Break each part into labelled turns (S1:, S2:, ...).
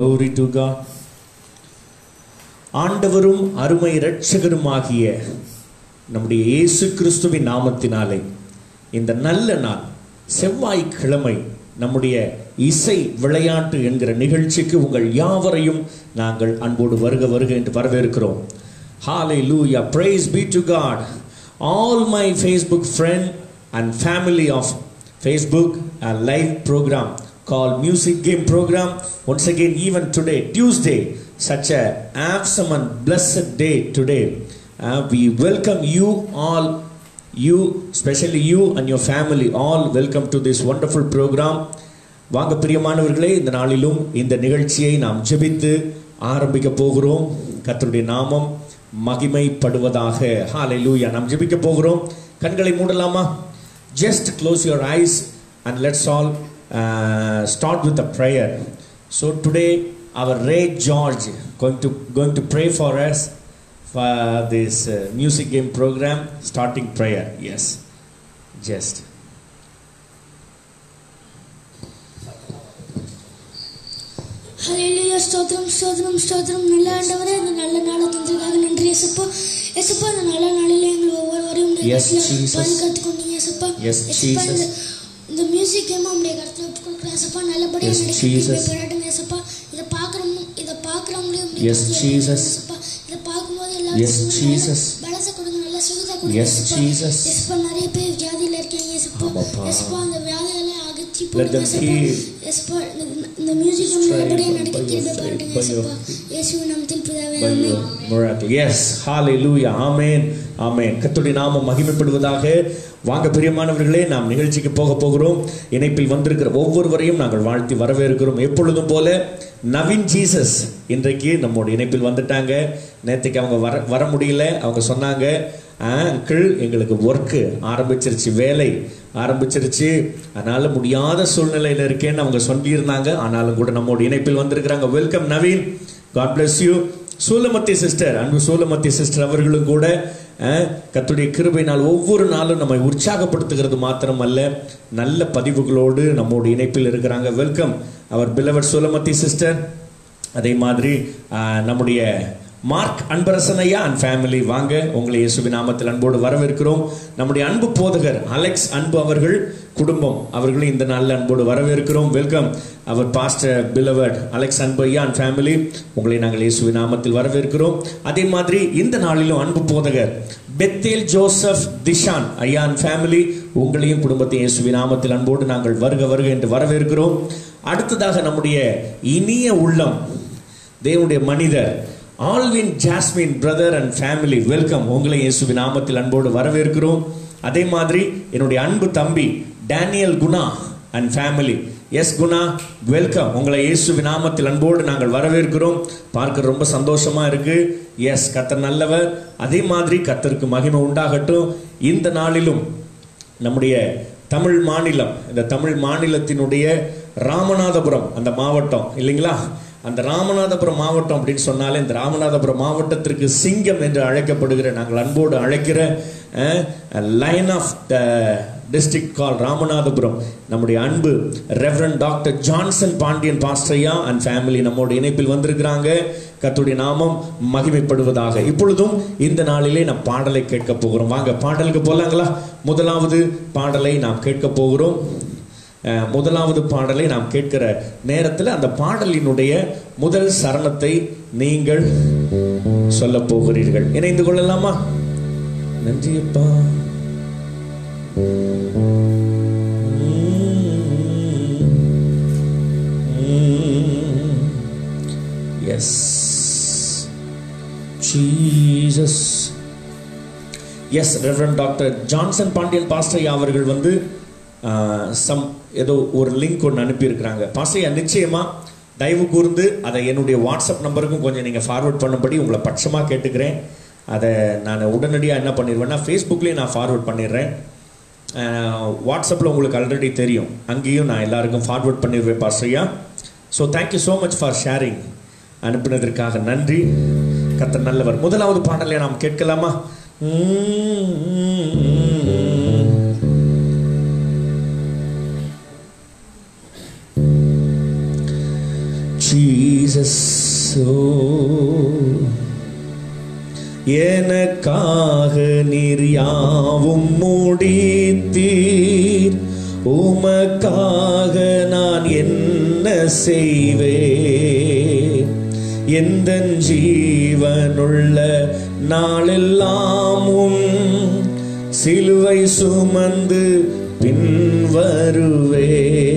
S1: Glory to God. ஆண்டவரும் அருமை இரட்சகருமாகிய நம்முடைய இயேசு கிறிஸ்துவின் நாமத்தினாலே இந்த நல்ல நாள் செவ்வாய்க்கிழமை நம்முடைய இசை விளையாட்டு என்கிற நிகழ்ச்சிக்கு உங்கள் யாவரையும் நாங்கள் அன்போடு வருக வருக என்று வரவேற்கிறோம் Hallelujah. Praise be to God. All my Facebook friend and family of Facebook a live program called Music Game Program. Once again, even today, Tuesday, such a awesome and blessed day today. Uh, we welcome you all, you, especially you and your family, all welcome to this wonderful program. வாங்க பிரியமானவர்களே இந்த நாளிலும் இந்த நிகழ்ச்சியை நாம் ஜெபித்து ஆரம்பிக்க போகிறோம் கர்த்தருடைய நாமம் மகிமைப்படுவதாக ஹalleluya நாம் ஜெபிக்க போகிறோம் கண்களை மூடலாமா just close your eyes and let's all uh, start with a prayer so today our ray george going to going to pray for us for this uh, music game program starting prayer yes just
S2: ஹalleluya ஸ்தோத்திரம் ஸ்தோத்திரம் ஸ்தோத்திரம் நல்ல ஆண்டவரே இந்த நல்ல நாளை தந்ததுக்காக நன்றி இயேசுப்பா இயேசுப்பா இந்த நல்ல நாளிலே எங்கள் ஒவ்வொருவரையும் உடைய
S1: Yes,
S2: கரத்துல
S1: Jesus.
S2: பாதுகாத்துக் கொண்டீங்க இயேசுப்பா
S1: Yes,
S2: இயேசுப்பா,
S1: Jesus.
S2: இந்த- இந்த மியூசிக் கேம் உடைய கருத்துல ஒப்புக் கொடுக்குறேன் இயேசுப்பா நல்லபடியா
S1: Yes,
S2: நடக்கி
S1: Jesus.
S2: போராட்டம் இயேசுப்பா இதை பார்க்குறவங்க இதை பார்க்குறவங்களே உடைய
S1: Yes,
S2: கருத்துல
S1: Jesus.
S2: இயேசுப்பா இதை பார்க்கும்போது
S1: Yes, Jesus.
S2: எல்லாருக்கும் பலத்தை கொடுங்க நல்ல சுகத்தை கொடுங்க
S1: Yes,
S2: இயேசுப்பா.
S1: Jesus.
S2: இயேசுப்பா நிறைய பேர் வியாதியில இருக்கீங்க இயேசுப்பா
S1: ஆமாப்பா.
S2: இயேசுப்பா அந்த வியாதிகளை அகற்றி
S1: Let
S2: போடுங்க
S1: them
S2: இயேசுப்பா.
S1: heal.
S2: இயேசுப்பா இந்த- இந்த மியூசிக் நல்லபடியா நடக்க
S1: by your
S2: கிருபை
S1: faith,
S2: பாருங்க
S1: by your
S2: இயேசுப்பா இயேசுவின் நாமத்தில் பிதாவே
S1: by
S2: amen
S1: your miracle. Yes, hallelujah. Amen. Amen. கர்த்தருடைய நாமம் மகிமைப்படுவதாக வாங்க பிரியமானவர்களே நாம் நிகழ்ச்சிக்கு போக போகிறோம் இணைப்பில் வந்திருக்கிற ஒவ்வொருவரையும் நாங்கள் வாழ்த்தி வரவேற்கிறோம் எப்பொழுதும் போல நவீன் ஜீசஸ் இன்றைக்கு நம்மோட இணைப்பில் வந்துட்டாங்க நேற்றுக்கு அவங்க வர வர முடியல அவங்க சொன்னாங்க அங்கிள் எங்களுக்கு ஒர்க்கு ஆரம்பிச்சிருச்சு வேலை ஆரம்பிச்சிருச்சு அதனால முடியாத சூழ்நிலையில இருக்கேன்னு அவங்க சொல்லியிருந்தாங்க ஆனாலும் கூட நம்மோட இணைப்பில் வந்திருக்கிறாங்க welcome Naveen God bless you Sulamathi sister அன்பு சூலமத்தி சிஸ்டர் அவர்களும் கூட அஹ், கர்த்தருடைய கிருபையினால் ஒவ்வொரு நாளும் நம்மை உற்சாகப்படுத்துகிறது மாத்திரமல்ல நல்ல பதிவுகளோடு நம்மோட இணைப்பில் இருக்கிறாங்க வெல்கம் அவர் பிலவர் சூலமத்தி சிஸ்டர் அதே மாதிரி அஹ், நம்முடைய மார்க் அன்பரசன் ஐயா அண்ட் ஃபேமிலி வாங்க உங்களை இயேசுவின் நாமத்தில் அன்போடு வரவேற்கிறோம் நம்முடைய அன்பு போதகர் அலெக்ஸ் அன்பு அவர்கள் குடும்பம் அவர்களையும் இந்த நாளில் அன்போடு வரவேற்கிறோம் welcome our pastor beloved Alex அன்பு ஐயா அண்ட் ஃபேமிலி உங்களை நாங்கள் இயேசுவின் நாமத்தில் வரவேற்கிறோம் அதே மாதிரி இந்த நாளிலும் அன்பு போதகர் பெத்தேல் ஜோசப் திஷான் ஐயா அண்ட் ஃபேமிலி உங்களையும் குடும்பத்தை இயேசுவின் நாமத்தில் அன்போடு நாங்கள் வருக வருக என்று வரவேற்கிறோம் அடுத்ததாக நம்முடைய இனிய உள்ளம் தேவனுடைய மனிதர் Alvin Jasmine brother and family welcome உங்களை இயேசுவின் நாமத்தில் அன்போடு வரவேற்கிறோம் அதே மாதிரி என்னுடைய அன்பு தம்பி Daniel Guna and family yes Guna welcome உங்களை இயேசுவின் நாமத்தில் அன்போடு நாங்கள் வரவேற்கிறோம் பார்க்க ரொம்ப சந்தோஷமா இருக்கு எஸ் கத்தர் நல்லவர் அதே மாதிரி கத்தருக்கு மகிமை உண்டாகட்டும் இந்த நாளிலும் நம்முடைய தமிழ் மாநிலம் இந்த தமிழ் மாநிலத்தினுடைய ராமநாதபுரம் அந்த மாவட்டம் இல்லைங்களா அந்த ராமநாதபுரம் மாவட்டம் அப்படின்னு சொன்னாலே இந்த ராமநாதபுரம் மாவட்டத்திற்கு சிங்கம் என்று அழைக்கப்படுகிற நாங்கள் அன்போடு அழைக்கிற line of the district call Ramanathapuram நம்முடைய அன்பு ரெவரன் டாக்டர் ஜான்சன் பாண்டியன் பாஸ்டரையா அண்ட் ஃபேமிலி நம்மோட இணைப்பில் வந்திருக்கிறாங்க கர்த்தருடைய நாமம் மகிமைப்படுவதாக இப்பொழுதும் இந்த நாளிலே நாம் பாடலை கேட்க போகிறோம் வாங்க பாடலுக்கு போலாங்களா முதலாவது பாடலை நாம் கேட்க போகிறோம் அஹ், முதலாவது பாடலை நாம் கேட்கிற நேரத்தில் அந்த பாடலினுடைய முதல் சரணத்தை நீங்கள் சொல்ல போகிறீர்கள் இணைந்து கொள்ளலாமா நன்றியப்பா yes Jesus yes reverend doctor Johnson Pandian pastor அவர்கள் வந்து சம் ஏதோ ஒரு லிங்க் ஒன்று அனுப்பியிருக்கிறாங்க பாஸ்டர் நிச்சயமா தயவு கூர்ந்து அதை என்னுடைய வாட்ஸ்அப் நம்பருக்கும் கொஞ்சம் நீங்கள் ஃபார்வர்ட் பண்ணும்படி உங்களை பட்சமாக கேட்டுக்கிறேன் அதை நான் உடனடியாக என்ன பண்ணிடுவேன்னா ஃபேஸ்புக்லேயும் நான் ஃபார்வர்ட் பண்ணிடுறேன் வாட்ஸ்அப்பில் உங்களுக்கு ஆல்ரெடி தெரியும் அங்கேயும் நான் எல்லாருக்கும் ஃபார்வர்ட் பண்ணிடுவேன் பாஸ்டர்யா so thank you so much for sharing அனுப்பினதற்காக நன்றி கர்த்தர் நல்லவர் முதலாவது பாடலை நாம் கேட்கலாமா ஜீசஸ் எனக்காக நீர் யாவும் முடித்தீர் உமக்காக நான் என்ன செய்வேன் எந்த ஜீவனுள்ள நாளெல்லாம் உம் சிலுவை சுமந்து பின்வருவே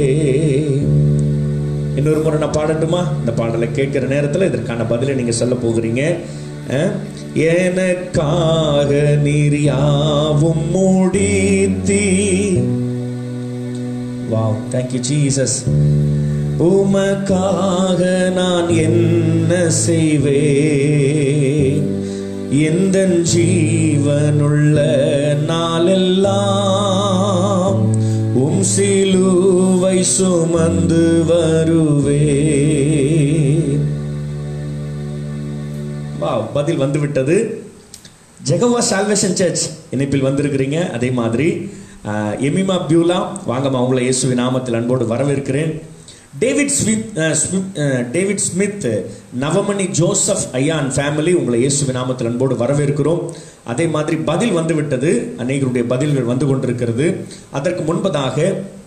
S1: இன்னொரு முறை நான் பாடட்டுமா இந்த பாடலை கேட்கிற நேரத்தில் இதற்கான பதிலை நீங்க சொல்ல போகிறீங்க அஹ்? எனக்காக நீர் யாவும் முடித்தீ வாவ் தேங்க்யூ ஜீசஸ் உமக்காக நான் என்ன செய்வேன் எந்த ஜீவனுள்ள நாளெல்லாம் உம் சிலுவை சுமந்து வருவேன் வா பதில் வந்து விட்டது ஜெகவா சால்வேஷன் சர்ச் இணைப்பில் வந்திருக்கிறீங்க அதே மாதிரி ஆஹ், எமிமா பியூலா வாங்கம்மா உங்களை இயேசுவின் நாமத்தில் அன்போடு வரவேற்கிறேன் டேவிட் ஸ்மித் அஹ், ஸ்மித் அஹ், டேவிட் ஸ்மித் நவமணி ஜோசப் ஐயான் ஃபேமிலி உங்களை இயேசுவின் நாமத்தில் அன்போடு வரவேற்கிறோம் அதே மாதிரி பதில் வந்து விட்டது அநேகருடைய பதில்கள் வந்து கொண்டிருக்கிறது அதற்கு முன்பதாக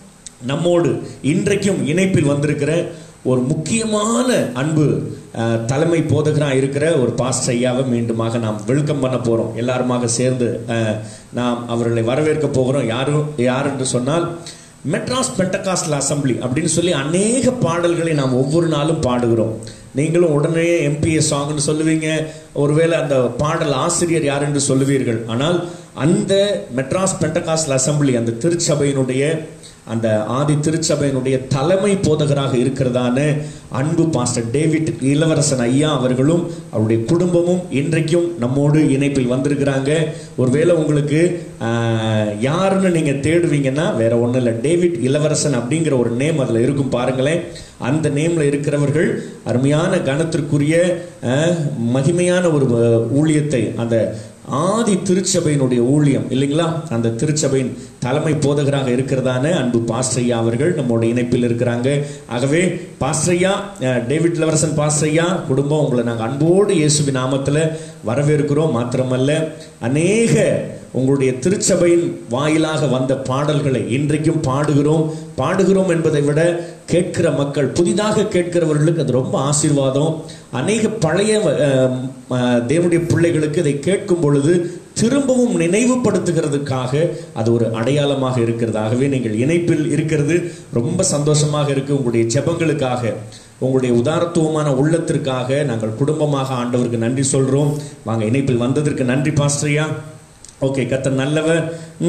S1: நம்மோடு இன்றைக்கும் இணைப்பில் வந்திருக்கிற ஒரு முக்கியமான அன்பு அஹ், தலைமை போதகரா இருக்கிற ஒரு பாஸ்டர் ஐயாவை மீண்டுமாக நாம் வெல்கம் பண்ண போறோம் எல்லாருமாக சேர்ந்து அஹ், நாம் அவர்களை வரவேற்க போகிறோம் யாரும் யார் என்று சொன்னால் மெட்ராஸ் பெண்டகாஸ்டல் அசம்பிளி அப்படின்னு சொல்லி அநேக பாடல்களை நாம் ஒவ்வொரு நாளும் பாடுகிறோம் நீங்களும் உடனே எம்பிஎஸ் சாங்னு சொல்லுவீங்க ஒருவேளை அந்த பாடல் ஆசிரியர் யார் என்று சொல்லுவீர்கள் ஆனால் அந்த மெட்ராஸ் பெண்டகாஸ்டல் அசம்பிளி அந்த திருச்சபையினுடைய அந்த ஆதி திருச்சபையினுடைய தலைமை போதகராக இருக்கிறதான அன்பு பாஸ்டர் டேவிட் இளவரசன் ஐயா அவர்களும் அவருடைய குடும்பமும் இன்றைக்கும் நம்மோடு இணைப்பில் வந்திருக்கிறாங்க ஒருவேளை உங்களுக்கு ஆஹ், யாருன்னு நீங்க தேடுவீங்கன்னா வேற ஒன்றும் இல்லை டேவிட் இளவரசன் அப்படிங்கிற ஒரு நேம் அதில் இருக்கும் பாருங்களேன் அந்த நேம்ல இருக்கிறவர்கள் அருமையான கனத்திற்குரிய ஆஹ், மகிமையான ஒரு அஹ், ஊழியத்தை அந்த ஆதி திருச்சபையினுடைய ஊழியம் இல்லைங்களா அந்த திருச்சபையின் தலைமை போதகராக இருக்கிறதான அன்பு பாஸ்ரையா அவர்கள் நம்மோட இணைப்பில் இருக்கிறாங்க ஆகவே பாஸ்ரையா அஹ், டேவிட் லவரசன் பாஸ்ரையா குடும்பம் உங்களை நாங்கள் அன்போடு இயேசுவின் நாமத்தில் வரவேற்கிறோம் மாத்திரமல்ல அநேக உங்களுடைய திருச்சபையின் வாயிலாக வந்த பாடல்களை இன்றைக்கும் பாடுகிறோம் பாடுகிறோம் என்பதை விட கேட்கிற மக்கள் புதிதாக கேட்கிறவர்களுக்கு அது ரொம்ப ஆசீர்வாதம் அநேக பழைய அஹ், அஹ், தேவனுடைய பிள்ளைகளுக்கு இதை கேட்கும் பொழுது திரும்பவும் நினைவுபடுத்துகிறதுக்காக அது ஒரு அடையாளமாக இருக்கிறது ஆகவே நீங்கள் இணைப்பில் இருக்கிறது ரொம்ப சந்தோஷமாக இருக்கு உங்களுடைய ஜெபங்களுக்காக உங்களுடைய உதாரத்துவமான உள்ளத்திற்காக நாங்கள் குடும்பமாக ஆண்டவருக்கு நன்றி சொல்றோம் வாங்க இணைப்பில் வந்ததற்கு நன்றி பாஸ்டரியா ஓகே கத்தர் நல்லவர்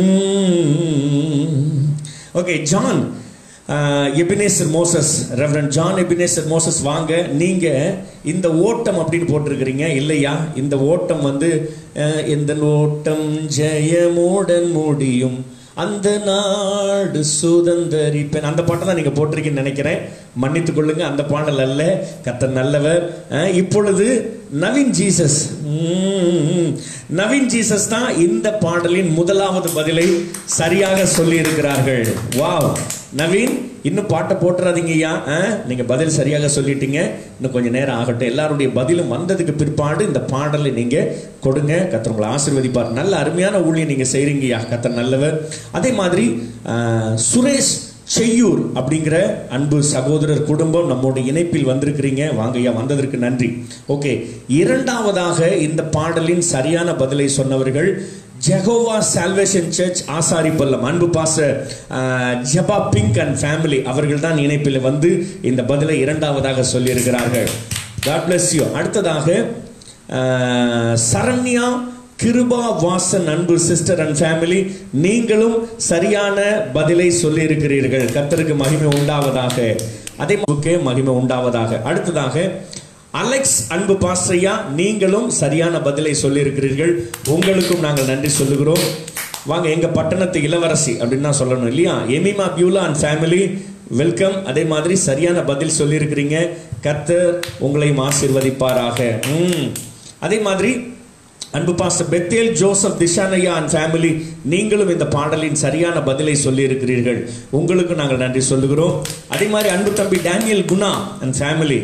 S1: okay John Ebenezer Moses reverend John Ebenezer Moses வாங்க நீங்க இந்த ஓட்டம் அப்படின்னு போட்டிருக்கிறீங்க இல்லையா இந்த ஓட்டம் வந்து அஹ், இந்த ஓட்டம் ஜெயமுடன் முடியும் அந்த நாடு சுதந்தரிப்பேன் அந்த பாட்டை தான் நீங்க போட்டிருக்கீங்கன்னு நினைக்கிறேன் மன்னித்துக் கொள்ளுங்க அந்த பாடல் அல்ல கத்தர் நல்லவர் அஹ், இப்பொழுது நவீன் ஜீசஸ் உம், நவீன் ஜீசஸ் தான் இந்த பாடலின் முதலாவது பதிலை சரியாக சொல்லி இருக்கிறார்கள் வாவ் நவீன் இன்னும் பாட்டை போட்டுறாதீங்க ஐயா அஹ், நீங்க பதில் சரியாக சொல்லிட்டீங்க இன்னும் கொஞ்சம் நேரம் ஆகட்டும் எல்லாருடைய பதிலும் வந்ததுக்கு பிற்பாடு இந்த பாடலை நீங்க கொடுங்க கத்தர் உங்களை ஆசீர்வதிப்பார் நல்ல அருமையான ஊழியம் நீங்க செய்றீங்கய்யா கத்தர் நல்லவர் அதே மாதிரி அஹ், சுரேஷ் செய்யூர் அப்படிங்கிற அன்பு சகோதரர் குடும்பம் நம்மோட இணைப்பில் வந்திருக்கிறீங்க வாங்கய்யா வந்ததற்கு நன்றி ஓகே இரண்டாவதாக இந்த பாடலின் சரியான பதிலை சொன்னவர்கள் ஜெகோவா சால்வேஷன் சர்ச் ஆசாரிப்பள்ளம் அன்பு பாச ஜபா பிங்க் அண்ட் ஃபேமிலி அவர்கள் தான் இணைப்பில் வந்து இந்த பதிலை இரண்டாவதாக சொல்லியிருக்கிறார்கள் காட் பிளஸ் யூ அடுத்ததாக அஹ், சரண்யா கிருபா வாசன் அன்பு சிஸ்டர் அண்ட் ஃபேமிலி நீங்களும் சரியான பதிலை சொல்லி இருக்கிறீர்கள் கர்த்தருக்கு மகிமை உண்டாவதாக அதே மாதிரிக்கே மகிமை உண்டாவதாக அடுத்ததாக அலெக்ஸ் அன்பு பாஸ்ரையா நீங்களும் சரியான பதிலை சொல்லி இருக்கிறீர்கள் உங்களுக்கும் நாங்கள் நன்றி சொல்லுகிறோம் வாங்க எங்க பட்டணத்து இளவரசி அப்படின்னு தான் சொல்லணும் இல்லையா Emima Beulah and family welcome அதே மாதிரி சரியான பதில் சொல்லியிருக்கிறீங்க கர்த்தர் உங்களையும் ஆசீர்வதிப்பாராக ம். அதே மாதிரி அன்பு பாஸ்டர் பெத்தேல் ஜோசப் திஷானையா அண்ட் ஃபேமிலி நீங்களும் இந்த பாடலின் சரியான பதிலை சொல்லி இருக்கிறீர்கள் உங்களுக்கு நாங்கள் நன்றி சொல்லுகிறோம் அதே மாதிரி அன்பு தம்பி Daniel Guna and family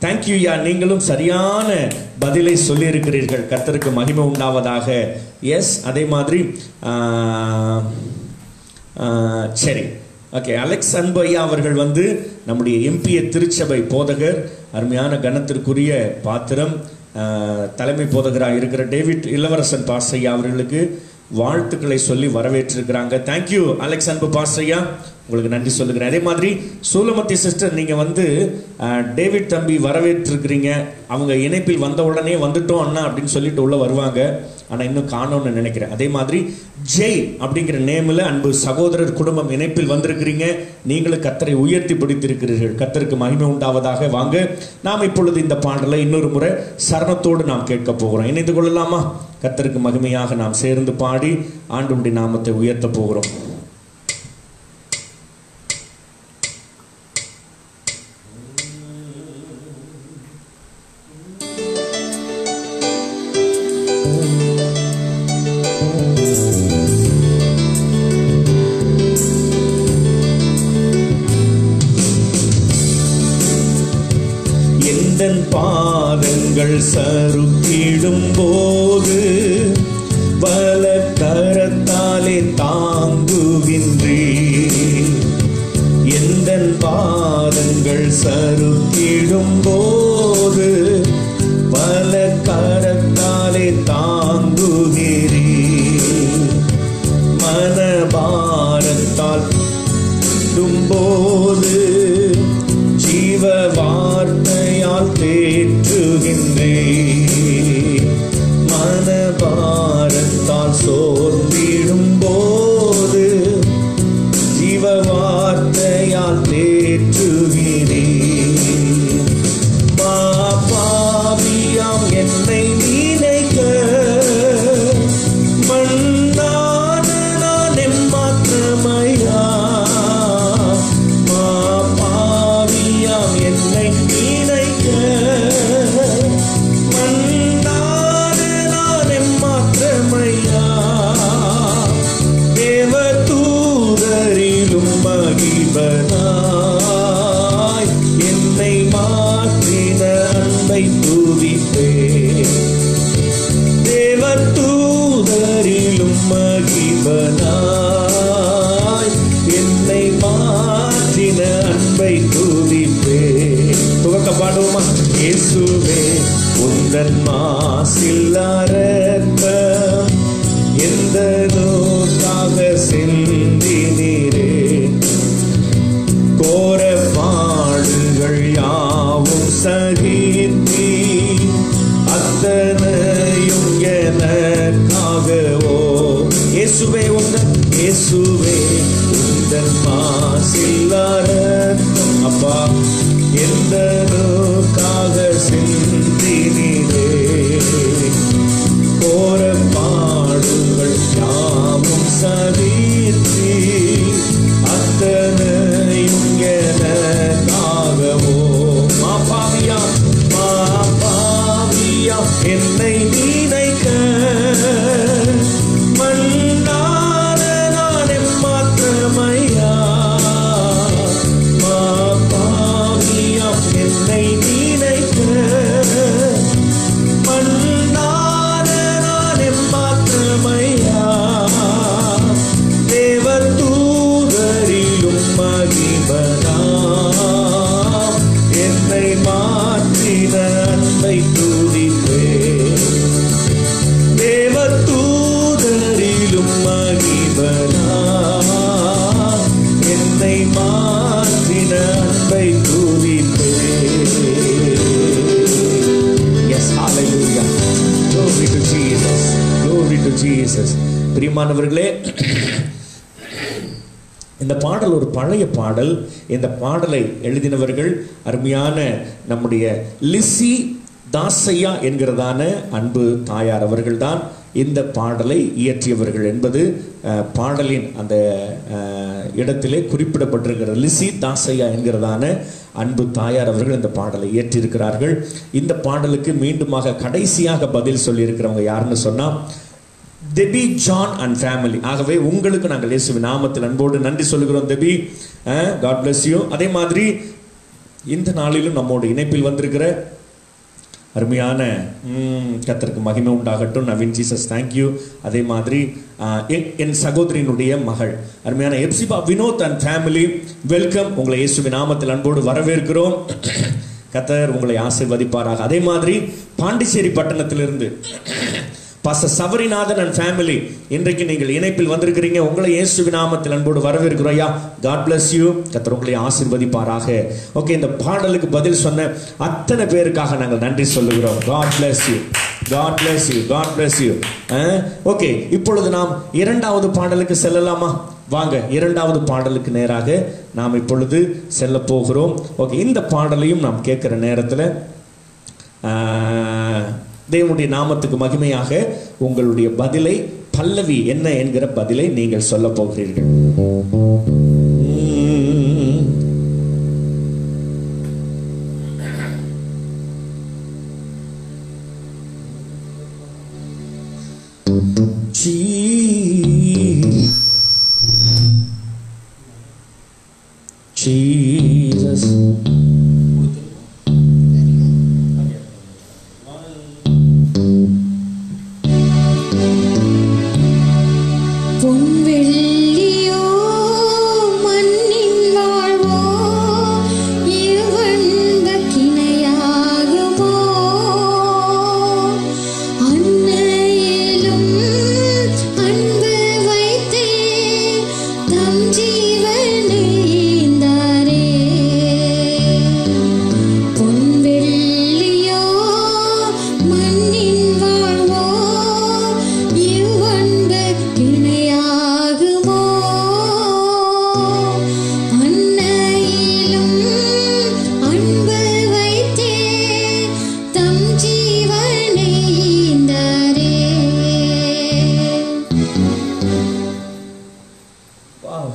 S1: thank you யா நீங்களும் சரியான பதிலை சொல்லியிருக்கிறீர்கள் கர்த்தருக்கு மகிமை உண்டாவதாக எஸ் அதே மாதிரி ஆஹ், ஆஹ், சரி ஓகே அலெக்ஸ் அன்பு ஐயா அவர்கள் வந்து நம்முடைய எம்பிஏ திருச்சபை போதகர் அருமையான கனத்திற்குரிய பாத்திரம் ஆஹ், தலைமை போதகராக இருக்கிற டேவிட் இளவரசன் பாஸ் ஐயா அவர்களுக்கு வாழ்த்துக்களை சொல்லி வரவேற்றிருக்கிறாங்க தேங்க்யூ அலெக்ஸ் அன்பு பாஸ் ஐயா உங்களுக்கு நன்றி சொல்லுகிறேன் அதே மாதிரி சூலமத்தி சிஸ்டர் நீங்க வந்து அஹ், டேவிட் தம்பி வரவேற்றிருக்கிறீங்க அவங்க இணைப்பில் வந்த உடனே வந்துட்டோம் அண்ணா அப்படின்னு சொல்லிட்டு உள்ள வருவாங்க ஆனா இன்னும் காணோம்னு நினைக்கிறேன் அதே மாதிரி ஜெய் அப்படிங்கிற நேமில் அன்பு சகோதரர் குடும்பம் இணைப்பில் வந்திருக்கிறீங்க நீங்களும் கத்தரை உயர்த்தி பிடித்திருக்கிறீர்கள் கத்தருக்கு மகிமை உண்டாவதாக வாங்க நாம் இப்பொழுது இந்த பாடலை இன்னொரு முறை சரணத்தோடு நாம் கேட்க போகிறோம் இணைந்து கொள்ளலாமா கத்தருக்கு மகிமையாக நாம் சேர்ந்து பாடி ஆண்டுடைய நாமத்தை உயர்த்த போகிறோம் எந்தன் பாதங்கள் சறுக்கிடும் போது வல கரத்தாலே தாங்குகின்றே எந்தன் பாதங்கள் சறுக்கிடும் போது வல கரத்தாலே தாங்குகிறே மனபாரத்தால் போது ஜீவ வார்த்தையால் தேற்றுகின்றே மனபாரத்தால் சோர்ந்திடும் போது ஜீவ வார்த்தையால் தேற்றுகிறே பாவியாம் என்னை நினைக்க மண்ணான நான் எம்மாத்திரமையா பாவியாம் என்னை நினைக்க மண்ணான நான் எம்மாத்திரமையா தேவ தூதரிலும் மகிபனாய் என்னை மாற்றின அன்பை துதிப்பேன் தேவ தூதரிலும் மகிபனாய் என்னை மாற்றின அன்பை துதிப்பேன் துவக்க பாடுவோமா இயேசுவே உந்தன் மாசில்லாரத்தம் எந்த நோக்காக செந்தினீரே கோர பாடுகள் யாவும் சகித்தீ அத்தனையும் எனக்காகவோ இயேசுவே உந்தன் இயேசுவே உந்தன் மாசில்லாரத்தம் அப்பா எந்த நோக்காக செந்தினீரே கோர பாடுகள் யாவும் சதீர்த்தி அத்தனையும் எனக்காகவோ மாபாவியா மாபாவியா என்னை நினைக்க மண்ணான நான் எம்மாத்திரமையா மாபாவியா என்னை நினைக்க மண்ணான நான் எம்மாத்திரமையா தேவ தூதரிலும் மகிபனா என்னை மாற்றின அன்பை துதிப்பே தேவ தூதரிலும் மகிபனா என்னை மாற்றின அன்பை துதிப்பே Yes, hallelujah. Glory to Jesus. Glory to Jesus. பிரியமானவர்களே இந்த பாடல் ஒரு பழைய பாடல் இந்த பாடலை எழுதினவர்கள் அருமையான நம்முடைய லிசி தாசையா என்கிறதான அன்பு தாயார் அவர்கள்தான் இந்த பாடலை இயற்றியவர்கள் என்பது அஹ், பாடலின் அந்த அஹ், இடத்திலே குறிப்பிடப்பட்டிருக்கிறது லிசி தாசையா என்கிறதான அன்பு தாயார் அவர்கள் இந்த பாடலை இயற்றியிருக்கிறார்கள் இந்த பாடலுக்கு மீண்டுமாக கடைசியாக பதில் சொல்லியிருக்கிறவங்க யாருன்னு சொன்னா தெபி ஜான் அண்ட் ஃபேமிலி ஆகவே உங்களுக்கு நாங்கள் இயேசுவின் நாமத்தில் அன்போடு நன்றி சொல்லுகிறோம் தெபி காட் bless யூ அதே மாதிரி இந்த நாளிலும் நம்மோடு இணைப்பில் வந்திருக்கிற அருமையான ம், கர்த்தருக்கு மகிமை உண்டாகட்டும் நவீன் ஜீசஸ் தேங்க்யூ அதே மாதிரி ஆ, என் என் சகோதரியினுடைய மகள் அருமையான Hepzibah Vinod and family welcome உங்களை இயேசுவின் நாமத்தில் அன்போடு வரவேற்கிறோம் கத்தர் உங்களை ஆசீர்வதிப்பாராக அதே மாதிரி பாண்டிச்சேரி பட்டணத்திலிருந்து பாச சபரிநாதன் அண்ட் ஃபேமிலி இன்றைக்கு நீங்கள் இணைப்பில் வந்திருக்கிறீங்க உங்களை இயேசுவின் நாமத்தில் அன்போடு வரவேற்கிறோம் ஐயா காட் bless யூ கத்தர் உங்களை ஆசீர்வதிப்பாராக ஓகே இந்த பாடலுக்கு பதில் சொன்ன அத்தனை பேருக்காக நாங்கள் நன்றி சொல்லுகிறோம் God bless you God bless you God bless you okay இப்பொழுது நாம் இரண்டாவது பாடலுக்கு செல்லலாமா வாங்க இரண்டாவது பாடலுக்கு நேராக நாம் இப்பொழுது செல்ல போகிறோம் ஓகே இந்த பாடலையும் நாம் கேட்கிற நேரத்தில் ஆஹ், தேவனுடைய நாமத்துக்கு மகிமையாக உங்களுடைய பதிலை பல்லவி என்ன என்கிற பதிலை நீங்கள் சொல்ல போகிறீர்கள் உம். Je- Jesus.
S2: பொன்வெள்ளியோ மண்ணின் வாழ்வோ இவன்பக் கிணையாகுமோ அன்னையிலும் அன்பு வைத்தே தம் ஜீவனை ஈந்தாரே பொன்வெள்ளியோ மண்ணின் வாழ்வோ இவ்வன்பு இணையாகுமோ அன்னையிலும் அன்பு வைத்தே தம் ஜீவனை ஈந்தாரே
S1: Wow.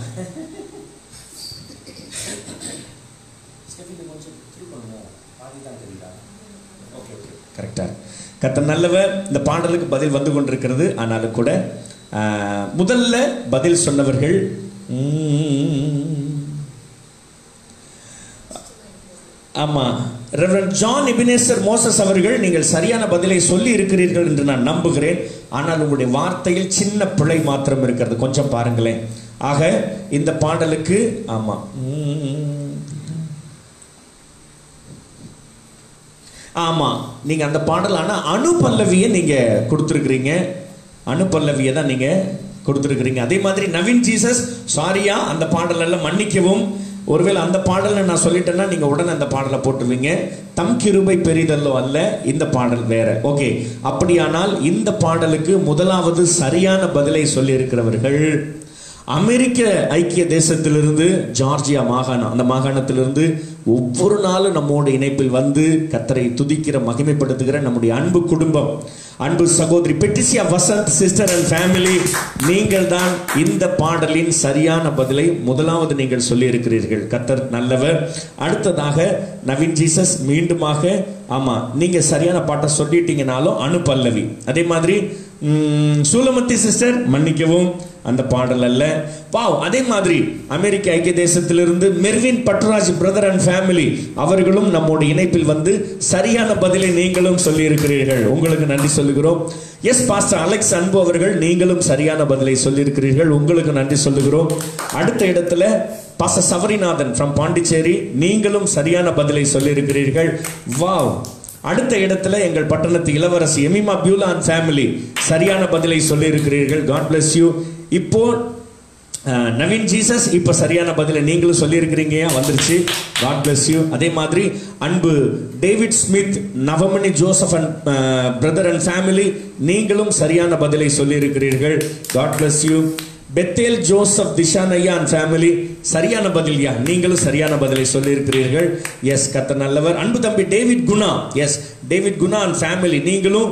S1: கரெக்டா கத்த நல்லவர் இந்த பாடலுக்கு பதில் வந்து கொண்டிருக்கிறது ஆனாலும் கூட ஆஹ், முதல்ல பதில் சொன்னவர்கள் உம், ஆமா ரெவரன் ஜான் எபினேசர் மோசஸ் அவர்கள் நீங்கள் சரியான பதிலை சொல்லி இருக்கிறீர்கள் என்று நான் நம்புகிறேன் ஆனால் உங்களுடைய வார்த்தையில் சின்ன பிழை மாத்திரம் இருக்கிறது கொஞ்சம் பாருங்களேன் ஆக இந்த பாடலுக்கு ஆமா உம். ஆமா நீங்க அந்த பாடல் ஆனா அணு பல்லவியை நீங்க கொடுத்துருக்கிறீங்க அணு பல்லவியை தான் நீங்க கொடுத்துருக்கிறீங்க அதே மாதிரி நவீன் ஜீசஸ் சாரியா அந்த பாடல் எல்லாம் மன்னிக்கவும் ஒருவேளை அந்த பாடலை நான் சொல்லிட்டேன்னா நீங்க உடனே அந்த பாடலை போட்டுருவீங்க தம் கிருபை பெரிதல்லோ அல்ல இந்த பாடல் வேற ஓகே அப்படியானால் இந்த பாடலுக்கு முதலாவது சரியான பதிலை சொல்லி இருக்கிறவர்கள் அமெரிக்க ஐக்கிய தேசத்திலிருந்து ஜார்ஜியா மாகாணம் அந்த மாகாணத்திலிருந்து ஒவ்வொரு நாளும் நம்மோட இணைப்பில் வந்து கத்தரை துதிக்கிற மகிமைப்படுத்துகிற நம்முடைய அன்பு குடும்பம் அன்பு சகோதரி Patricia Vasanth sister and family நீங்கள் தான் இந்த பாடலின் சரியான பதிலை முதலாவது நீங்கள் சொல்லி இருக்கிறீர்கள் கத்தர் நல்லவர் அடுத்ததாக நவீன் ஜீசஸ் மீண்டுமாக ஆமா நீங்க சரியான பாட்டை சொல்லிட்டீங்கனாலும் அனு பல்லவி அதே மாதிரி ம், சூலமத்தி சிஸ்டர் மன்னிக்கவும் அந்த பாடல் அல்ல வாவ் அதே மாதிரி அமெரிக்க ஐக்கிய தேசத்திலிருந்து மெர்வின் பட்ராஜ் பிரதர் அண்ட் ஃபேமிலி அவர்களும் நம்மோட இணைப்பில் வந்து சரியான பதிலை நீங்களும் சொல்லி இருக்கிறீர்கள் உங்களுக்கு நன்றி சொல்லுகிறோம் எஸ் பாஸ்டர் அலெக்ஸ் அன்பு அவர்கள் நீங்களும் சரியான பதிலை சொல்லியிருக்கிறீர்கள் உங்களுக்கு நன்றி சொல்லுகிறோம் அடுத்த இடத்துல பாச சவரிநாதன் ஃப்ரம் பாண்டிச்சேரி நீங்களும் சரியான பதிலை சொல்லியிருக்கிறீர்கள் வாவ் அடுத்த இடத்துல எங்கள் பட்டணத்து இளவரசி எமிமா பியூலா அண்ட் ஃபேமிலி சரியான பதிலை சொல்லியிருக்கிறீர்கள் காட் bless யூ இப்போ அஹ், நவீன் ஜீசஸ் இப்போ சரியான பதிலை நீங்களும் சொல்லியிருக்கிறீங்க வந்துருச்சு காட் bless யூ அதே மாதிரி அன்பு David Smith Navamani Joseph and brother and family நீங்களும் சரியான பதிலை சொல்லியிருக்கிறீர்கள் God bless you Bethel Joseph திஷானையா அண்ட் ஃபேமிலி சரியான பதில்யா நீங்களும் சரியான பதிலை சொல்லியிருக்கிறீர்கள் எஸ் கத்த நல்லவர் அன்பு தம்பி David Guna yes David Guna and family நீங்களும்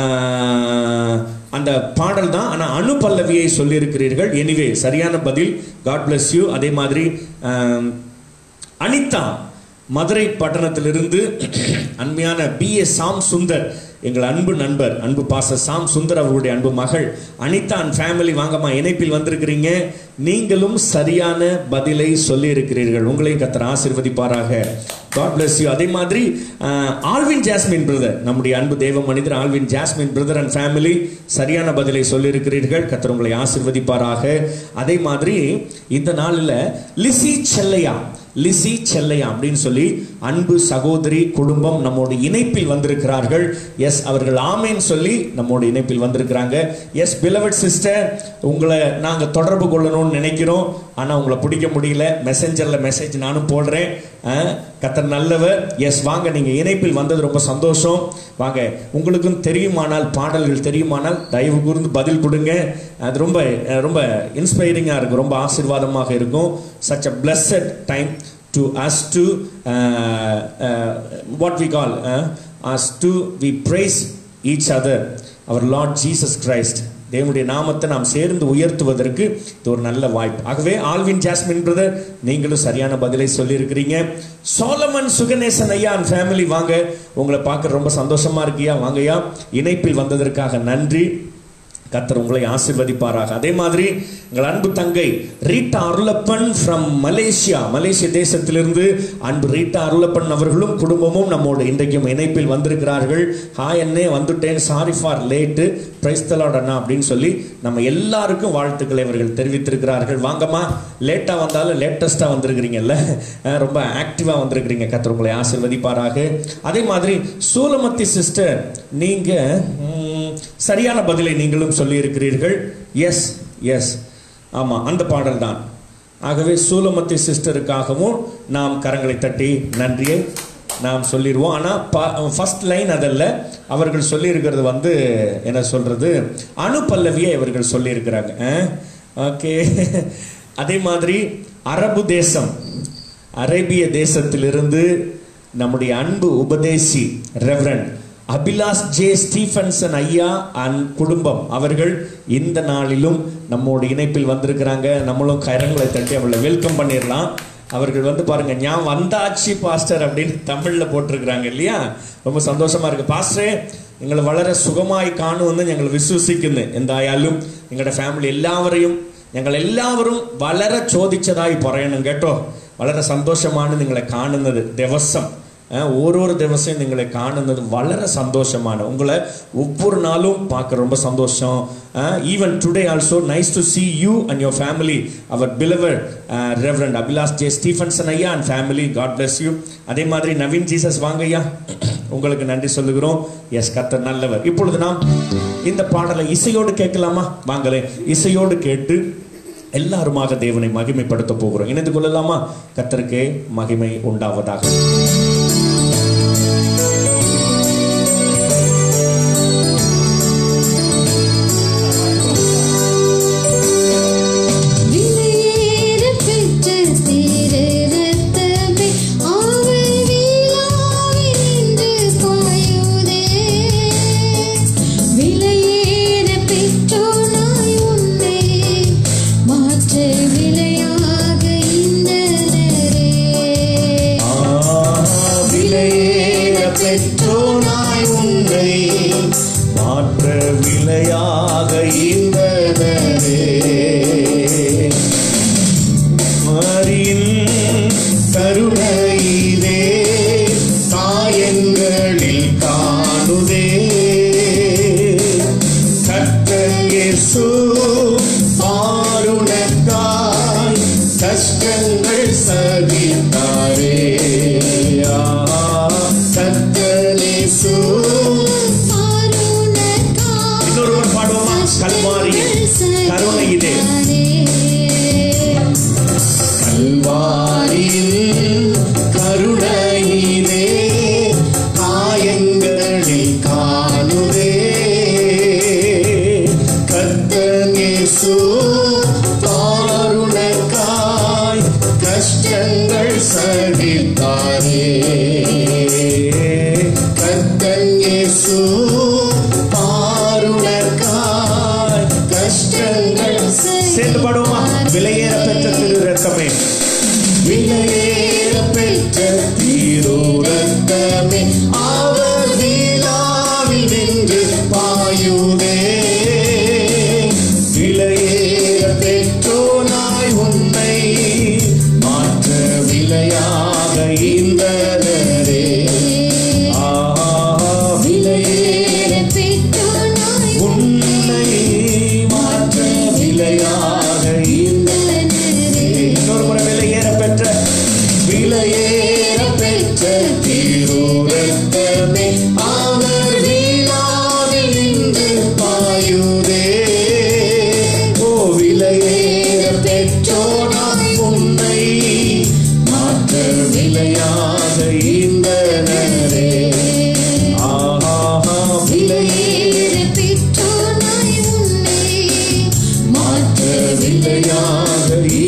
S1: ஆஹ், அந்த பாடல் தான் ஆனால் அணு பல்லவியை சொல்லியிருக்கிறீர்கள் எனிவே சரியான பதில் காட் bless யூ அதே மாதிரி ஆஹ், அனிதா மதுரை பட்டணத்திலிருந்து அண்மையான பி ஏ சாம் சுந்தர் எங்கள் அன்பு நண்பர் அன்பு பாச சாம் சுந்தர் அவர்களுடைய அன்பு மகள் அனிதா அண்ட் ஃபேமிலி வாங்கம்மா இணைப்பில் வந்திருக்கிறீங்க நீங்களும் சரியான பதிலை சொல்லி இருக்கிறீர்கள் உங்களையும் கத்தர் ஆசிர்வதிப்பாராக காட் bless யூ அதே மாதிரி ஆஹ், ஆல்வின் ஜாஸ்மின் பிரதர் நம்முடைய அன்பு தெய்வ மனிதர் Alvin Jasmine brother and family சரியான பதிலை சொல்லியிருக்கிறீர்கள் கத்தர் உங்களை ஆசிர்வதிப்பாராக அதே மாதிரி இந்த நாளில் லிசி செல்லையா லிசி செல்லையா அப்படின்னு சொல்லி அன்பு சகோதரி குடும்பம் நம்மோட இணைப்பில் வந்திருக்கிறார்கள் எஸ் அவர்கள் ஆமேன் சொல்லி நம்மோட இணைப்பில் வந்திருக்கிறாங்க எஸ் பிலவட் சிஸ்டர் உங்களை நாங்கள் தொடர்பு கொள்ளணும்னு நினைக்கிறோம் ஆனால் உங்களை பிடிக்க முடியல மெசஞ்சரில் மெசேஜ் நானும் போடுறேன் அஹ், கர்த்தர் நல்லவர் எஸ் வாங்க நீங்கள் இணைப்பில் வந்தது ரொம்ப சந்தோஷம் வாங்க உங்களுக்கும் தெரியுமானால் பாடல்கள் தெரியுமானால் தயவு கூர்ந்து பதில் கொடுங்க அது ரொம்ப அஹ், ரொம்ப இன்ஸ்பைரிங்காக இருக்கும் ரொம்ப ஆசீர்வாதமாக இருக்கும் such a blessed time to us to uh, uh, what we call uh, us to we praise each other our Lord Jesus Christ தேவனுடைய நாமத்தை நாம் சேர்ந்து உயர்த்துவதற்கு இது ஒரு நல்ல வாய்ப்பு ஆகவே ஆல்வின் ஜாஸ்மின் பிரதர் நீங்களும் சரியான பதிலை சொல்லியிருக்கிறீங்க சோலமன் சுகநேசன் ஐயா அண்ட் ஃபேமிலி வாங்க உங்களை பார்க்க ரொம்ப சந்தோஷமா இருக்கியா வாங்கய்யா இணைப்பில் வந்ததற்காக நன்றி கத்தர் உங்களை ஆசிர்வதிப்பாராக அதே மாதிரி எங்கள் அன்பு தங்கை ரீட்டா அருளப்பன் ஃப்ரம் மலேசியா மலேசிய தேசத்திலிருந்து அன்பு ரீட்டா அருளப்பன் அவர்களும் குடும்பமும் நம்மோடு இன்றைக்கும் இணைப்பில் வந்திருக்கிறார்கள் ஹாய் அண்ணே வந்துட்டேன் சாரி ஃபார் லேட்டு பிரைஸ்தலாட் அண்ணா அப்படின்னு சொல்லி நம்ம எல்லாருக்கும் வாழ்த்துக்களை இவர்கள் தெரிவித்திருக்கிறார்கள் வாங்கம்மா லேட்டாக வந்தாலும் லேட்டஸ்ட்டாக வந்திருக்கிறீங்கல்ல அஹ் ரொம்ப ஆக்டிவாக வந்திருக்கிறீங்க கத்தர் உங்களை ஆசிர்வதிப்பாராக அதே மாதிரி சூலமத்தி சிஸ்டர் நீங்கள் சரியான பதிலை நீங்களும் சொல்லியிருக்கிறீர்கள் எஸ் எஸ் ஆமாம் அந்த பாடல் தான் ஆகவே சூலமத்தி சிஸ்டருக்காகவும் நாம் கரங்களை தட்டி நன்றியை நாம் சொல்லிடுவோம் ஆனால் ஃபர்ஸ்ட் லைன் அதல்ல அவர்கள் சொல்லியிருக்கிறது வந்து என்ன சொல்கிறது அணு பல்லவியை இவர்கள் சொல்லியிருக்கிறாங்க ஓகே அதே மாதிரி அரபு தேசம் அரேபிய தேசத்திலிருந்து நம்முடைய அன்பு உபதேசி ரெவரன் அபிலாஷ் ஜே ஸ்டீஃபன்சன் ஐயா அண்ட் குடும்பம் அவர்கள் இந்த நாளிலும் நம்மோட இணைப்பில் வந்திருக்கிறாங்க நம்மளும் கரங்களை தட்டி அவளை வெல்கம் பண்ணிடலாம் அவர்கள் வந்து பாருங்க ஞான் வந்தாச்சு பாஸ்டர் அப்படின்னு தமிழ்ல போட்டிருக்கிறாங்க இல்லையா ரொம்ப சந்தோஷமா இருக்கு பாஸ்டரே எங்களை வளர சுகமாய் കാണുമെന്ന് ഞങ്ങൾ വിശ്വസിക്കുന്നു എന്തായാലും നിങ്ങളുടെ ഫാമിലി എല്ലാവരെയും ഞങ്ങൾ എല്ലാവരും വളരെ ചോദിച്ചതായി പറയണം കേട്ടോ വളരെ സന്തോഷമാണ് നിങ്ങളെ കാണുന്നത് ദിവസം அஹ், ஓரொரு திவசம் நீங்களை காணுனது வளர சந்தோஷமான உங்களை ஒவ்வொரு நாளும் பார்க்க ரொம்ப சந்தோஷம் even today also nice to see you and your family our beloved reverend Abhilash J Stephenson ஐயா and family God bless you அதே மாதிரி நவீன் ஜீசஸ் வாங்க ஐயா உங்களுக்கு நன்றி சொல்லுகிறோம் எஸ் கர்த்தர் நல்லவர் இப்பொழுது நாம் இந்த பாடலை இசையோடு கேட்கலாமா வாங்களேன் இசையோடு கேட்டு எல்லாருமாக தேவனை மகிமைப்படுத்த போகிறோம் இணைந்து கொள்ளலாமா கர்த்தருக்கே மகிமை உண்டாவதாக
S3: விலையேற பெற்ற சிறு ரத்தமே ஆவல் வீழாவி நின்று பாயுதே விலையேற பெற்றோனாய் உன்னை மாற்ற விலையாக இந்தனரே
S1: விலையேற பெற்றோனாய் உன்னை மாற்ற விலையாக ஈந்தனரே மரியின் கருணையிலே காயங்களில் காணுதே கர்த்தர் இயேசு பாருணக்காய் கஷ்டங்கள் சகித்தாரே ஆ, கர்த்தர் இயேசு இன்னொருவர் பாடுவோமா கல்வாரியில் கருணையிலே கல்வாரியில் கருணையிலே காயங்களில் காணுதே கர்த்தர் இயேசு பாருணக்காய் கஷ்டங்கள் சகித்தாரே கர்த்தர் இயேசு பாருணக்காய் கஷ்டங்கள் சேர்ந்து பாடுவோமா விலையேற பெற்ற திரு ரத்தமே விலையேற பெற்ற திரு ரத்தமே அவர் விழாவிலே பாயுதே அவர் வீணாவில் நின்று பாயுதே ஓ விலையேற பெற்றோனாய் உன்னை மாற்ற விலையாக ஈந்தனரே ஆஹா விலையேற
S3: பெற்றோனாய் உன்னை
S1: மாற்ற விலையாக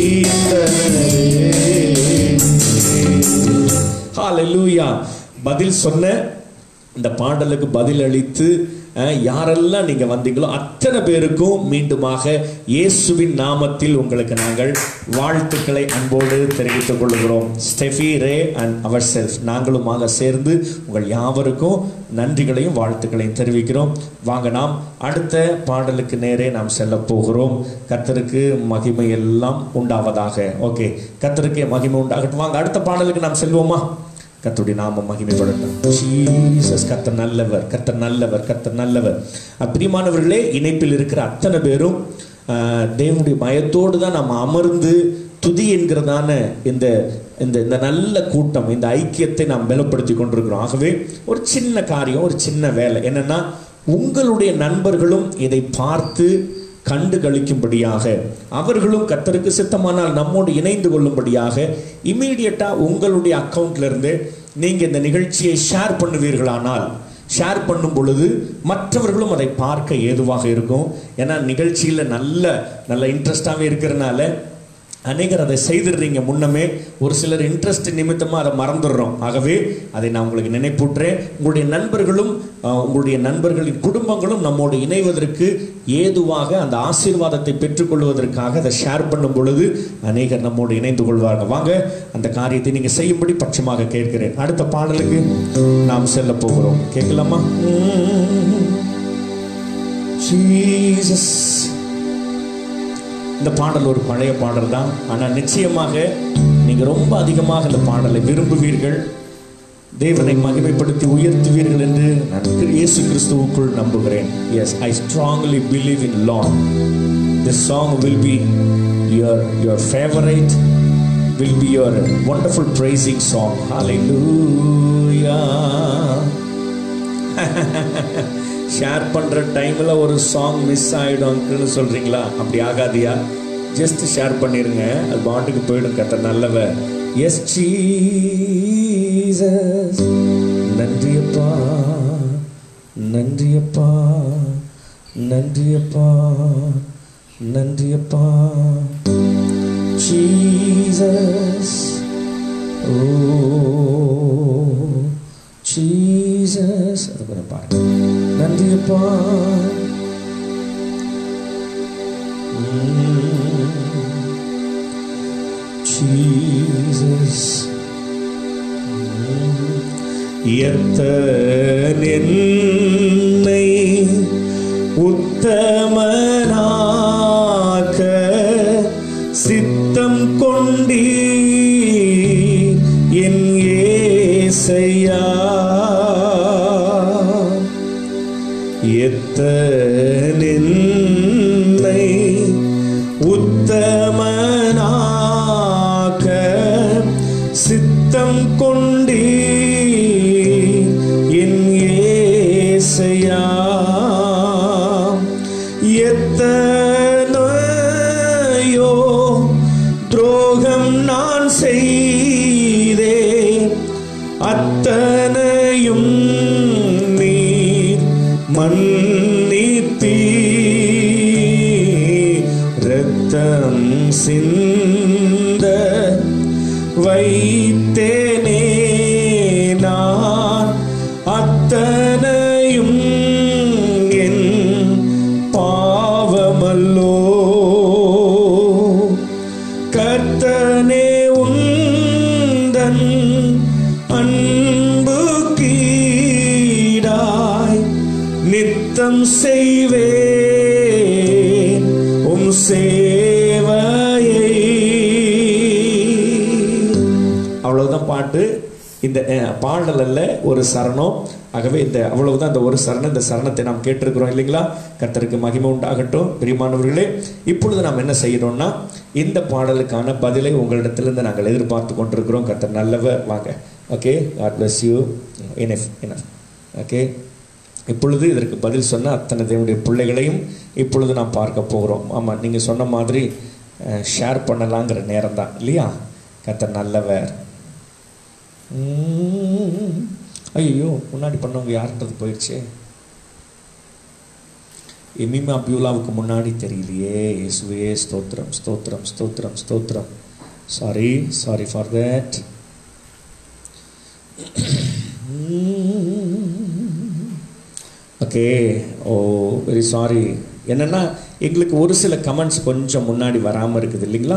S1: ஈந்தனரே ஹalleluya பதில் சொன்ன இந்த பாடலுக்கு பதில் அளித்து அஹ், யாரெல்லாம் நீங்க வந்தீங்களோ அத்தனை பேருக்கும் மீண்டுமாக இயேசுவின் நாமத்தில் உங்களுக்கு நாங்கள் வாழ்த்துக்களை அன்போடு தெரிவித்துக் கொள்கிறோம் Steffi Ray and our self நாங்களுமாக சேர்ந்து உங்கள் யாவருக்கும் நன்றிகளையும் வாழ்த்துக்களையும் தெரிவிக்கிறோம் வாங்க நாம் அடுத்த பாடலுக்கு நேரே நாம் செல்ல போகிறோம் கர்த்தருக்கு மகிமை எல்லாம் உண்டாவதாக ஓகே கர்த்தருக்கு மகிமை உண்டாகட்டும் வாங்க அடுத்த பாடலுக்கு நாம் செல்வோமா கர்த்தருடைய நாமம் மகிமைப்படட்டும் ஜீசஸ் கர்த்தர் நல்லவர் கர்த்தர் நல்லவர் கர்த்தர் நல்லவர் அப்பிரியமானவர்களே இணைப்பில் இருக்கிற அத்தனை பேரும் ஆஹ், தேவனுடைய பயத்தோடு தான் நம்ம அமர்ந்து துதி என்கிறதான இந்த இந்த இந்த நல்ல கூட்டம் இந்த ஐக்கியத்தை நாம் பலப்படுத்தி கொண்டிருக்கிறோம் ஆகவே ஒரு சின்ன காரியம் ஒரு சின்ன வேலை என்னன்னா உங்களுடைய நண்பர்களும் இதை பார்த்து கண்டு கழிக்கும்படியாக அவர்களும் கர்த்தருக்கு சித்தமானால் நம்மோடு இணைந்து கொள்ளும்படியாக இமீடியட்டா உங்களுடைய அக்கவுண்ட்ல இருந்து நீங்க இந்த நிகழ்ச்சியை ஷேர் பண்ணுவீர்களானால் ஷேர் பண்ணும் பொழுது மற்றவர்களும் அதை பார்க்க ஏதுவாக இருக்கும் ஏன்னா நிகழ்ச்சியில் நல்ல நல்ல இன்ட்ரெஸ்டாகவே இருக்கிறனால அநேகர் அதை செய்திடுறீங்க முன்னமே ஒரு சிலர் இன்ட்ரெஸ்ட் நிமித்தமாக அதை மறந்துடுறோம் ஆகவே அதை நான் உங்களுக்கு நினைப்பூட்டுறேன் உங்களுடைய நண்பர்களும் அஹ், உங்களுடைய நண்பர்களின் குடும்பங்களும் நம்மோடு இணைவதற்கு ஏதுவாக அந்த ஆசீர்வாதத்தை பெற்றுக்கொள்வதற்காக அதை ஷேர் பண்ணும் பொழுது அநேகர் நம்மோடு இணைந்து கொள்வார்கள் வாங்க அந்த காரியத்தை நீங்கள் செய்யும்படி பட்சமாக கேட்கிறேன் அடுத்த பாடலுக்கு நாம் செல்ல போகிறோம் கேட்கலாமா ஜீசஸ் இந்த பாடல் ஒரு பழைய பாடல் தான் ஆனால் நிச்சயமாக நீங்கள் ரொம்ப அதிகமாக இந்த பாடலை விரும்புவீர்கள் தேவனை மகிமைப்படுத்தி உயர்த்துவீர்கள் என்று நான் கிரி- இயேசு கிறிஸ்துவுக்குள் நம்புகிறேன் yes I strongly believe in long this song will be your your favourite will be your wonderful praising song ஹalleluya ஷேர் பண்ற டைம்ல ஒரு சாங் மிஸ் ஆயிடும்னு சொல்றீங்களா அப்படி ஆகாதியா ஜஸ்ட் ஷேர் பண்ணிருங்க அது பாட்டுக்கு போயிடும் கத்த நல்லவர் எஸ் ஜீசஸ் நன்றியப்பா நன்றியப்பா நன்றியப்பா நன்றியப்பா ஜீசஸ் ஓ ஜீசஸ் அது கூட பாருங்க நன்றியப்பா ஜீசஸ் என்னை உத்தமனாக்க சித்தம் கொண்டீ என் ஏசையா எத்தனை உத்தமனாக்க சித்தம் கொண்டீ என் ஏசையா எத்தனையோ துரோகம் நான் செய்தேன் அத்தனையும் நீர் மன்னித்தீ ரத்தம் சிந்த வைத்தேனே நான் அத்தனையும் என் பாவமல்லோ கர்த்தனே உந்தன் அன்பு கீடாய் நித்தம் செய்வேன் உம் சேவையை அவ்வளவுதான் பாட்டு இந்த அஹ், பாடல் அல்ல ஒரு சரணம் ஆகவே இந்த அவ்வளவுதான் இந்த ஒரு சரணம் இந்த சரணத்தை நாம் கேட்டிருக்கிறோம் இல்லைங்களா கர்த்தருக்கு மகிமை உண்டாகட்டும் பிரியமானவர்களே இப்பொழுது நாம் என்ன செய்யணும்னா இந்த பாடலுக்கான பதிலை உங்களிடத்திலிருந்து நாங்கள் எதிர்பார்த்து கொண்டிருக்கிறோம் கர்த்தர் நல்லவர் வாங்க okay God bless you enough enough okay இப்பொழுது இதற்கு பதில் சொன்ன அத்தனை தேவனுடைய பிள்ளைகளையும் இப்பொழுது நாம் பார்க்க போகிறோம் ஆமாம் நீங்கள் சொன்ன மாதிரி ஷேர் பண்ணலாங்கிற நேரம் தான் இல்லையா கத்தர் நல்லவர் உம். ஐயோ முன்னாடி பண்ணவங்க யார்ன்றது போயிடுச்சே எமிமா பியூலாவுக்கு முன்னாடி தெரியலையே இயேசுவே ஸ்தோத்திரம் ஸ்தோத்திரம் ஸ்தோத்திரம் ஸ்தோத்திரம் sorry sorry for that okay oh very sorry என்னென்னா எங்களுக்கு ஒரு சில கமெண்ட்ஸ் கொஞ்சம் முன்னாடி வராமல் இருக்குது இல்லைங்களா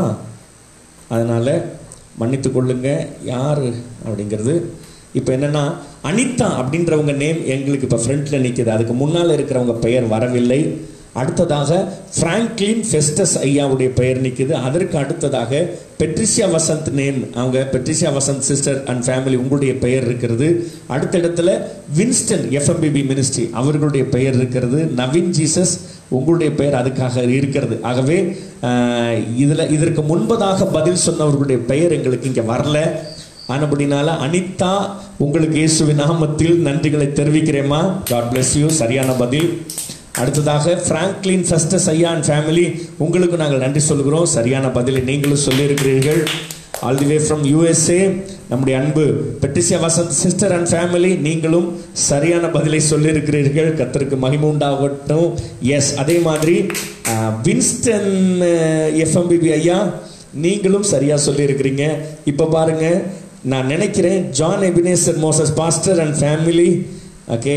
S1: அதனால் மன்னித்து கொள்ளுங்க யார் அப்படிங்கிறது இப்போ என்னென்னா அனிதா அப்படின்றவங்க நேம் எங்களுக்கு இப்போ ஃப்ரண்ட்டில் நிற்கிது அதுக்கு முன்னால் இருக்கிறவங்க பெயர் வரவில்லை அடுத்ததாக பிராங்க்லின் ஃபெஸ்டஸ் ஐயாவுடைய பெயர் நிற்குது அதற்கு அடுத்ததாக பெட்ரிசியா வசந்த் நேம் அவங்க Patricia Vasanth sister and family உங்களுடைய பெயர் இருக்கிறது அடுத்த இடத்துல வின்ஸ்டன் எஃப்எம்பிபி மினிஸ்ட்ரி அவர்களுடைய பெயர் இருக்கிறது நவீன் ஜீசஸ் உங்களுடைய பெயர் அதுக்காக இருக்கிறது ஆகவே ஆஹ், இதுல இதற்கு முன்பதாக பதில் சொன்னவர்களுடைய பெயர் எங்களுக்கு இங்கே வரல ஆனபடினால அனிதா உங்களுக்கு இயேசுவின் நாமத்தில் நன்றிகளை தெரிவிக்கிறேம்மா காட் bless யூ சரியான பதில் அடுத்ததாக பிராங்க்லின் ஃபஸ்டஸ் ஐயா அண்ட் ஃபேமிலி உங்களுக்கு நாங்கள் நன்றி சொல்கிறோம் சரியான பதிலை நீங்களும் சொல்லியிருக்கிறீர்கள் all the way from USA நம்முடைய அன்பு Patricia Vasanth sister and family நீங்களும் சரியான பதிலை சொல்லியிருக்கிறீர்கள் கத்தருக்கு மகிமை உண்டாகட்டும் எஸ் அதே மாதிரி அஹ், வின்ஸ்டன் எஃப்எம்பிபி ஐயா நீங்களும் சரியா சொல்லியிருக்கிறீங்க இப்போ பாருங்க நான் நினைக்கிறேன் John Ebenezer Moses pastor and family okay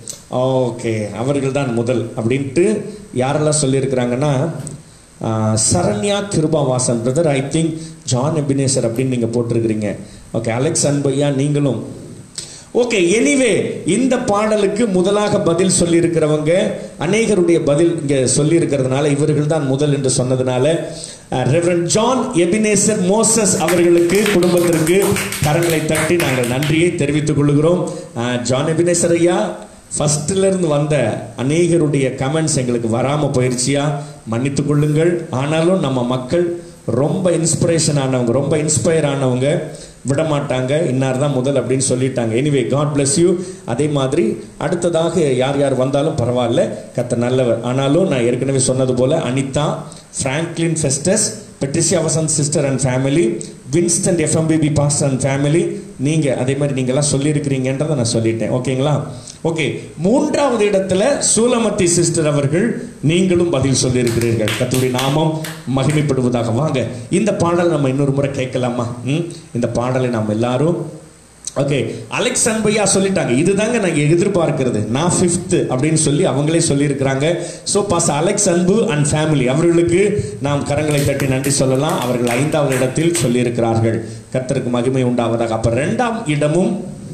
S1: okay அவர்கள் தான் முதல் அப்படின்ட்டு யாரெல்லாம் சொல்லியிருக்கிறாங்கன்னா ஆஹ், Saranya Kirubavasan brother I think John Ebenezer அப்படின்னு நீங்கள் போட்டிருக்கிறீங்க ஓகே அலெக்ஸ் அன்பையா நீங்களும் ஓகே எனிவே இந்த பாடலுக்கு முதலாக பதில் சொல்லியிருக்கிறவங்க அநேகருடைய பதில் இங்க சொல்லியிருக்கிறதுனால இவர்கள் தான் முதல் என்று சொன்னதுனால ரெவரன் ஜான் எபினேசர் மோசஸ் அவர்களுக்கு குடும்பத்திற்கு கரங்களை தட்டி நாங்கள் நன்றியை தெரிவித்துக் கொள்கிறோம் அஹ், ஜான் எபினேசர் ஐயா ஃபர்ஸ்ட்ல இருந்து வந்த அநேகருடைய கமெண்ட்ஸ் எங்களுக்கு வராம போயிருச்சியா மன்னித்துக் கொள்ளுங்கள் ஆனாலும் நம்ம மக்கள் ரொம்ப இன்ஸ்பிரேஷன் ஆனவங்க ரொம்ப இன்ஸ்பயர் ஆனவங்க விட மாட்டாங்க இன்னார் தான் முதல் அப்படின்னு சொல்லிட்டாங்க எனிவே காட் bless யூ அதே மாதிரி அடுத்ததாக யார் யார் வந்தாலும் பரவாயில்ல கத்த நல்லவர் ஆனாலும் நான் ஏற்கனவே சொன்னது போல Anita Franklin Festus Patricia Vasanth sister and family Winston FMPB pastor and family நீங்கள் அதே மாதிரி நீங்கள்லாம் சொல்லியிருக்கிறீங்கன்றதை நான் சொல்லிட்டேன் ஓகேங்களா ஓகே மூன்றாவது இடத்துல சூலமத்தி சிஸ்டர் அவர்கள் நீங்களும் பதில் சொல்லியிருக்கிறீர்கள் கத்துடைய நாமம் மகிமைப்படுவதாக வாங்க இந்த பாடல் நம்ம இன்னொரு முறை கேட்கலாமா ம்? இந்த பாடலை நாம் எல்லாரும் ஓகே அலெக்ஸ் அன்பையா சொல்லிட்டாங்க இதுதாங்க நாங்கள் எதிர்பார்க்கிறது நான் ஃபிஃப்த்து அப்படின்னு சொல்லி அவங்களே சொல்லியிருக்கிறாங்க ஸோ பாஸ் அலெக்ஸ் அன்பு அண்ட் ஃபேமிலி அவர்களுக்கு நாம் கரங்களை தட்டி நன்றி சொல்லலாம் அவர்கள் ஐந்தாவது இடத்தில் சொல்லியிருக்கிறார்கள் கர்த்தருக்கு மகிமை உண்டாவதாக அப்போ ரெண்டாம் இடமும்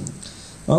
S1: oh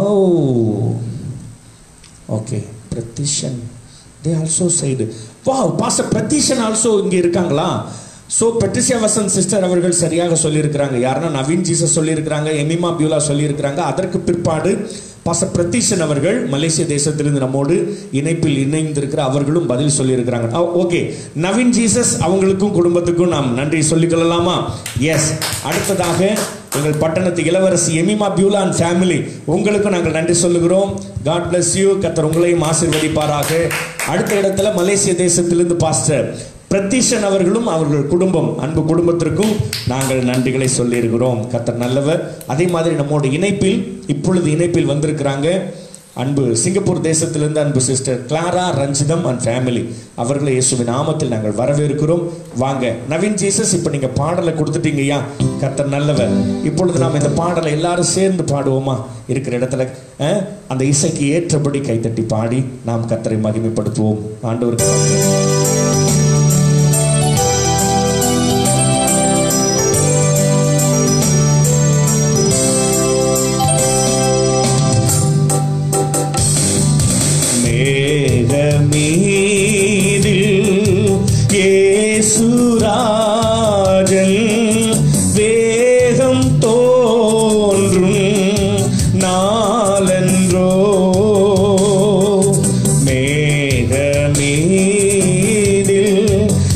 S1: okay Prathishan they also side வா பாஸ்டர் பிரதிஷன் ஆல்சோ இங்கே இருக்காங்களா ஸோ பெட்ரிசியா வசந்த் சிஸ்டர் அவர்கள் சரியாக சொல்லியிருக்கிறாங்க யாருன்னா நவீன் ஜீசஸ் சொல்லியிருக்கிறாங்க எமிமா பியூலா சொல்லியிருக்கிறாங்க அதற்கு பிற்பாடு பாஸ்டர் பிரதீஷன் அவர்கள் மலேசிய தேசத்திலிருந்து நம்மோடு இணைப்பில் இணைந்திருக்கிற அவர்களும் பதில் சொல்லியிருக்கிறாங்க ஓகே நவீன் ஜீசஸ் அவங்களுக்கும் குடும்பத்துக்கும் நாம் நன்றி சொல்லிக்கொள்ளலாமா எஸ் அடுத்ததாக எங்கள் பட்டணத்து இளவரசி எமிமா பியூலா அண்ட் ஃபேமிலி உங்களுக்கும் நாங்கள் நன்றி சொல்லுகிறோம் காட் bless யூ கத்தர் உங்களையும் ஆசீர்வதிப்பாராக அடுத்த இடத்துல மலேசிய தேசத்திலிருந்து பாஸ்டர் பிரதீஷன் அவர்களும் அவர்கள் குடும்பம் அன்பு குடும்பத்திற்கும் நாங்கள் நன்றிகளை சொல்லியிருக்கிறோம் கத்தர் நல்லவர் அதே மாதிரி நம்மோட இணைப்பில் இப்பொழுது இணைப்பில் வந்திருக்கிறாங்க அன்பு சிங்கப்பூர் தேசத்திலிருந்து அன்பு sister Clara Ranjitham and family அவர்களை இயேசுவின் நாமத்தில் நாங்கள் வரவேற்கிறோம் வாங்க நவீன் ஜீசஸ் இப்போ நீங்க பாடலை கொடுத்துட்டீங்க ஐயா கர்த்தர் நல்லவர் இப்பொழுது நாம் இந்த பாடலை எல்லாரும் சேர்ந்து பாடுவோமா இருக்கிற இடத்துல அஹ், அந்த இசைக்கு ஏற்றபடி கைத்தட்டி பாடி நாம் கர்த்தரை மகிமைப்படுத்துவோம் ஆண்டவருக்கு மேகமீதில் ஏசுராஜன் வேகம் தோன்றும் நாளன்றோ மேகமீதில்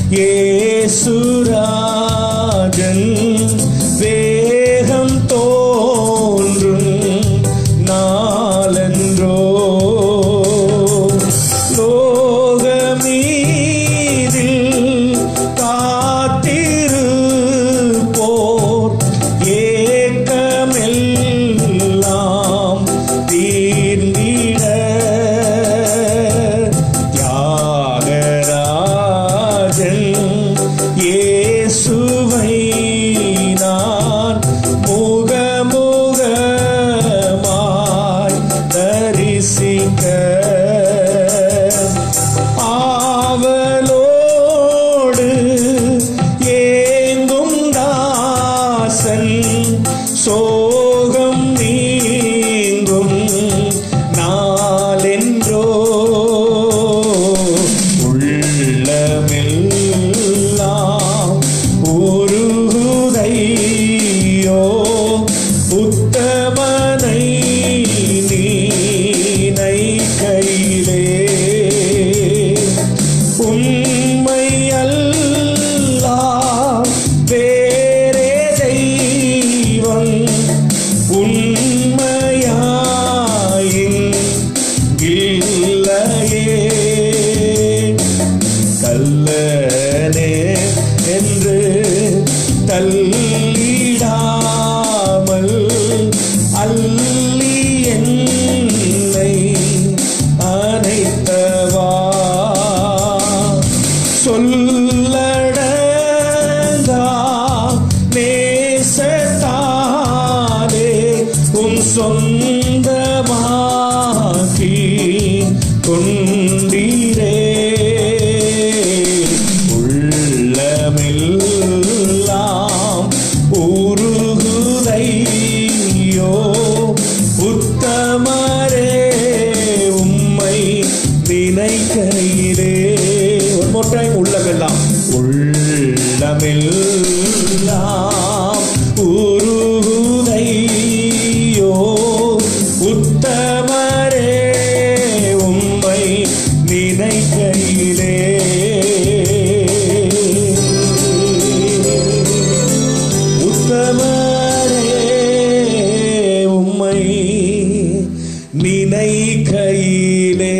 S1: ஏசுராஜன் வேகம் தோன்றும் நாளன்றோ ஆவலோடு ஏங்கும் தாசன் சோகம் நீங்கும் நாளென்றோ உள்ளமெல்லாம் உருகுதையோ உத்தமனை நீனை கையிலே உண்மை அல்லா வேறே தெய்வம் உண்மையாயின் இல்லையே கல்லனே என்று தள்ளிடாமல் அள்ளி என்னை அனைத்தவா சொல்லடங்கா நேசத்தாலே உன் சொந்தமாக்கி கொண்டீரே உள்ளமெல்லாம் உருகுதையோ உத்தமரே உம்மை நினைக்கையிலே ஒரு more time உள்ளமெல்லாம் உள்ளமெல்லாம் உருகுதையோ உத்தமரே உம்மை நினைக்கையிலே உத்தமரே உம்மை நினைக்கையிலே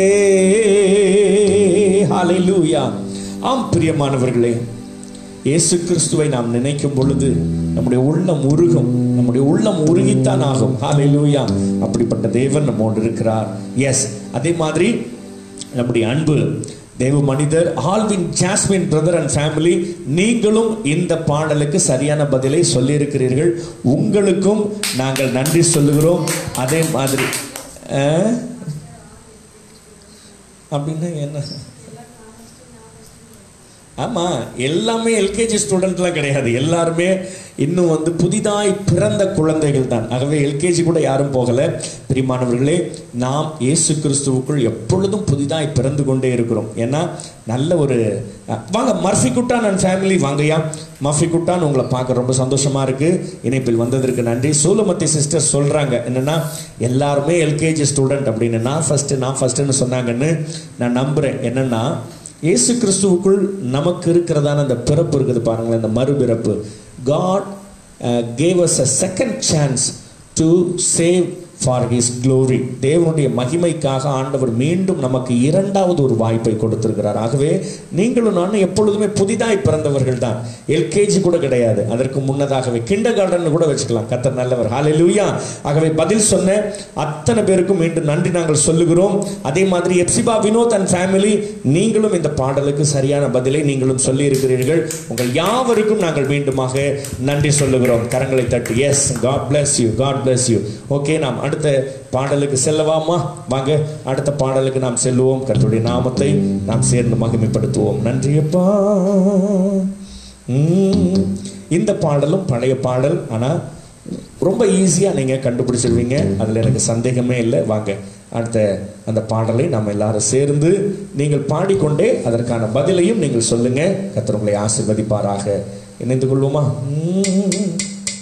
S1: ஹalleluya ஆம் பிரியமானவர்களே இயேசு கிறிஸ்துவை நாம் நினைக்கும் பொழுது நம்முடைய உள்ளம் உருகும் நம்முடைய உள்ளம் உருகித்தான் ஆகும் ஹalleluya அப்படிப்பட்ட தேவன் நம்மோடு இருக்கிறார் எஸ் அதே மாதிரி நம்முடைய அன்பு தேவ மனிதர் Alvin Jasmine brother and family நீங்களும் இந்த பாடலுக்கு சரியான பதிலை சொல்லியிருக்கிறீர்கள் உங்களுக்கும் நாங்கள் நன்றி சொல்லுகிறோம் அதே மாதிரி அஹ்? அப்படின்னா என்ன ஆமா எல்லாமே எல்கேஜி ஸ்டூடெண்ட்லாம் கிடையாது எல்லாருமே இன்னும் வந்து புதிதாய் பிறந்த குழந்தைகள் தான் ஆகவே எல்கேஜி கூட யாரும் போகல பிரிமானவர்களே நாம் இயேசு கிறிஸ்துவுக்குள் எப்பொழுதும் புதிதாய் பிறந்து கொண்டே இருக்கிறோம் ஏன்னா நல்ல ஒரு அஹ், வாங்க மர்ஃபி குட்டான் அண்ட் ஃபேமிலி வாங்கய்யா மர்ஃபி குட்டான் உங்களை பார்க்க ரொம்ப சந்தோஷமா இருக்கு இணைப்பில் வந்ததற்கு நன்றி சூலமத்தி சிஸ்டர் சொல்றாங்க என்னன்னா எல்லாருமே எல்கேஜி ஸ்டூடெண்ட் அப்படின்னு நான் ஃபர்ஸ்ட் நான் ஃபர்ஸ்ட்னு சொன்னாங்கன்னு நான் நம்புறேன் என்னன்னா இயேசு கிறிஸ்துவுக்குள் நமக்கு இருக்கிறதான அந்த பிறப்பு இருக்குது பாருங்களேன் இந்த மறுபிறப்பு God gave us a second chance to save for his glory தேவனுடைய மகிமைக்காக ஆண்டவர் மீண்டும் நமக்கு இரண்டாவது ஒரு வாய்ப்பை கொடுத்திருக்கிறார் ஆகவே நீங்களும் நானும் எப்பொழுதுமே புதிதாய் பிறந்தவர்கள் தான் எல்கேஜி கூட கிடையாது அதற்கு முன்னதாகவே கிண்டர் கார்டன் கூட வச்சுக்கலாம் கத்தர் நல்லவர் ஹalleluya ஆகவே பதில் சொன்ன அத்தனை பேருக்கும் மீண்டும் நன்றி நாங்கள் சொல்லுகிறோம் அதே மாதிரி எப்சிபா வினோத் அண்ட் ஃபேமிலி நீங்களும் இந்த பாடலுக்கு சரியான பதிலை நீங்களும் சொல்லி இருக்கிறீர்கள் உங்கள் யாவருக்கும் நாங்கள் மீண்டுமாக நன்றி சொல்லுகிறோம் கரங்களை தட்டி yes God bless you God bless you okay நாம் அடுத்த பாடலுக்கு செல்லவாமா வாங்க அடுத்த பாடலுக்கு நாம் செல்லுவோம் கர்த்தருடைய நாமத்தை நாம் சேர்ந்து மகிமைப்படுத்துவோம் நன்றியப்பா உம். இந்த பாடலும் பழைய பாடல் ஆனால் ரொம்ப ஈஸியாக நீங்கள் கண்டுபிடிச்சிருவீங்க அதில் எனக்கு சந்தேகமே இல்லை வாங்க அடுத்த அந்த பாடலை நாம் எல்லாரும் சேர்ந்து நீங்கள் பாடிக்கொண்டே அதற்கான பதிலையும் நீங்கள் சொல்லுங்க கர்த்தர் உங்களை ஆசீர்வதிப்பாராக இணைந்து கொள்வோமா உம்.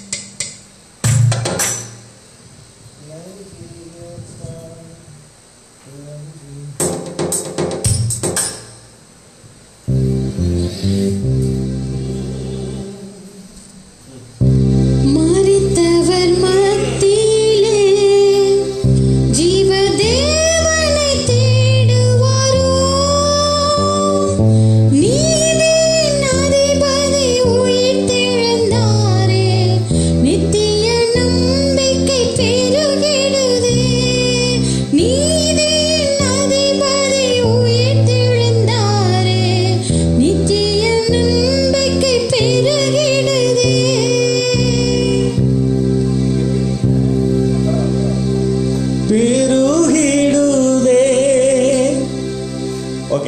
S3: மரித்தவர் மத்தியிலே ஜீவதேவனை தேடுவாரோ நீதியின் அதிபதி உயிர்த்தெழுந்தாரே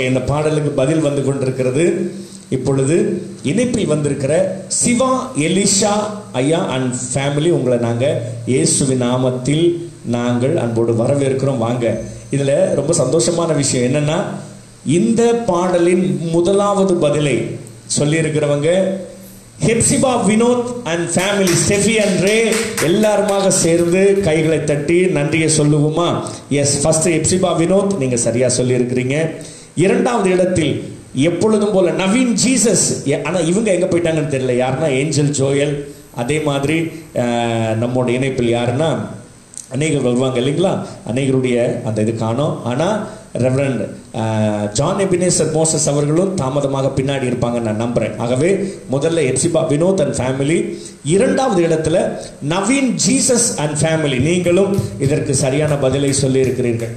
S1: ஓகே இந்த பாடலுக்கு பதில் வந்து கொண்டிருக்கிறது இப்பொழுது இணைப்பில் வந்திருக்கிற சிவா எலிஷா ஐயா அண்ட் ஃபேமிலி உங்களை நாங்கள் இயேசுவின் நாமத்தில் நாங்கள் அன்போடு வரவேற்கிறோம் வாங்க இதில் ரொம்ப சந்தோஷமான விஷயம் என்னன்னா இந்த பாடலின் முதலாவது பதிலை சொல்லியிருக்கிறவங்க Hephzibah Vinod and family Steffi and Ray எல்லாருமாக சேர்ந்து கைகளை தட்டி நன்றியை சொல்லுவோமா எஸ் ஃபர்ஸ்ட் ஹெப்சிபா வினோத் நீங்க சரியா சொல்லியிருக்கிறீங்க இரண்டாவது இடத்தில் எப்பொழுதும் போல நவீன் ஜீசஸ் எ- ஆனா இவங்க எங்க போயிட்டாங்கன்னு தெரியல யாருன்னா ஏஞ்சல் ஜோயல் அதே மாதிரி அஹ், நம்மோட இணைப்பில் யாருன்னா அநேகர் வருவாங்க இல்லைங்களா அநேகருடைய அந்த இது காணோம் ஆனால் ரெவரண்ட் ஜான் எபினேசர் மோசஸ் அவர்களும் தாமதமாக பின்னாடி இருப்பாங்க நான் நம்புறேன் ஆகவே முதல்ல எப்சிபா வினோத் அண்ட் ஃபேமிலி இரண்டாவது இடத்துல நவீன் ஜீசஸ் அண்ட் ஃபேமிலி நீங்களும் இதற்கு சரியான பதிலை சொல்லி இருக்கிறீர்கள்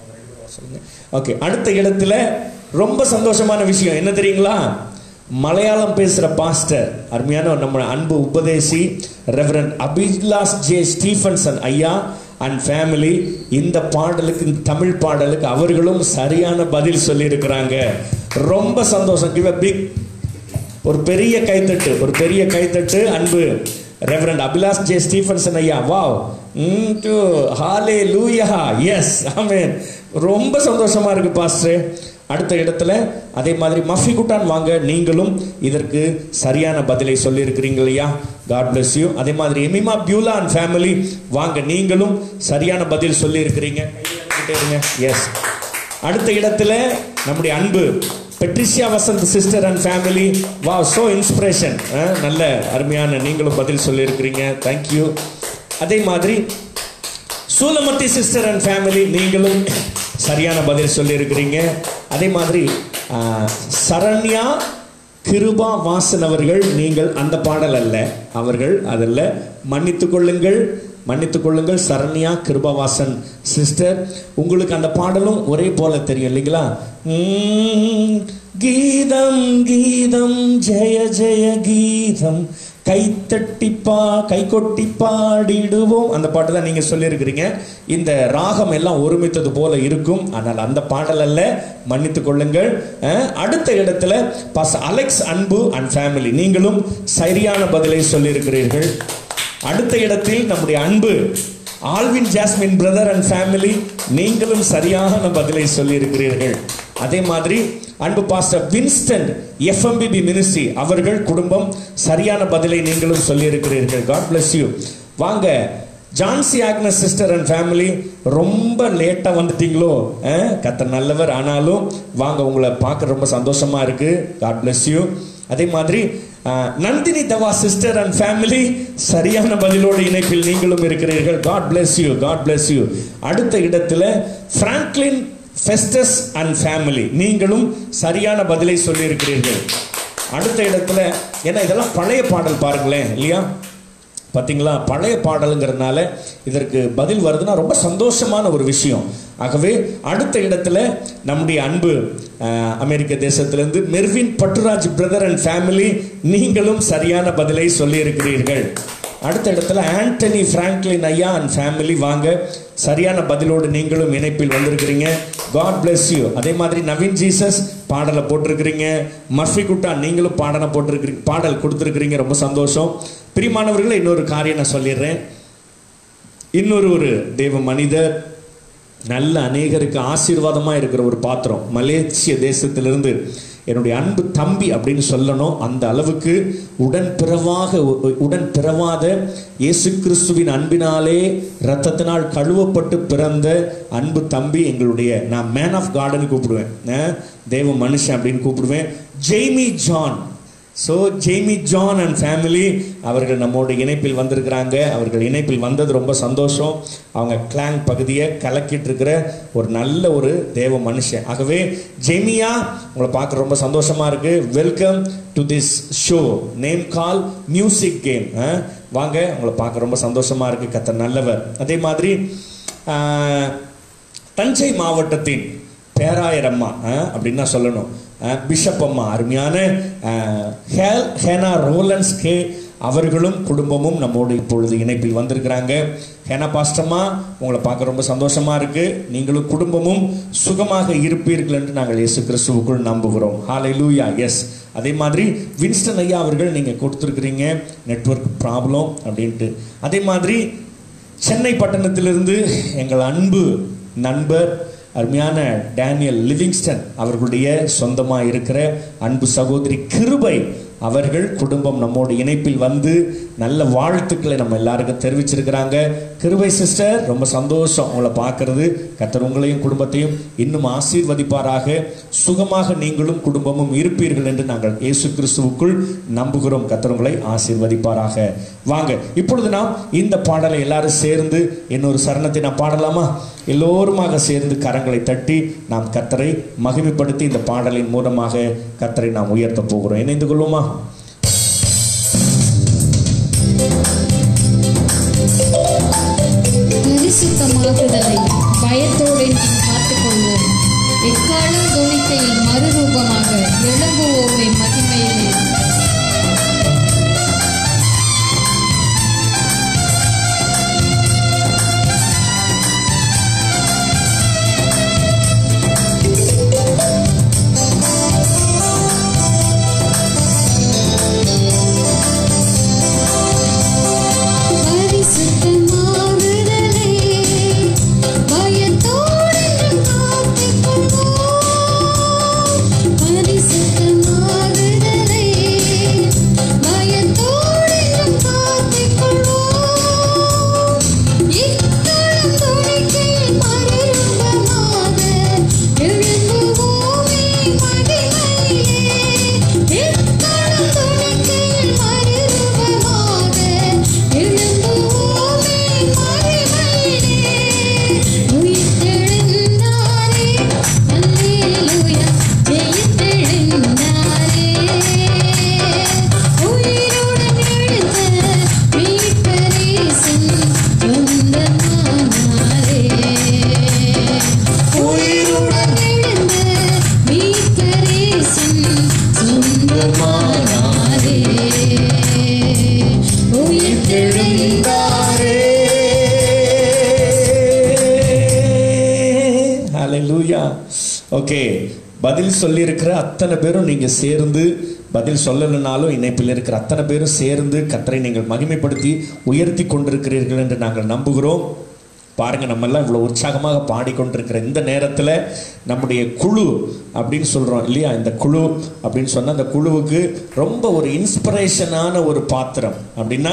S1: ஓகே அடுத்த இடத்துல ரொம்ப சந்தோஷமான விஷயம் என்ன தெரியுங்களா மலையாளம் பேசுற பாஸ்டர் அருமையான நம்ம அன்பு உபதேசி ரெவரண்ட் அபிலாஸ் ஜே ஸ்டீஃபன்சன் ஐயா அண்ட் ஃபேமிலி இந்த பாடலுக்கு இந்த தமிழ் பாடலுக்கு அவர்களும் சரியான பதில் சொல்லியிருக்கிறாங்க ரொம்ப சந்தோஷம் கிவ் பிக் ஒரு பெரிய கைத்தட்டு ஒரு பெரிய கைத்தட்டு அன்பு ரெவரண்ட் அபிலாஷ் ஜே ஸ்டீஃபன்சன் ஐயா wow hmm to hallelujah yes ஆமென் ரொம்ப சந்தோஷமா இருக்கு பாஸ்டர் அடுத்த இடத்துல அதே மாதிரி மஃபி குட்டான் வாங்க நீங்களும் இதற்கு சரியான பதிலை சொல்லியிருக்கிறீங்க இல்லையா காட் bless யூ அதே மாதிரி எமிமா பியூலா அண்ட் ஃபேமிலி வாங்க நீங்களும் சரியான பதில் சொல்லியிருக்கிறீங்க எஸ் அடுத்த இடத்துல நம்முடைய அன்பு Patricia Vasanth sister and family வா சோ இன்ஸ்பிரேஷன் நல்ல அருமையான நீங்களும் பதில் சொல்லியிருக்கிறீங்க தேங்க்யூ அதே மாதிரி சூலமத்தி சிஸ்டர் அண்ட் ஃபேமிலி நீங்களும் சரியான பதில் சொல்லியிருக்கிறீங்க அதே மாதிரி ஆ, சரண்யா கிருபா வாசன் அவர்கள் நீங்கள் அந்த பாடல் அல்ல அவர்கள் அதில் மன்னித்துக் கொள்ளுங்கள் மன்னித்துக் கொள்ளுங்கள் சரண்யா கிருபாவாசன் சிஸ்டர் உங்களுக்கு அந்த பாடலும் ஒரே போல தெரியும் இல்லைங்களா உம், கீதம் கீதம் ஜெய ஜெய கீதம் கைத்தட்டி பா கை கொட்டி பாடிடுவோம் அந்த பாட்டு தான் நீங்க சொல்லியிருக்கிறீங்க இந்த ராகம் எல்லாம் ஒருமித்தது போல இருக்கும் ஆனால் அந்த பாடல் அல்ல மன்னித்துக் கொள்ளுங்கள் அஹ், அடுத்த இடத்துல பாஸ் அலெக்ஸ் அன்பு அண்ட் ஃபேமிலி நீங்களும் சரியான பதிலை சொல்லியிருக்கிறீர்கள் அடுத்த இடத்தில் நம்முடைய அன்பு Alvin Jasmine brother and family நீங்களும் சரியான பதிலை சொல்லியிருக்கிறீர்கள் அதே மாதிரி அன்பு பாஸ்டர் வின்ஸ்டன் எஃப்எம்பிபி மினிஸ்ட்ரி அவர்கள் குடும்பம் சரியான பதிலை நீங்களும் சொல்லியிருக்கிறீர்கள் காட் bless யூ வாங்க Jancy Agnes sister and family ரொம்ப லேட்டா வந்துட்டீங்களோ அஹ், கர்த்தர் நல்லவர் ஆனாலும் வாங்க உங்களை பார்க்க ரொம்ப சந்தோஷமா இருக்கு காட் bless யூ அதே மாதிரி அஹ், Nandini Thava sister and family சரியான பதிலோடு இணைப்பில் நீங்களும் இருக்கிறீர்கள் God bless you God bless you அடுத்த இடத்துல பிராங்க்லின் ஃபெஸ்டஸ் அண்ட் ஃபேமிலி நீங்களும் சரியான பதிலை சொல்லியிருக்கிறீர்கள் அடுத்த இடத்துல ஏன்னா இதெல்லாம் பழைய பாடல் பாருங்களேன் இல்லையா பார்த்தீங்களா பழைய பாடலுங்கிறதுனால இதற்கு பதில் வருதுன்னா ரொம்ப சந்தோஷமான ஒரு விஷயம் ஆகவே அடுத்த இடத்துல நம்முடைய அன்பு அஹ், அமெரிக்க தேசத்திலிருந்து Mervin Patturaj brother and family நீங்களும் சரியான பதிலை சொல்லியிருக்கிறீர்கள் அடுத்த இடத்துல ஆண்டனி பிராங்க்லின் ஐயா அண்ட் ஃபேமிலி வாங்க சரியான பதிலோடு நீங்களும் இணைப்பில் வந்திருக்கிறீங்க காட் bless யூ அதே மாதிரி நவீன் ஜீசஸ் பாடலை போட்டிருக்கிறீங்க மர்ஃபி குட்டா நீங்களும் பாடலை போட்டிருக்கிறீங்க பாடல் கொடுத்துருக்கிறீங்க ரொம்ப சந்தோஷம் பிரிமானவர்களை இன்னொரு காரியம் நான் சொல்லிடுறேன் இன்னொரு ஒரு தெய்வ மனிதர் நல்ல அநேகருக்கு ஆசீர்வாதமா இருக்கிற ஒரு பாத்திரம் மலேசிய தேசத்திலிருந்து என்னுடைய அன்பு தம்பி அப்படின்னு சொல்லணும் அந்த அளவுக்கு உடன் பிறவாக உடன் பிறவாத இயேசு கிறிஸ்துவின் அன்பினாலே இரத்தத்தினால் கழுவப்பட்டு பிறந்த அன்பு தம்பி எங்களுடைய நான் மேன் ஆஃப் கார்டன் கூப்பிடுவேன் அஹ், தேவ மனுஷன் அப்படின்னு கூப்பிடுவேன் Jamie John so Jamie John and family அவர்கள் நம்மோட இணைப்பில் வந்திருக்கிறாங்க அவர்கள் இணைப்பில் வந்தது ரொம்ப சந்தோஷம் அவங்க கிளாங் பகுதியை கலக்கிட்டு இருக்கிற ஒரு நல்ல ஒரு தேவ மனுஷன் ஆகவே ஜெய்மியா உங்களை பார்க்க ரொம்ப சந்தோஷமா இருக்கு welcome to this show name call music game வாங்க உங்களை பார்க்க ரொம்ப சந்தோஷமா இருக்கு கத்த நல்லவர் அதே மாதிரி ஆஹ், தஞ்சை மாவட்டத்தின் பேராயர் அம்மா அஹ், அப்படின்னு தான் சொல்லணும் அஹ், பிஷப் அம்மா அருமையான அஹ், ஹேல் ஹேனா ரோலன்ஸ் கே அவர்களும் குடும்பமும் நம்மோடு இப்பொழுது இணைப்பில் வந்திருக்கிறாங்க ஹேனா பாஸ்டமா உங்களை பார்க்க ரொம்ப சந்தோஷமா இருக்கு நீங்களும் குடும்பமும் சுகமாக இருப்பீர்கள் என்று நாங்கள் இயேசு கிறிஸ்துவுக்குள் நம்புகிறோம் ஹாலை லூயா எஸ் அதே மாதிரி வின்ஸ்டன் ஐயா அவர்கள் நீங்கள் கொடுத்துருக்கிறீங்க நெட்வொர்க் ப்ராப்ளம் அப்படின்ட்டு அதே மாதிரி சென்னை பட்டணத்திலிருந்து எங்கள் அன்பு நண்பர் அருமையான டேனியல் லிவிங்ஸ்டன் அவர்களுடைய சொந்தமாக இருக்கிற அன்பு சகோதரி கிருபை அவர்கள் குடும்பம் நம்மோடு இணைப்பில் வந்து நல்ல வாழ்த்துக்களை நம்ம எல்லாருக்கும் தெரிவிச்சிருக்கிறாங்க கிருபை சிஸ்டர் ரொம்ப சந்தோஷம் உங்களை பார்க்கறது கத்தர் உங்களையும் குடும்பத்தையும் இன்னும் ஆசீர்வதிப்பாராக சுகமாக நீங்களும் குடும்பமும் இருப்பீர்கள் என்று நாங்கள் இயேசு கிறிஸ்துவுக்குள் நம்புகிறோம் கத்தர் உங்களை ஆசீர்வதிப்பாராக வாங்க இப்பொழுது நாம் இந்த பாடலை எல்லாரும் சேர்ந்து இன்னொரு சரணத்தை நாம் பாடலாமா எல்லோருமாக சேர்ந்து கரங்களை தட்டி நாம் கத்தரை மகிமைப்படுத்தி இந்த பாடலின் மூலமாக கத்தரை நாம் உயர்த்த போகிறோம் இணைந்து கொள்வோமா
S3: பரிசுத்தமாகுதலை பயத்தோடு நாம் காத்துக்கொள்வோம் எக்காலம் துணிக்கையில் மறுரூபமாக எழும்புவோமே மகிமையிலே பரிசுத்தமாகுதலை பயத்தோடு நாம் காத்துக்கொள்வோம் பரிசுத்தமாகுதலை பயத்தோடு நாம் காத்துக்கொள்வோம் இக்காலம் துணிக்கையில் மறுரூபமாக எழும்புவோமே மகிமையிலே இக்காலம் துணிக்கையில் மறுரூபமாக எழும்புவோமே மகிமையிலே உயிர்த்தெழுந்தாரே அல்லேலூயா ஜெயித்தெழுந்தாரே உயிருடன் எழுந்த மீட்பரேசன் சொந்தமானாரே உயிருடன் எழுந்த மீட்பரேசன் சொந்தமானாரே உயிர்த்தெழுந்தாரே
S1: ஹalleluya ஓகே பதில் சொல்லியிருக்கிற அத்தனை பேரும் நீங்க சேர்ந்து பதில் சொல்லலைனாலும் இணைப்பில் இருக்கிற அத்தனை பேரும் சேர்ந்து கத்தரை நீங்கள் மகிமைப்படுத்தி உயர்த்தி கொண்டிருக்கிறீர்கள் என்று நாங்கள் நம்புகிறோம் பாருங்க நம்ம எல்லாம் இவ்வளவு உற்சாகமாக பாடிக்கொண்டிருக்கிற இந்த நேரத்தில் நம்முடைய குழு அப்படின்னு சொல்றோம் இல்லையா இந்த குழு அப்படின்னு சொன்னா அந்த குழுவுக்கு ரொம்ப ஒரு இன்ஸ்பிரேஷனான ஒரு பாத்திரம் அப்படின்னா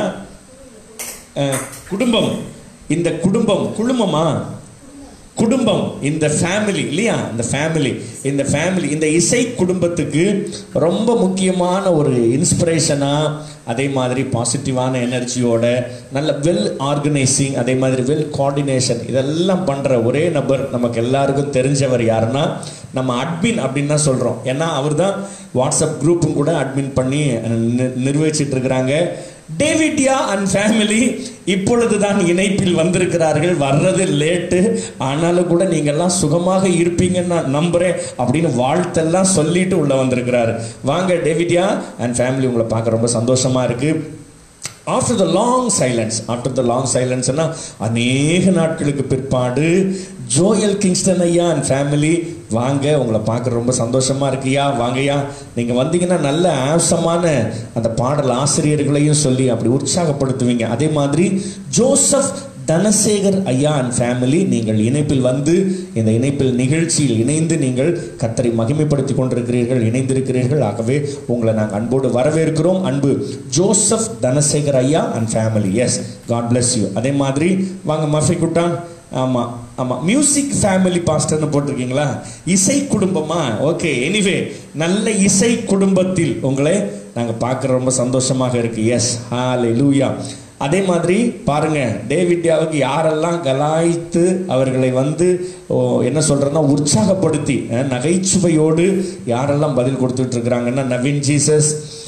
S1: அஹ், குடும்பம் இந்த குடும்பம் குழுமமா குடும்பம் இந்த ஃபேமிலி இல்லையா இந்த ஃபேமிலி இந்த ஃபேமிலி இந்த இசை குடும்பத்துக்கு ரொம்ப முக்கியமான ஒரு இன்ஸ்பிரேஷனா அதே மாதிரி பாசிட்டிவான எனர்ஜியோட நல்ல வெல் ஆர்கனைசிங் அதே மாதிரி வெல் கோஆர்டினேஷன் இதெல்லாம் பண்ற ஒரே நபர் நமக்கு எல்லாருக்கும் தெரிஞ்சவர் யாருன்னா நம்ம அட்மின் அப்படின்னு தான் சொல்றோம் ஏன்னா அவர் தான் வாட்ஸ்அப் குரூப்பும் கூட அட்மின் பண்ணி நி- நிர்வகிச்சிட்டு இருக்கிறாங்க டேவிட்யா அண்ட் ஃபேமிலி இப்பொழுது தான் இணைப்பில் வந்திருக்கிறார்கள் வர்றது லேட்டு ஆனாலும் கூட நீங்கெல்லாம் சுகமாக இருப்பீங்கன்னு நான் நம்புறேன் அப்படின்னு வாழ்த்தெல்லாம் சொல்லிட்டு உள்ள வந்திருக்கிறாரு வாங்க டேவிட்யா அண்ட் ஃபேமிலி உங்களை பார்க்க ரொம்ப சந்தோஷமா இருக்கு after the long silence after the long சைலன்ஸ்னா அநேக நாட்களுக்கு பிற்பாடு ஜோயல் கிங்ஸ்டன் ஐயா அண்ட் ஃபேமிலி வாங்க உங்களை பார்க்க ரொம்ப சந்தோஷமா இருக்குயா வாங்கய்யா நீங்க வந்தீங்கன்னா நல்ல ஆசமான அந்த பாடல் ஆசிரியர்களையும் சொல்லி அப்படி உற்சாகப்படுத்துவீங்க அதே மாதிரி ஜோசப் தனசேகர் ஐயா அண்ட் ஃபேமிலி நீங்கள் இணைப்பில் வந்து இந்த இணைப்பில் நிகழ்ச்சியில் இணைந்து நீங்கள் கத்தரை மகிமைப்படுத்தி கொண்டிருக்கிறீர்கள் இணைந்திருக்கிறீர்கள் ஆகவே உங்களை நாங்கள் அன்போடு வரவேற்கிறோம் அன்பு ஜோசப் தனசேகர் ஐயா and family yes God bless you அதே மாதிரி வாங்க மஃபி குட்டான் ஆமாம் ஆமாம் மியூசிக் ஃபேமிலி பாஸ்டர்னு போட்டிருக்கீங்களா இசை குடும்பமா ஓகே எனிவே நல்ல இசை குடும்பத்தில் உங்களை நாங்கள் பார்க்குற ரொம்ப சந்தோஷமாக இருக்கு எஸ் ஹாலே லூயா அதே மாதிரி பாருங்க டேவிட்யாவுக்கு யாரெல்லாம் கலாய்த்து அவர்களை வந்து ஓ, என்ன சொல்றேன்னா உற்சாகப்படுத்தி அஹ், நகைச்சுவையோடு யாரெல்லாம் பதில் கொடுத்துட்டு இருக்கிறாங்கன்னா நவீன் ஜீசஸ்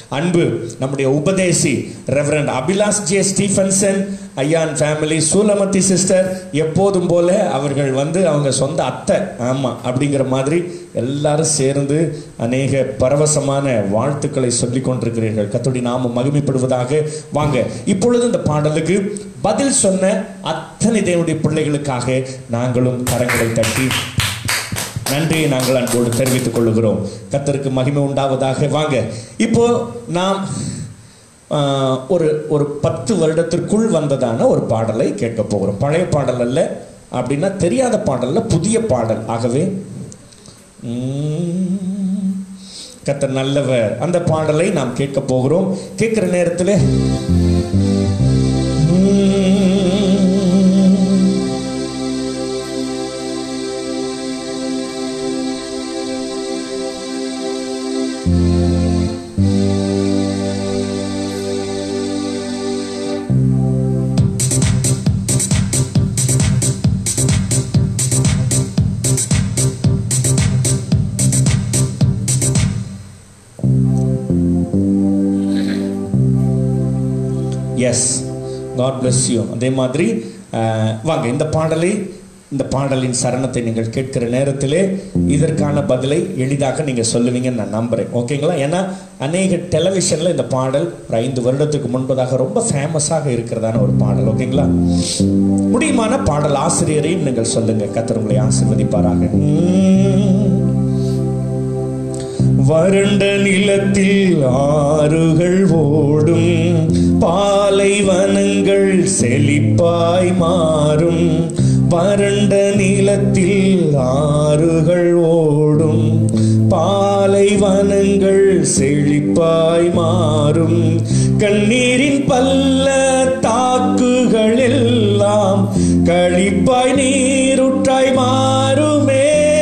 S1: அன்பு நம்முடைய உபதேசி ரெவரண்ட் அபிலாஷ் ஜே ஸ்டீஃபன்சன் ஐயான் ஃபேமிலி சூலமதி சிஸ்டர் எப்போதும் போல அவர்கள் வந்து அவங்க சொந்த அத்தை ஆமா அப்படிங்கிற மாதிரி எல்லாரும் சேர்ந்து அநேக பரவசமான வாழ்த்துக்களை சொல்லிக் கொண்டிருக்கிறீர்கள் கத்தோடி நாம மகிமைப்படுவதாக வாங்க இப்பொழுது இந்த பாடலுக்கு பதில் சொன்ன அத்தனை தேவனுடைய பிள்ளைகளுக்காக நாங்களும் கரங்களை தட்டி நன்றியை நாங்கள் அன்போடு தெரிவித்துக் கொள்கிறோம் கத்தருக்கு மகிமை உண்டாவதாக வாங்க இப்போ நாம் ஆஹ், ஒரு ஒரு பத்து வருடத்திற்குள் வந்ததான ஒரு பாடலை கேட்க போகிறோம் பழைய பாடல் அல்ல அப்படின்னா தெரியாத பாடல்ல புதிய பாடல் ஆகவே உம், கர்த்தர் நல்லவர் அந்த பாடலை நாம் கேட்க போகிறோம் கேட்கிற நேரத்தில் எஸ் காட் bless யூ அதே மாதிரி அஹ், வாங்க இந்த பாடலை இந்த பாடலின் சரணத்தை நீங்கள் கேட்கிற நேரத்திலே இதற்கான பதிலை எளிதாக நீங்க சொல்லுவீங்கன்னு நான் நம்புறேன் ஓகேங்களா ஏன்னா அநேக டெலிவிஷன்ல இந்த பாடல் ஒரு ஐந்து வருடத்துக்கு முன்பதாக ரொம்ப ஃபேமஸாக இருக்கிறதான ஒரு பாடல் ஓகேங்களா முடியுமான பாடல் ஆசிரியரையும் நீங்கள் சொல்லுங்க கத்தர் உங்களை ஆசீர்வதிப்பாராக உம். வறண்ட நிலத்தில் ஆறுகள் ஓடும் பாலைவனங்கள் செழிப்பாய் மாறும் வறண்ட நிலத்தில் ஆறுகள் ஓடும் பாலைவனங்கள் செழிப்பாய் மாறும் கண்ணீரின் பல்ல தாக்குகள் எல்லாம் களிப்பாய் நீருற்றாய் மாறுமே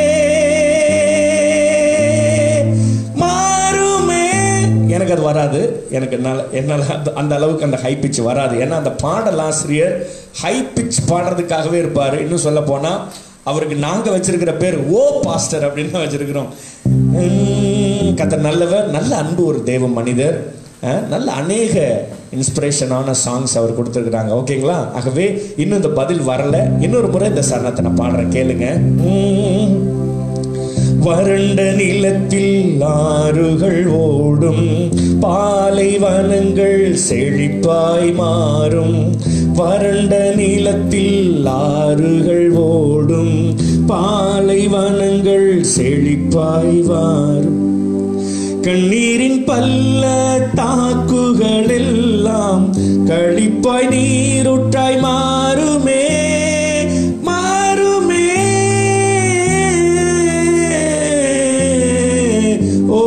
S1: மாறுமே எனக்கு அது வராது எனக்கு என்னால் என்னால் அந்த- அந்த அளவுக்கு அந்த ஹை பிச் வராது ஏன்னா அந்த பாடல் ஆசிரியர் ஹை பிச் பாடுறதுக்காகவே இருப்பார் இன்னும் சொல்ல போனா அவருக்கு நாங்க வச்சிருக்கிற பேர் ஓ பாஸ்டர் அப்படின்னு தான் வச்சிருக்கிறோம் உம், கர்த்தர் நல்லவர் நல்ல அன்பு ஒரு தேவ மனிதர் அஹ், நல்ல அநேக இன்ஸ்பிரேஷனான சாங்ஸ் அவர் கொடுத்துருக்குறாங்க ஓகேங்களா ஆகவே இன்னும் இந்த பதில் வரல இன்னொரு முறை இந்த சரணத்தை நான் பாடுறேன் கேளுங்க உம். வறண்ட நிலத்தில் ஆறுகள் ஓடும் பாலைவனங்கள் செழிப்பாய் மாறும் வறண்ட நிலத்தில் ஆறுகள் ஓடும் பாலைவனங்கள் செழிப்பாய் மாறும் கண்ணீரின் பல்ல தாக்குகள் எல்லாம் களிப்பாய் நீருற்றாய் மாறுமே மாறுமே ஓ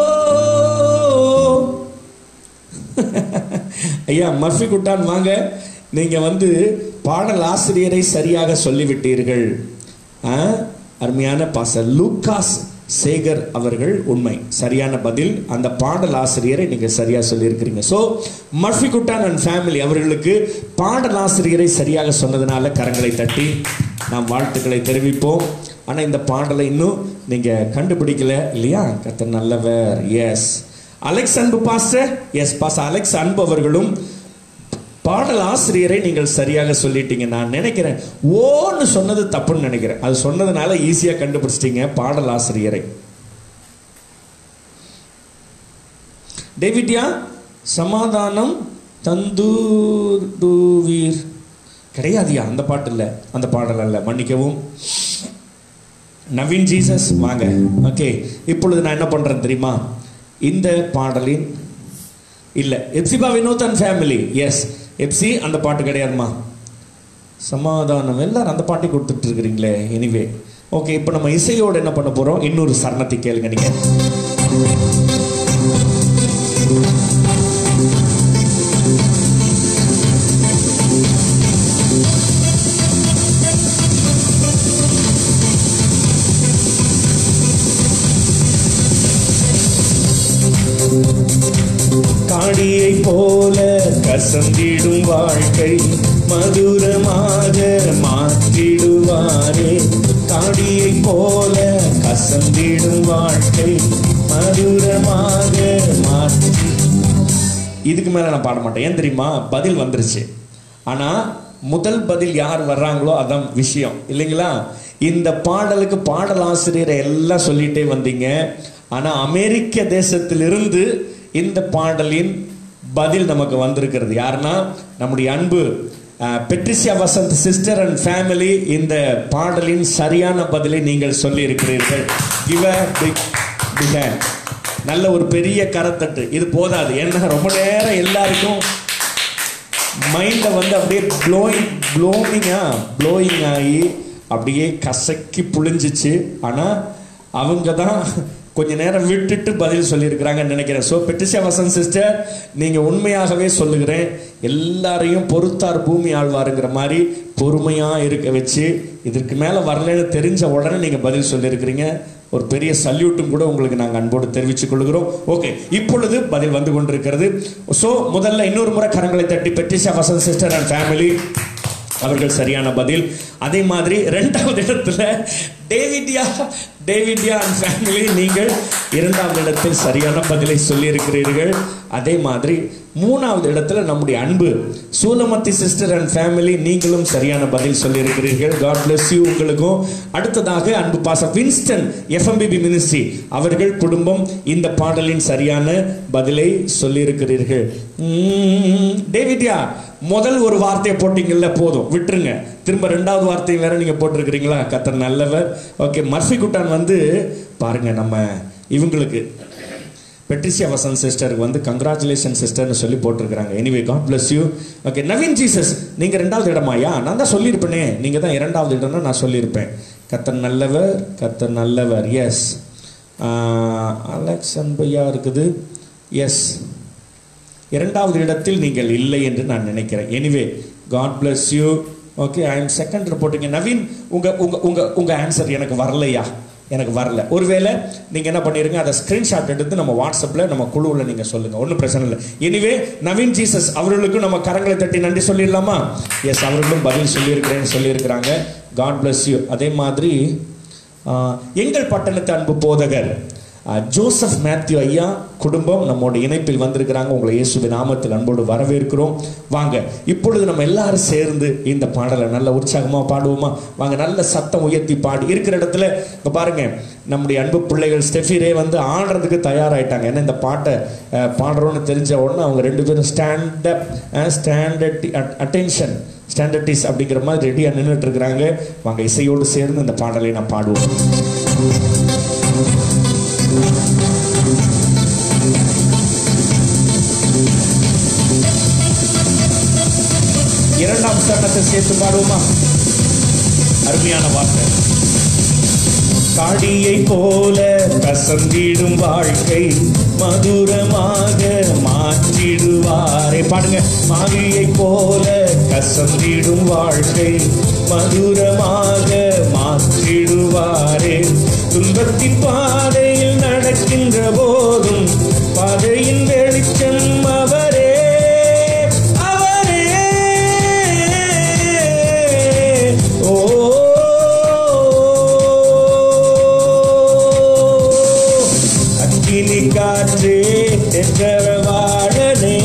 S1: ஐயா மர்ஃபி குட்டான் வாங்க நீங்க வந்து பாடல் ஆசிரியரை சரியாக சொல்லிவிட்டீர்கள் ஆ? அருமையான பாச லூக்காஸ் சேகர் அவர்கள் உண்மை சரியான பதில் அந்த பாடல் ஆசிரியரை நீங்க சரியா சொல்லியிருக்கிறீங்க so Murphy Kuttan and family அவர்களுக்கு பாடல் ஆசிரியரை சரியாக சொன்னதுனால கரங்களை தட்டி நாம் வாழ்த்துக்களை தெரிவிப்போம் ஆனா இந்த பாடலை இன்னும் நீங்க கண்டுபிடிக்கல இல்லையா கர்த்தர் நல்லவர் yes Alex Anbu pastor yes பாஸ் அலெக்ஸ் அன்பு அவர்களும் பாடல் ஆசிரியரை நீங்கள் சரியாக சொல்லிட்டீங்க நான் நினைக்கிறேன் ஓன்னு சொன்னது தப்புன்னு நினைக்கிறேன் அது சொன்னதுனால ஈஸியா கண்டுபிடிச்சிட்டீங்க பாடல் ஆசிரியரை டேவிட்யா சமாதானம் தந்தூர் கிடையாதுயா அந்த பாட்டு இல்ல அந்த பாடல் அல்ல மன்னிக்கவும் நவீன் ஜீசஸ் வாங்க ஓகே இப்பொழுது நான் என்ன பண்றேன் தெரியுமா இந்த பாடலின் இல்ல Hephzibah Vinothan family yes Hepsi அந்த பாட்டு கிடையாதுமா சமாதானம் எல்லாரும் அந்த பாட்டை கொடுத்துட்டு இருக்கிறீங்களே எனிவே ஓகே இப்போ நம்ம இசையோடு என்ன பண்ண போறோம் இன்னொரு சரணத்தை கேளுங்க நீங்க காடியை போல கசந்திடும் வாழ்க்கை மதுரமாக மாற்றிடுவாரே காடியை போல கசந்திடும் வாழ்க்கை மதுரமாக மாற்றி இதுக்கு மேலே நான் பாட மாட்டேன் ஏன் தெரியுமா பதில் வந்துருச்சு ஆனால் முதல் பதில் யார் வர்றாங்களோ அதான் விஷயம் இல்லைங்களா இந்த பாடலுக்கு பாடல் ஆசிரியரை எல்லாம் சொல்லிட்டே வந்தீங்க ஆனால் அமெரிக்க தேசத்திலிருந்து இந்த பாடலின் பதில் நமக்கு வந்திருக்கிறது யாருன்னா நம்முடைய அன்பு அஹ், Patricia Vasanth sister and family இந்த பாடலின் சரியான பதிலை நீங்கள் சொல்லி இருக்கிறீர்கள் கிவ பிக் பிக் நல்ல ஒரு பெரிய கரத்தட்டு இது போதாது ஏன்னா ரொம்ப நேரம் எல்லாருக்கும் மைண்டை வந்து அப்படியே ப்ளோயிங் ப்ளோமிங்கா ப்ளோயிங் ஆகி அப்படியே கசக்கி புழிஞ்சிச்சு ஆனால் அவங்க தான் கொஞ்ச நேரம் விட்டுட்டு பதில் சொல்லியிருக்கிறாங்கன்னு நினைக்கிறேன் ஸோ பெட்டிஷா வசந்த் சிஸ்டர் நீங்கள் உண்மையாகவே சொல்லுகிறேன் எல்லாரையும் பொறுத்தார் பூமி ஆழ்வாருங்கிற மாதிரி பொறுமையாக இருக்க வச்சு இதற்கு மேலே வரலன்னு தெரிஞ்ச உடனே நீங்கள் பதில் சொல்லியிருக்கிறீங்க ஒரு பெரிய சல்யூட்டும் கூட உங்களுக்கு நாங்கள் அன்போடு தெரிவித்துக் கொள்கிறோம் ஓகே இப்பொழுது பதில் வந்து கொண்டிருக்கிறது ஸோ முதல்ல இன்னொரு முறை கரங்களை தட்டி Patricia Vasanth sister and family அவர்கள் சரியான பதில் அதே மாதிரி ரெண்டாவது இடத்துல டேவிட்யா டேவிட்யா அண்ட் ஃபேமிலி நீங்கள் இரண்டாவது இடத்தில் சரியான பதிலை சொல்லியிருக்கிறீர்கள் அதே மாதிரி மூணாவது இடத்துல நம்முடைய அன்பு சூலமத்தி சிஸ்டர் அண்ட் ஃபேமிலி நீங்களும் சரியான பதில் சொல்லியிருக்கிறீர்கள் காட் bless யூ உங்களுக்கும் அடுத்ததாக அன்பு பாச வின்ஸ்டன் எஃப்எம்பிபி மினிஸ்ட்ரி அவர்கள் குடும்பம் இந்த பாடலின் சரியான பதிலை சொல்லியிருக்கிறீர்கள் உம், டேவிட்யா முதல் ஒரு வார்த்தையை போட்டீங்கல்ல போதும் விட்டுருங்க திரும்ப ரெண்டாவது வார்த்தை வேற நீங்க போட்டிருக்கிறீங்களா கத்தர் நல்லவர் ஓகே மர்ஃபி குட்டான் வந்து பாருங்க நம்ம இவங்களுக்கு பெட்ரிசியா வசந்த் சிஸ்டருக்கு வந்து கங்க்ராச்சுலேஷன் சிஸ்டர்னு சொல்லி போட்டிருக்கிறாங்க anyway God bless you okay Naveen Jesus நீங்கள் ரெண்டாவது இடமாயா நான் தான் சொல்லியிருப்பேனே நீங்கள் தான் இரண்டாவது இடம்னா நான் சொல்லியிருப்பேன் கத்தர் நல்லவர் கத்தர் நல்லவர் எஸ் அலெக்ஸ் அன்பையா இருக்குது எஸ் இரண்டாவது இடத்தில் நீங்கள் இல்லை என்று நான் நினைக்கிறேன் anyway God bless you okay I am second ரிப்போர்ட்டிங்க நவீன் உங்க உங்க உங்க உங்க ஆன்சர் எனக்கு வரலையா எனக்கு வரல ஒருவேளை நீங்க என்ன பண்ணிருங்க அதை ஸ்கிரீன்ஷாட் எடுத்து நம்ம வாட்ஸ்அப்ல நம்ம குழுவில் நீங்க சொல்லுங்க ஒன்றும் பிரச்சனை இல்லை எனிவே நவீன் ஜீசஸ் அவர்களுக்கும் நம்ம கரங்களை தட்டி நன்றி சொல்லிடலாமா எஸ் அவர்களும் பதில் சொல்லியிருக்கிறேன்னு சொல்லியிருக்கிறாங்க காட் bless யூ அதே மாதிரி ஆஹ், எங்கள் பட்டணத்து அன்பு போதகர் ஆஹ், ஜோசப் மேத்யூ ஐயா குடும்பம் நம்மோட இணைப்பில் வந்திருக்கிறாங்க உங்களை இயேசுவின் நாமத்தில் அன்போடு வரவேற்கிறோம் வாங்க இப்பொழுது நம்ம எல்லாரும் சேர்ந்து இந்த பாடலை நல்ல உற்சாகமா பாடுவோமா வாங்க நல்ல சத்தம் உயர்த்தி பாடி இருக்கிற இடத்துல இப்ப பாருங்க நம்முடைய அன்பு பிள்ளைகள் ஸ்டெஃபிரே வந்து ஆடுறதுக்கு தயாராயிட்டாங்க ஏன்னா இந்த பாட்டை ஆஹ், பாடுறோம்னு தெரிஞ்ச உடனே அவங்க ரெண்டு பேரும் stand up standard attention stand at ease அப்படிங்கிற மாதிரி ரெடியாக நின்றுட்டு இருக்கிறாங்க வாங்க இசையோடு சேர்ந்து இந்த பாடலை நான் பாடுவோம் இரண்டாம் சரணத்தை சேர்த்து பாடுவோமா அருமையான வார்த்தை காடியை போல கசந்திடும் வாழ்க்கை மதுரமாக மாற்றிடுவாரே பாடுங்க மாவியை போல கசந்திடும் வாழ்க்கை மதுரமாக மாற்றிடுவாரே துன்பத்தின் பாதையில் நடக்கின்ற போதும் பாதையின் வெளிச்சம் அவரே அவரே ஓ அக்கினி காற்றே என்றவாழனே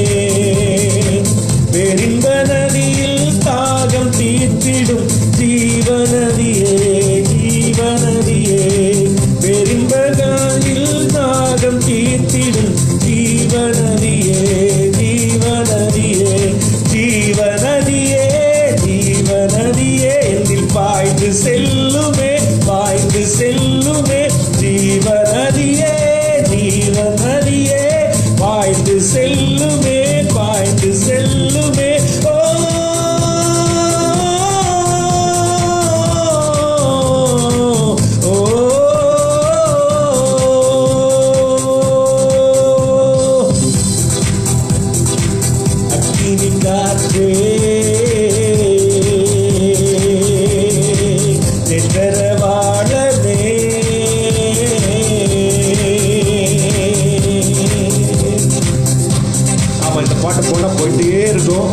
S1: பெரிந்த நதியில் தாகம் தீர்த்திடும் ஜீவநதியே ஜீவநதியே பெரிந்த காலில் தாகம் தீர்த்திடும் ஜீவநதியே ஜீவநதியே ஜீவநதியே ஜீவநதியே என்னில் பாய்ந்து செல்லுமே பாய்ந்து செல்லுமே ஜீவநதியே ஜீவநதியே பாய்ந்து செல்லுமே பாய்ந்து செல்லுமே ஓ ஓ அக்கினி காற்றே சென்றரவாழனே ஆமா இந்த பாட்டு போனா போயிட்டே இருக்கும்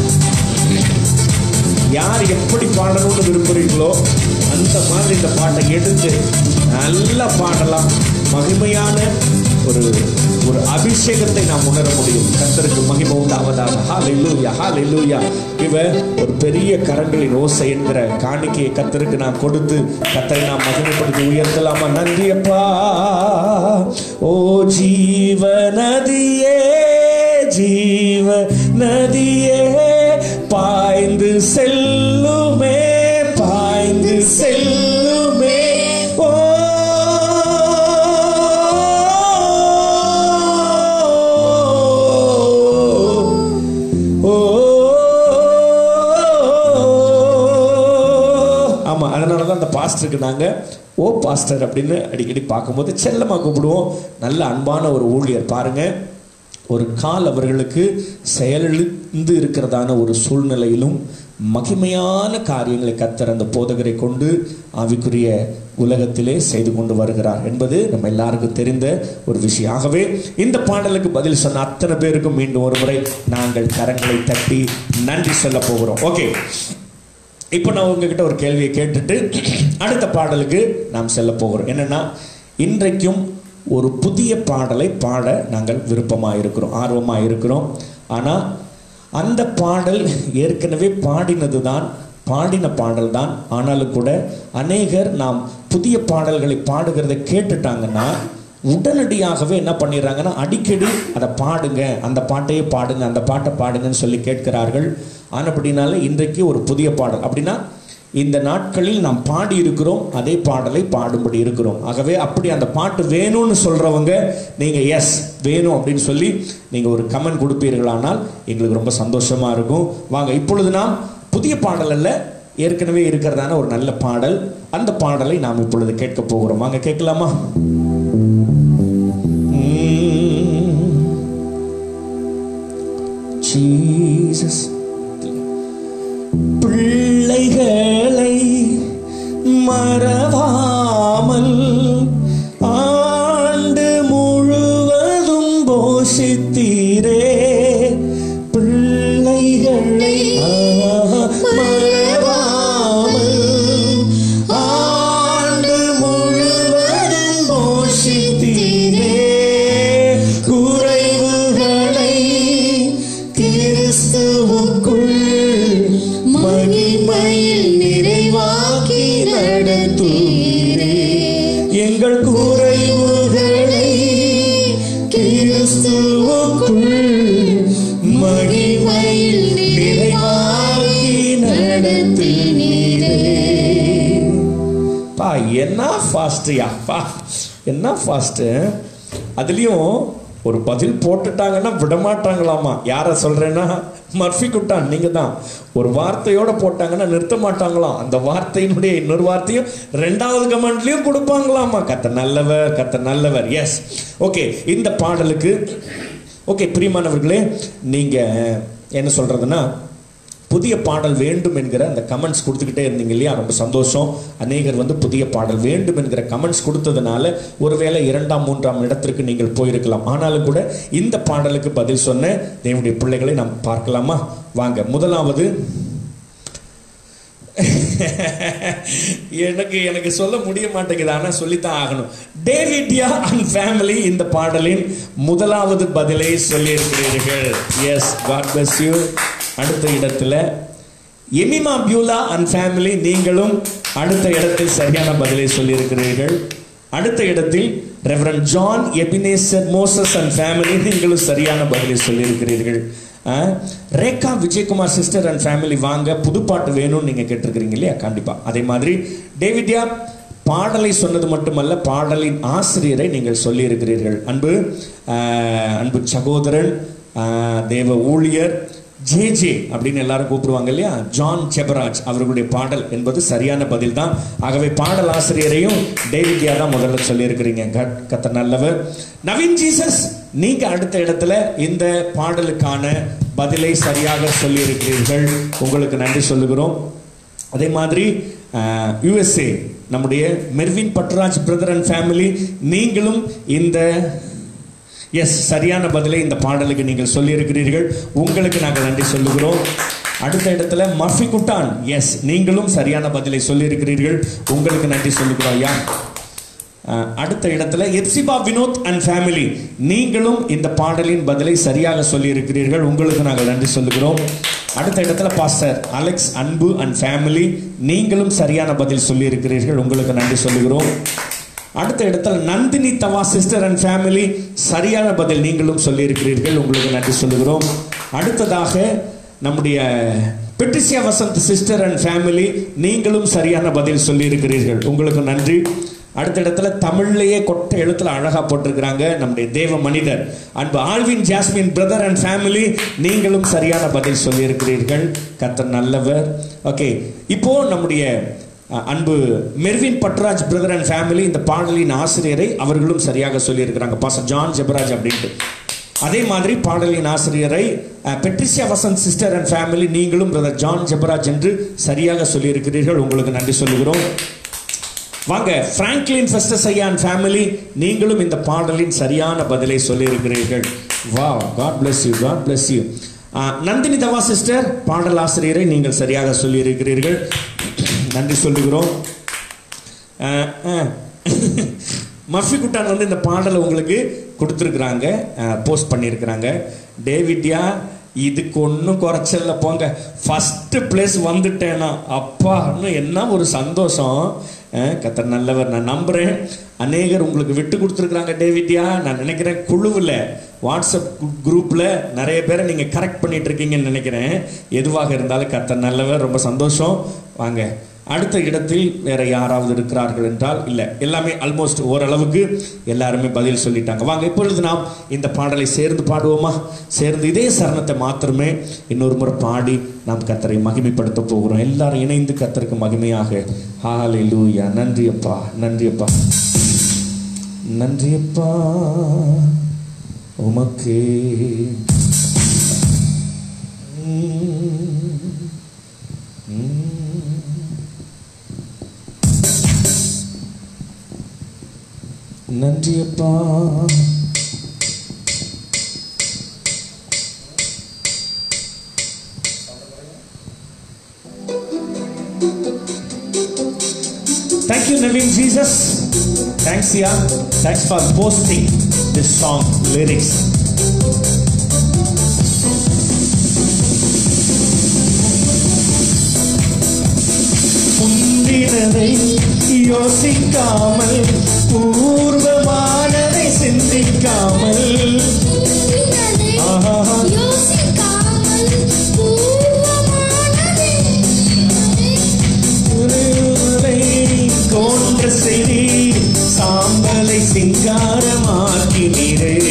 S1: யார் எப்படி பாடணும்னு விரும்புறீங்களோ அந்த மாதிரி இந்த பாட்டை எடுத்து நல்லா பாடலாம் மகிமையான ஒரு ஒரு அபிஷேகத்தை நாம் உணர முடியும் கர்த்தருக்கு மகிமை உண்டாவதாக ஹalleluya ஹalleluya இவ ஒரு பெரிய கரங்களின் ஓசை என்கிற காணிக்கையை கர்த்தருக்கு நாம் கொடுத்து கர்த்தரை நாம் மகிமைப்படுத்தி உயர்த்தலாமா நன்றி அப்பா ஓ ஜீவ நதியே ஜீவ நதியே பாய்ந்து செல்லுமே பாய்ந்து செல்லுமே ஓ ஓ ஆமா அதனால தான் அந்த பாஸ்டருக்கு நாங்க ஓ பாஸ்டர் அப்படின்னு அடிக்கடி பார்க்கும்போது செல்லமா கூப்பிடுவோம் நல்ல அன்பான ஒரு ஊழியர் பாருங்க ஒரு கால் அவர்களுக்கு செயலிழந்து இருக்கிறதான ஒரு சூழ்நிலையிலும் மகிமையான காரியங்களை கத்தர் அந்த போதகரை கொண்டு ஆவிக்குரிய உலகத்திலே செய்து கொண்டு வருகிறார் என்பது நம்ம எல்லாருக்கும் தெரிந்த ஒரு விஷயம் ஆகவே இந்த பாடலுக்கு பதில் சொன்ன அத்தனை பேருக்கும் மீண்டும் ஒரு முறை நாங்கள் கரங்களை தட்டி நன்றி சொல்ல போகிறோம் ஓகே இப்போ நான் உங்ககிட்ட ஒரு கேள்வியை கேட்டுட்டு அடுத்த பாடலுக்கு நாம் செல்ல போகிறோம் என்னன்னா இன்றைக்கும் ஒரு புதிய பாடலை பாட நாங்கள் விருப்பமாக இருக்கிறோம் ஆர்வமாக இருக்கிறோம் ஆனால் அந்த பாடல் ஏற்கனவே பாடினது தான் பாடின பாடல் தான் ஆனாலும் கூட அநேகர் நாம் புதிய பாடல்களை பாடுகிறதை கேட்டுட்டாங்கன்னா உடனடியாகவே என்ன பண்ணிடுறாங்கன்னா அடிக்கடி அதை பாடுங்க அந்த பாட்டையே பாடுங்க அந்த பாட்டை பாடுங்கன்னு சொல்லி கேட்கிறார்கள் ஆனப்படினால இன்றைக்கு ஒரு புதிய பாடல் அப்படின்னா இந்த நாட்களில் நாம் பாடி இருக்கிறோம் அதே பாடலை பாடும்படி இருக்கிறோம் ஆகவே அப்படி அந்த பாட்டு வேணும்னு சொல்றவங்க நீங்க எஸ் வேணும் அப்படின்னு சொல்லி நீங்க ஒரு கமெண்ட் கொடுப்பீர்களானால் எங்களுக்கு ரொம்ப சந்தோஷமா இருக்கும் வாங்க இப்பொழுது நாம் புதிய பாடல் அல்ல ஏற்கனவே இருக்கிறதான ஒரு நல்ல பாடல் அந்த பாடலை நாம் இப்பொழுது கேட்க போகிறோம் வாங்க கேட்கலாமா ஜீசஸ் பிள்ளைகளை மறவாமல் ஆண்டு முழுவதும் போஷித்தீரே பிள்ளைகளை மறவாமல் ஆண்டு முழுவதும் போஷித்தீரே குறைவுகளை கிறிஸ்துவுக்குள் மகிமையில் நிறைவாக்கி நடத்தீரே எங்கள் குறைவுகளை கிறிஸ்துவுக்குள் மகிமையில் நிறைவாக்கி நடத்தினீரே பா என்ன ஃபாஸ்ட்யா பா என்ன ஃபாஸ்ட்டு அதுலேயும் ஒரு பதில் போட்டுட்டாங்கன்னா விடமாட்டாங்களாமா யாரை சொல்றேன்னா மர்ஃபி குட்டான் நீங்க தான் ஒரு வார்த்தையோட போட்டாங்கன்னா நிறுத்த மாட்டாங்களாம் அந்த வார்த்தையினுடைய இன்னொரு வார்த்தையும் ரெண்டாவது கமெண்ட்லயும் கொடுப்பாங்களாமா கத்த நல்லவர் கத்த நல்லவர் எஸ் ஓகே இந்த பாடலுக்கு ஓகே பிரியமானவர்களே நீங்க என்ன சொல்றதுன்னா புதிய பாடல் வேண்டும் என்கிற அந்த கமெண்ட்ஸ் கொடுத்துக்கிட்டே இருந்தீங்க இல்லையா ரொம்ப சந்தோஷம் அநேகர் வந்து புதிய பாடல் வேண்டும் என்கிற கமெண்ட்ஸ் கொடுத்ததுனால ஒருவேளை இரண்டாம் மூன்றாம் இடத்திற்கு நீங்கள் போயிருக்கலாம் ஆனாலும் கூட இந்த பாடலுக்கு பதில் சொன்ன தேவனுடைய பிள்ளைகளை நாம் பார்க்கலாமா வாங்க முதலாவது எனக்கு எனக்கு சொல்ல முடிய மாட்டேங்குது ஆனா சொல்லித்தான் ஆகணும் டேவிட்யா அண்ட் ஃபேமிலி இந்த பாடலின் முதலாவது பதிலை சொல்லி இருக்கிறீர்கள் எஸ் காட் bless யூ அடுத்த இடத்துல எமிமா பியூலா அண்ட் ஃபேமிலி நீங்களும் அடுத்த இடத்தில் சரியான பதிலை சொல்லியிருக்கிறீர்கள் அடுத்த இடத்தில் reverend John Ebenezer Moses and family நீங்களும் சரியான பதிலை சொல்லியிருக்கிறீர்கள் ஆ, Rekha Vijayakumar sister and family வாங்க புதுப்பாட்டு வேணும்னு நீங்க கேட்டிருக்கிறீங்க இல்லையா கண்டிப்பா அதே மாதிரி டேவிட்யா பாடலை சொன்னது மட்டுமல்ல பாடலின் ஆசிரியரை நீங்கள் சொல்லியிருக்கிறீர்கள் அன்பு ஆ, அன்பு சகோதரன் ஆ, தேவ ஊழியர் ஜே ஜே அப்படின்னு எல்லாரும் கூப்பிடுவாங்க இல்லையா ஜான் செபராஜ் அவர்களுடைய பாடல் என்பது சரியான பதில் தான் ஆகவே பாடல் ஆசிரியரையும் டேவிட்யா தான் முதல்ல சொல்லியிருக்கிறீங்க கத்- கத்த நல்லவர் நவீன் ஜீசஸ் நீங்க அடுத்த இடத்துல இந்த பாடலுக்கான பதிலை சரியாக சொல்லியிருக்கிறீர்கள் உங்களுக்கு நன்றி சொல்லுகிறோம் அதே மாதிரி யுஎஸ்ஏ நம்முடைய மெர்வின் பட்ராஜ் பிரதர் அண்ட் ஃபேமிலி நீங்களும் இந்த எஸ் சரியான பதிலை இந்த பாடலுக்கு நீங்கள் சொல்லியிருக்கிறீர்கள் உங்களுக்கு நாங்கள் நன்றி சொல்லுகிறோம் அடுத்த இடத்துல மர்ஃபி குட்டான் எஸ் நீங்களும் சரியான பதிலை சொல்லியிருக்கிறீர்கள் உங்களுக்கு நன்றி சொல்லுகிறோம் ஐயா அஹ், அடுத்த இடத்துல எப்சிபா வினோத் அண்ட் ஃபேமிலி நீங்களும் இந்த பாடலின் பதிலை சரியாக சொல்லியிருக்கிறீர்கள் உங்களுக்கு நாங்கள் நன்றி சொல்லுகிறோம் அடுத்த இடத்துல pastor Alex Anbu and family நீங்களும் சரியான பதில் சொல்லியிருக்கிறீர்கள் உங்களுக்கு நன்றி சொல்லுகிறோம் அடுத்த இடத்துல Nandini Thava sister and family சரியான பதில் நீங்களும் சொல்லியிருக்கிறீர்கள் உங்களுக்கு நன்றி சொல்லுகிறோம் அடுத்ததாக நம்முடைய Patricia Vasanth sister and family நீங்களும் சரியான பதில் சொல்லியிருக்கிறீர்கள் உங்களுக்கு நன்றி அடுத்த இடத்துல தமிழ்லேயே கொட்ட எழுத்துல அழகா போட்டிருக்கிறாங்க நம்முடைய தேவ மனிதர் அன்பு Alvin Jasmine brother and family நீங்களும் சரியான பதில் சொல்லியிருக்கிறீர்கள் கர்த்தர் நல்லவர் ஓகே இப்போ நம்முடைய அஹ், அன்பு மெர்வின் பட்ராஜ் பிரதர் அண்ட் ஃபேமிலி இந்த பாடலின் ஆசிரியரை அவர்களும் சரியாக சொல்லியிருக்கிறாங்க பாச ஜான் ஜெபராஜ் அப்படின்ட்டு அதே மாதிரி பாடலின் ஆசிரியரை அஹ், Patricia Vasanth sister and family நீங்களும் பிரதர் ஜான் ஜெபராஜ் என்று சரியாக சொல்லியிருக்கிறீர்கள் உங்களுக்கு நன்றி சொல்லுகிறோம் வாங்க பிராங்க்லின் ஃபெஸ்டஸ் ஐயா அண்ட் ஃபேமிலி நீங்களும் இந்த பாடலின் சரியான பதிலை சொல்லியிருக்கிறீர்கள் வா God bless you God bless you Nandhini Thava sister பாடல் ஆசிரியரை நீங்கள் சரியாக சொல்லியிருக்கிறீர்கள் நன்றி சொல்லுகிறோம் அஹ், அஹ். மஃபி குட்டான் வந்து இந்த பாடலை உங்களுக்கு கொடுத்துருக்குறாங்க போஸ்ட் பண்ணியிருக்கிறாங்க டேவிட்யா இதுக்கு ஒன்றும் குறைச்சல போங்க ஃபஸ்ட்டு பிளேஸ் வந்துட்டேனா அப்பா இன்னும் என்ன ஒரு சந்தோஷம் அஹ், கர்த்தர் நல்லவர் நான் நம்புகிறேன் அநேகர் உங்களுக்கு விட்டு கொடுத்துருக்குறாங்க டேவிட்யா நான் நினைக்கிறேன் குழுவில் வாட்ஸ்அப் குரூப்பில் நிறைய பேரை நீங்கள் கரெக்ட் பண்ணிட்டு இருக்கீங்கன்னு நினைக்கிறேன் எதுவாக இருந்தாலும் கர்த்தர் நல்லவர் ரொம்ப சந்தோஷம் வாங்க அடுத்த இடத்தில் வேற யாராவது இருக்கிறார்கள் என்றால் இல்லை எல்லாமே ஆல்மோஸ்ட் ஓரளவுக்கு எல்லாருமே பதில் சொல்லிட்டாங்க வாங்க இப்பொழுது நாம் இந்த பாடலை சேர்ந்து பாடுவோமா சேர்ந்து இதே சரணத்தை மாத்திரமே இன்னொரு முறை பாடி நாம் கத்தரை மகிமைப்படுத்த போகிறோம் எல்லாரும் இணைந்து கத்தருக்கு மகிமையாக ஹாலே லூயா நன்றி அப்பா நன்றி அப்பா நன்றி அப்பா உமக்கே நன்றி அப்பா Thank you, Naveen Jesus. Thanks, yeah. Thanks for posting this song lyrics. முந்தினதை யோசிக்காமல் பூர்வமானதை சிந்திக்காமல் ஆஹா.
S2: யோசிக்காமல் பூர்வமானதை
S1: உருவலை தோன்ற செய்தி சாம்பலை சிங்காரமாக்கினீரே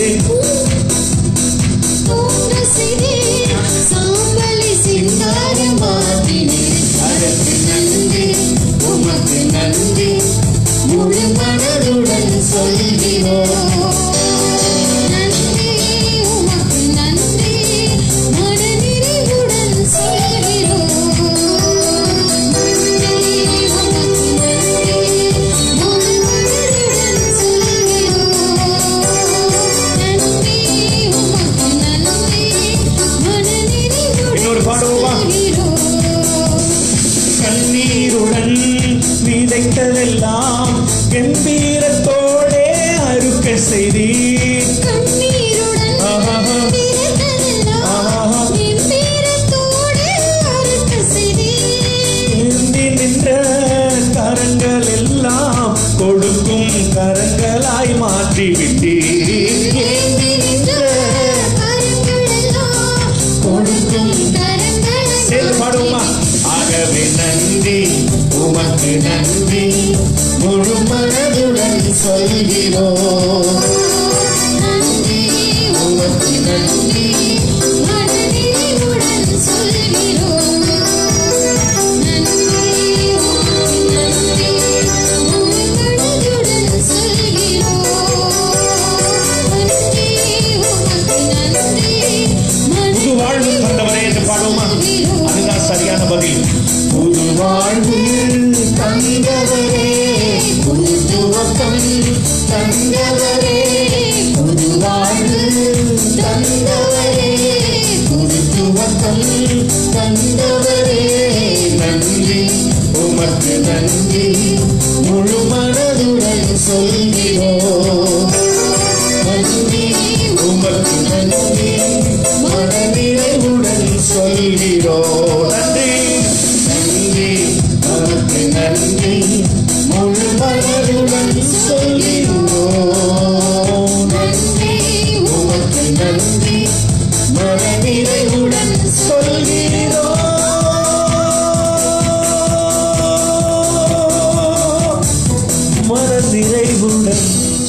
S2: போன்ற சிறே சாம்பலை சிங்காரமாக்கினீர். அதற்கு நன்றி, உமக்கு நன்றி, முழு மனதுடன் சொல்கிறோம். நன்றி, உமக்கு நன்றி, மனநிறைவுடன் சொல்கிறோம். நன்றி, உமக்கு நன்றி, முழு மனதுடன் சொல்கிறோம். நன்றி, உமக்கு நன்றி, மனநிறைவுடன்
S1: இன்னொரு பாடுவோமா?
S2: சொல்கிறோம்.
S1: கண்ணீருடன் விதைத்ததெல்லாம் கம்பீரத்தோடே அறுக்க செய்தீர்
S2: கண்ணீருடன்
S1: ஆஹா.
S2: பிறந்ததெல்லாம்
S1: ஆஹா.
S2: கம்பீரத்தோடு அறுக்க செய்தீர்.
S1: ஏந்தி நின்ற கரங்கள் எல்லாம் கொடுக்கும் கரங்களாய் மாற்றி விட்டீர்
S2: ஏந்தி நின்ற கரங்களெல்லாம் கொடுக்கும் கரங்களை
S1: சேர்ந்து பாடுவோமா ஆகவே நன்றி உமக்கு நன்றி முழு மனதுடன் சொல்கிறோம்
S2: நன்றி, உமக்கு நன்றி, மனநிறைவுடன் சொல்கிறோம். நன்றி, உமக்கு நன்றி, முழு மனதுடன் சொல்கிறோம். நன்றி, உமக்கு நன்றி,
S1: புது வாழ்வு தந்தவரே என்று பாடுவோமா அதுதான் சரியான பதில் புது வாழ்வு தந்தவரே புது துவக்கம் தந்தவரே சொல்கிறோம் நன்றி உமக்கு நன்றி மனநிறைவுடன் சொல்கிறோம் நன்றி நன்றி உமக்கு நன்றி முழு மனதுடன் சொல்கிறோம் நன்றி உமக்கு நன்றி மனநிறைவுடன் சொல்கிறோம் மனநிறைவுடன்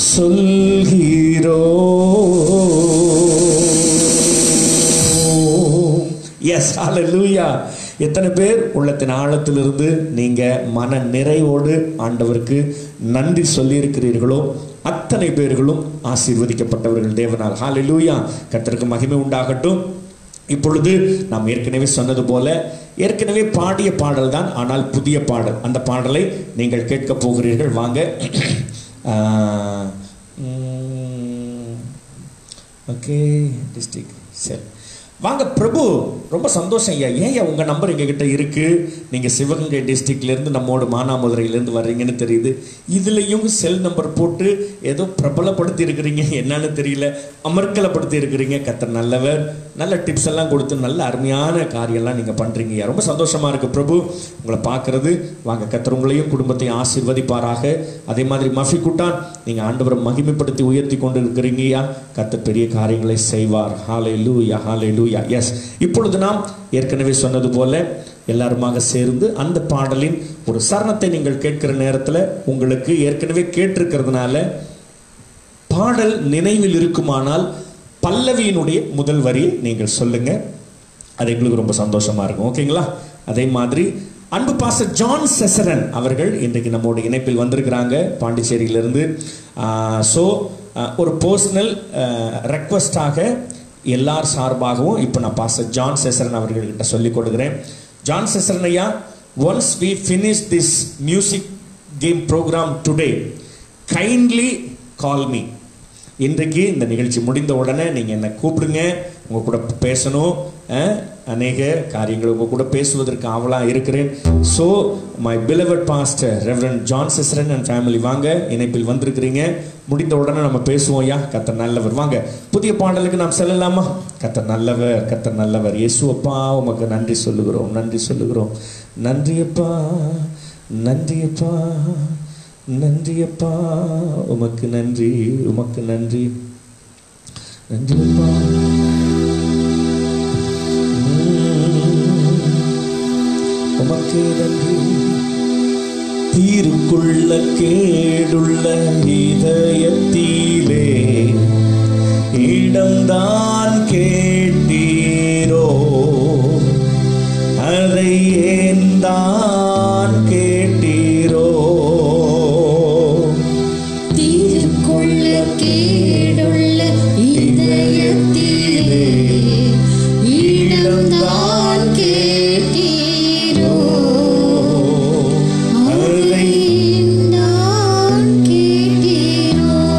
S1: சொல்கிறோம் எஸ் ஹalleluya எத்தனை பேர் உள்ளத்தின் ஆழத்திலிருந்து நீங்க மன நிறைவோடு ஆண்டவருக்கு நன்றி சொல்லியிருக்கிறீர்களோ அத்தனை பேர்களும் ஆசீர்வதிக்கப்பட்டவர்கள் தேவனால் ஹalleluya கர்த்தருக்கு மகிமை உண்டாகட்டும் இப்பொழுது நாம் ஏற்கனவே சொன்னது போல ஏற்கனவே பாடிய பாடல் தான் ஆனால் புதிய பாடல் அந்த பாடலை நீங்கள் கேட்க போகிறீர்கள் வாங்க ஓகே டிஸ்ட்ரிக்ட் சரி வாங்க பிரபு ரொம்ப சந்தோஷம் ஐயா ஏன் ஐயா உங்கள் நம்பர் எங்ககிட்ட இருக்கு நீங்கள் சிவகங்கை டிஸ்ட்ரிக்ட்லேருந்து நம்மோட மானாமதுரையிலேருந்து வர்றீங்கன்னு தெரியுது இதுலேயும் செல் நம்பர் போட்டு ஏதோ பிரபலப்படுத்தி இருக்கிறீங்க என்னன்னு தெரியல அமர்க்கலப்படுத்தி இருக்கிறீங்க கத்தர் நல்லவர் நல்ல டிப்ஸ் எல்லாம் கொடுத்து நல்ல அருமையான காரியம்லாம் நீங்கள் பண்ணுறீங்க ஐயா ரொம்ப சந்தோஷமாக இருக்குது பிரபு உங்களை பார்க்கறது வாங்க கத்தர் உங்களையும் குடும்பத்தையும் ஆசீர்வதிப்பாராக அதே மாதிரி மஃபி குட்டான் நீங்கள் ஆண்டவரை மகிமைப்படுத்தி உயர்த்தி கொண்டு இருக்கிறீங்கய்யா கத்தர் பெரிய காரியங்களை செய்வார் ஹாலே லூயா ஹாலே லூயா எஸ் இப்பொழுது நாம் ஏற்கனவே சொன்னது போல எல்லாருமாக சேர்ந்து அந்த பாடலின் ஒரு சரணத்தை நீங்கள் கேட்கிற நேரத்தில் உங்களுக்கு ஏற்கனவே கேட்டிருக்கிறதுனால பாடல் நினைவில் இருக்குமானால் பல்லவியினுடைய முதல் வரி நீங்கள் சொல்லுங்க அது எங்களுக்கு ரொம்ப சந்தோஷமா இருக்கும் ஓகேங்களா அதே மாதிரி அன்பு பாச ஜான் செசரன் அவர்கள் இன்றைக்கு நம்மோட இணைப்பில் வந்திருக்கிறாங்க பாண்டிச்சேரியிலிருந்து ஸோ ஒரு பர்சனல் ரெக்வஸ்டாக எல்லார் சார்பாகவும் இப்போ நான் பாச ஜான் செசரன் அவர்கள்கிட்ட சொல்லிக் கொடுக்குறேன் ஜான் செசரன் ஐயா once we finish this music game program today kindly call me இன்றைக்கு இந்த நிகழ்ச்சி முடிந்த உடனே நீங்கள் என்னை கூப்பிடுங்க உங்கள் கூட பேசணும் அஹ், அநேக காரியங்கள் உங்கள் கூட பேசுவதற்கு ஆவலாக இருக்கிறேன் so my beloved pastor reverend John சிஸ்ரன் அண்ட் ஃபேமிலி வாங்க இணைப்பில் வந்திருக்கிறீங்க முடிந்த உடனே நம்ம பேசுவோம் ஐயா கத்தர் நல்லவர் வாங்க புதிய பாடலுக்கு நாம் செல்லலாமா கத்தர் நல்லவர் கத்தர் நல்லவர் இயேசுவப்பா உமக்கு நன்றி சொல்லுகிறோம் நன்றி சொல்லுகிறோம் நன்றியப்பா நன்றியப்பா நன்றியப்பா உமக்கு நன்றி உமக்கு நன்றி நன்றியப்பா உமக்கு நன்றி தீருக்குள்ள கேடுள்ள இதயத்திலே இடம்தான் கேட்டீரோ அதை ஏன் தான் கேட்டீரோ
S3: தீர்க்குள்ள கேடுள்ள இதயத்திலே இடம்தான் கேட்டீரோ அதை நான் கேட்டீரோ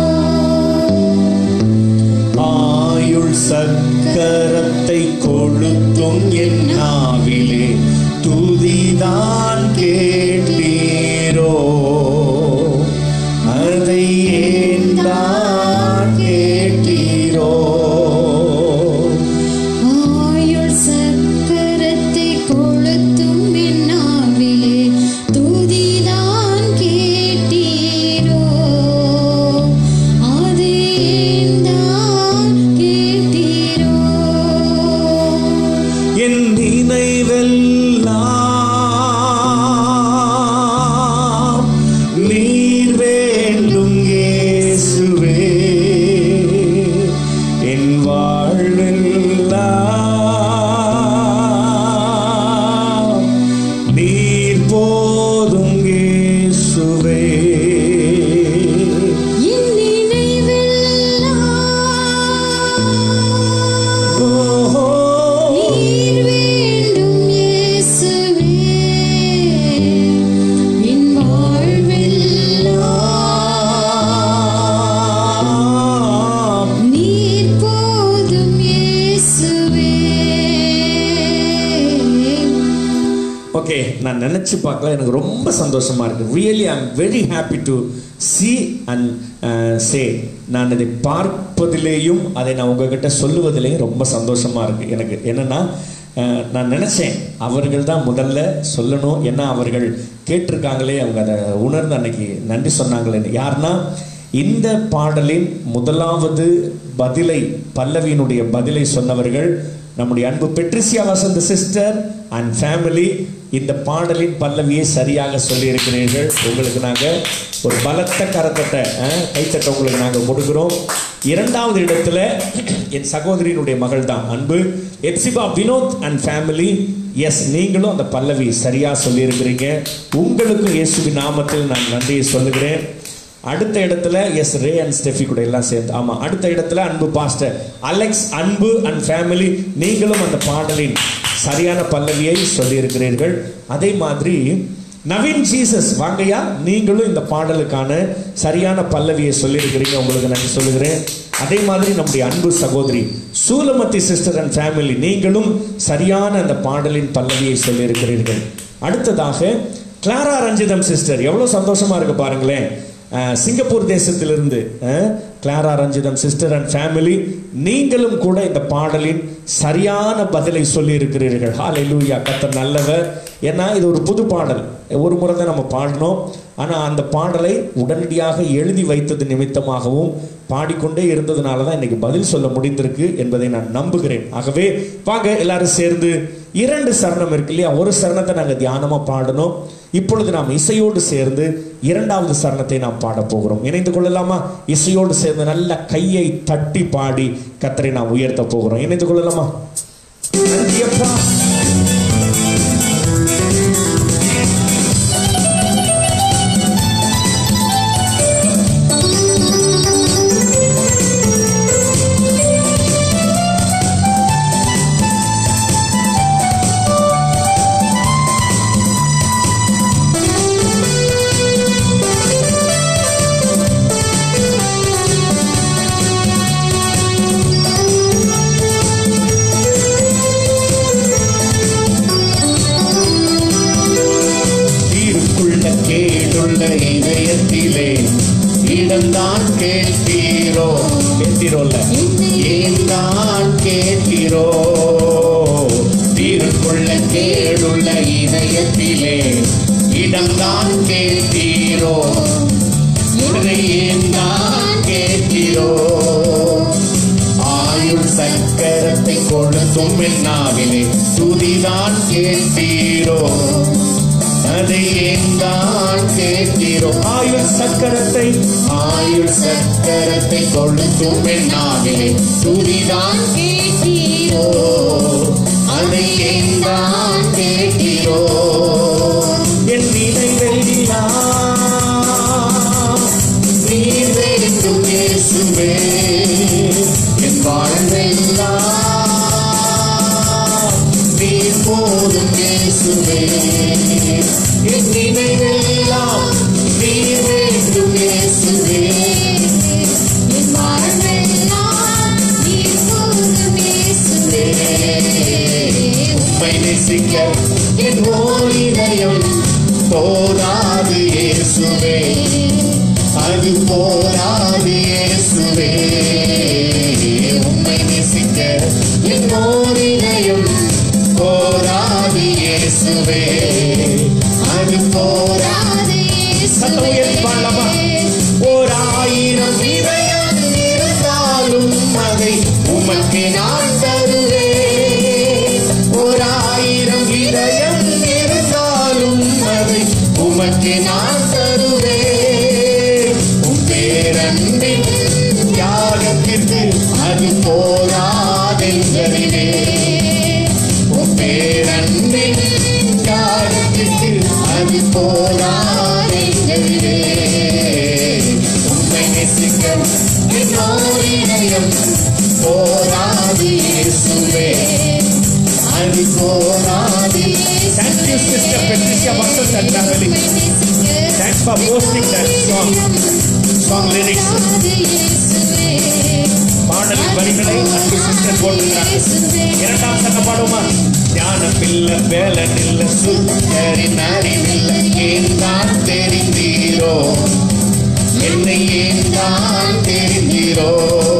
S1: ஓகே நான் நினைச்சு பார்க்கல எனக்கு ரொம்ப சந்தோஷமா இருக்கு really I am very happy to see and say நான் இதை பார்ப்பதிலேயும் அதை நான் உங்ககிட்ட சொல்லுவதிலேயும் ரொம்ப சந்தோஷமா இருக்கு எனக்கு என்னன்னா அஹ், நான் நினைச்சேன் அவர்கள் தான் முதல்ல சொல்லணும் ஏன்னா அவர்கள் கேட்டிருக்காங்களே அவங்க அதை உணர்ந்து அன்னைக்கு நன்றி சொன்னாங்களே யாருன்னா இந்த பாடலின் முதலாவது பதிலை பல்லவியினுடைய பதிலை சொன்னவர்கள் நம்முடைய அன்பு பெட்ரிசியா வசந்த சிஸ்டர் அண்ட் ஃபேமிலி இந்த பாடலின் பல்லவியை சரியாக சொல்லியிருக்கிறீர்கள் உங்களுக்கு நாங்கள் ஒரு பலத்த கரத்தட்டை அஹ், கைத்தட்டை உங்களுக்கு நாங்கள் கொடுக்குறோம் இரண்டாவது இடத்துல என் சகோதரியினுடைய மகள் தான் அன்பு Hephzibah Vinod and family yes நீங்களும் அந்த பல்லவி சரியா சொல்லியிருக்கிறீங்க உங்களுக்கும் இயேசுவின் நாமத்தில் நான் நன்றியை சொல்லுகிறேன் அடுத்த இடத்துல எஸ் ரே அண்ட் ஸ்டெஃபி கூட எல்லாம் சேர்ந்து ஆமா அடுத்த இடத்துல அன்பு pastor Alex Anbu and family நீங்களும் அந்த பாடலின் சரியான பல்லவியை சொல்லியிருக்கிறீர்கள் அதே மாதிரி நவீன் ஜீசஸ் வாங்கய்யா நீங்களும் இந்த பாடலுக்கான சரியான பல்லவியை சொல்லியிருக்கிறீங்க உங்களுக்கு நான் சொல்லுகிறேன் அதே மாதிரி நம்முடைய அன்பு சகோதரி சூலமத்தி சிஸ்டர் அண்ட் ஃபேமிலி நீங்களும் சரியான அந்த பாடலின் பல்லவியை சொல்லியிருக்கிறீர்கள் அடுத்ததாக கிளாரா ரஞ்சிதம் சிஸ்டர் எவ்வளவு சந்தோஷமா இருக்கு பாருங்களேன் அஹ், சிங்கப்பூர் தேசத்திலிருந்து அஹ், Clara Ranjitham sister and family நீங்களும் கூட இந்த பாடலின் சரியான பதிலை சொல்லி இருக்கிறீர்கள் ஹalleluya கர்த்தர் நல்லவர் ஏன்னா இது ஒரு புது பாடல் ஒரு முறை தான் நம்ம பாடினோம் ஆனால் அந்த பாடலை உடனடியாக எழுதி வைத்தது நிமித்தமாகவும் பாடிக்கொண்டே இருந்ததுனால தான் இன்னைக்கு பதில் சொல்ல முடிந்திருக்கு என்பதை நான் நம்புகிறேன் ஆகவே வாங்க எல்லாரும் சேர்ந்து இரண்டு சரணம் இருக்கு இல்லையா ஒரு சரணத்தை நாங்கள் தியானமாக பாடணும் இப்பொழுது நாம் இசையோடு சேர்ந்து இரண்டாவது சரணத்தை நாம் பாட போகிறோம் இணைந்து கொள்ளலாமா இசையோடு சேர்ந்து நல்ல கையை தட்டி பாடி கத்தரை நாம் உயர்த்த போகிறோம் இணைந்து கொள்ளலாமா நன்றி அப்பா
S4: தீர்க்குள்ள கேடுள்ள இதயத்திலே இடம்தான் கேட்கிறோ
S1: கேட்டீரோல்ல
S4: ஏன் தான் கேட்கிறோ தீர்க்குள்ள கேடுள்ள இதயத்திலே இடம்தான் கேட்கிறோ இதை ஏன் தான் கேட்கிறோ ஆயுள் சக்கரத்தை கொளுத்தும் நாவிலே துதிதான் கேட்கிறோ அதை ஏன் தான் கேட்கிறோ
S1: ஆயுள் சக்கரத்தை
S4: ஆயுள் சக்கரத்தை கொளுத்தும் நாவிலே துதிதான் கேட்கிறோ அதை ஏன் தான் கேட்கிறோ
S1: என் நினைவெல்லாம்
S4: நீர் வேண்டும் இயேசுவே என் வாழ்வெல்லாம் நீர் போதும் இயேசுவே என் நினைவெல்லாம் நீர் வேண்டும் இயேசுவே என் வாழ்வெல்லாம் நீர் போதும் இயேசுவே உம்மை நேசிக்க என் ஓர் இதயம் போதாது இயேசுவே அது போராது இயேசுவே உம்மை நேசிக்க என் ஓர் இதயம் போராது இயேசுவே அது போராது
S1: சத்தம் உயர்த்தி பாடலாமா?
S4: ஓர் ஆயிரம் இதயம் இருந்தாலும் அதை உமக்கு நான் தருவேன் ஓர் ஆயிரம் இதயம் இருந்தாலும் அதை உமக்கு நான் தருவேன் உன் பேரன்பின் தியாகத்திற்கு அது போராதென்றறிவே உன் பேரன்பின் தியாகத்திற்கு அது போராதென்றறிவே உம்மை நேசிக்க என்னோர் இதயம் போராது இயேசுவே அது போராது
S1: Thank you, Sister Patricia Butters and family. Thanks for posting that song. Song lyrics. பாடலின் வரிகளை அன்பு சிஸ்டர் போட்டுக்கிறாங்க இரண்டாம் சட்டம் பாடுமா ஞானம் இல்ல வேலன் இல்ல சுத்தரின் அறிவில்ல ஏன் தான் தெரிந்தீரோ என்னை ஏன் தான் தெரிந்தீரோ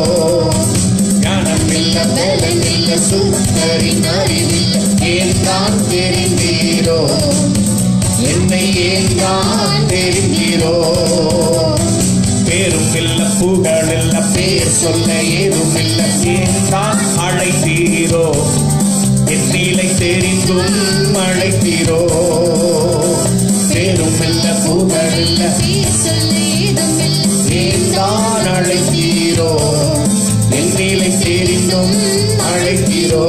S1: ஞானம் இல்ல வேலன் இல்ல சுத்தரின் அறிவில்ல ஏன் தான் தெரிந்தீரோ என்னை ஏன் தான் தெரிந்தீரோ பேரும் இல்ல புகழ் இல்ல பேர் சொல்ல ஏதும் இல்ல ஏன் தான் அழைத்தீரோ என் நீலை தெரிந்தும் அழைத்தீரோ பேரும் இல்ல புகழ் இல்ல ஏன் தான் அழைத்தீரோ என் நீலை தெரிந்தும் அழைத்தீரோ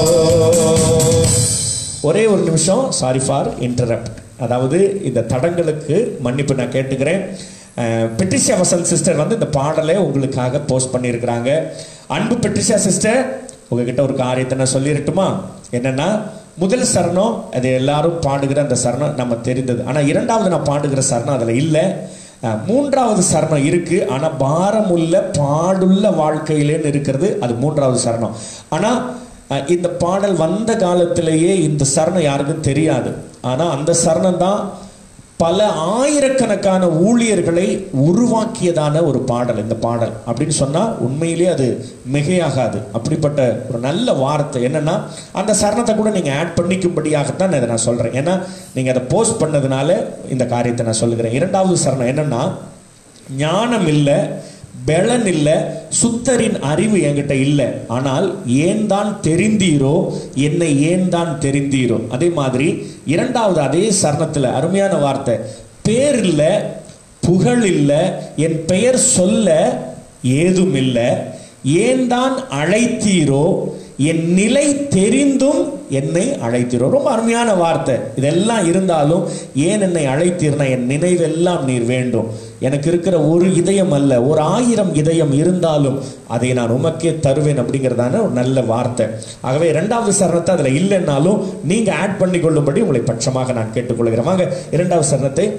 S1: ஒரே ஒரு நிமிஷம் சாரி ஃபார் இன்டரப்ட் அதாவது இந்த தடங்களுக்கு மன்னிப்பு நான் கேட்டுக்கிறேன் அஹ், பெட்ரிஷியா வசந்த் சிஸ்டர் வந்து இந்த பாடலை உங்களுக்காக போஸ்ட் பண்ணியிருக்கிறாங்க அன்பு பெட்ரிஷியா சிஸ்டர் உங்ககிட்ட ஒரு காரியத்தை நான் சொல்லிடட்டுமா என்னன்னா முதல் சரணம் அது எல்லாரும் பாடுகிற அந்த சரணம் நம்ம தெரிந்தது ஆனால் இரண்டாவது நான் பாடுகிற சரணம் அதில் இல்லை அஹ், மூன்றாவது சரணம் இருக்கு ஆனா பாரமுள்ள பாடுள்ள வாழ்க்கையிலேன்னு இருக்கிறது அது மூன்றாவது சரணம் ஆனா அஹ், இந்த பாடல் வந்த காலத்திலேயே இந்த சரணம் யாருக்கும் தெரியாது ஆனா அந்த சரணம் தான் பல ஆயிரக்கணக்கான ஊழியர்களை உருவாக்கியதான ஒரு பாடல் இந்த பாடல் அப்படின்னு சொன்னா உண்மையிலேயே அது மிகையாகாது அப்படிப்பட்ட ஒரு நல்ல வார்த்தை என்னன்னா அந்த சரணத்தை கூட நீங்க ஆட் பண்ணிக்கும்படியாகத்தான் நான் இதை நான் சொல்றேன் ஏன்னா நீங்க அதை போஸ்ட் பண்ணதுனால இந்த காரியத்தை நான் சொல்லுகிறேன் இரண்டாவது சரணம் என்னன்னா ஞானம் இல்லை பெலன் இல்லை சுத்தரின் அறிவு என்கிட்ட இல்லை ஆனால் ஏன் தான் தெரிந்தீரோ என்னை ஏன் தான் தெரிந்தீரோ அதே மாதிரி இரண்டாவது அதே சரணத்தில் அருமையான வார்த்தை பேர் இல்லை புகழ் இல்லை என் பெயர் சொல்ல ஏதும் இல்லை ஏன் தான் அழைத்தீரோ என் நிலை தெரிந்தும் என்னை அழைத்தீரோ ரொம்ப அருமையான வார்த்தை இதெல்லாம் இருந்தாலும் ஏன் என்னை அழைத்தீர்னா என் நினைவெல்லாம் நீர் வேண்டும் எனக்கு இருக்கிற ஒரு இதயம் அல்ல ஒரு ஆயிரம் இதயம் இருந்தாலும் அதை நான் உமக்கே தருவேன் அப்படிங்கிறதான ஒரு நல்ல வார்த்தை ஆகவே இரண்டாவது சரணத்தை அதில் இல்லைன்னாலும் நீங்க ஆட் பண்ணி கொள்ளும்படி உங்களை பட்சமாக நான் கேட்டுக்கொள்கிறேன் வாங்க இரண்டாவது சரணத்தை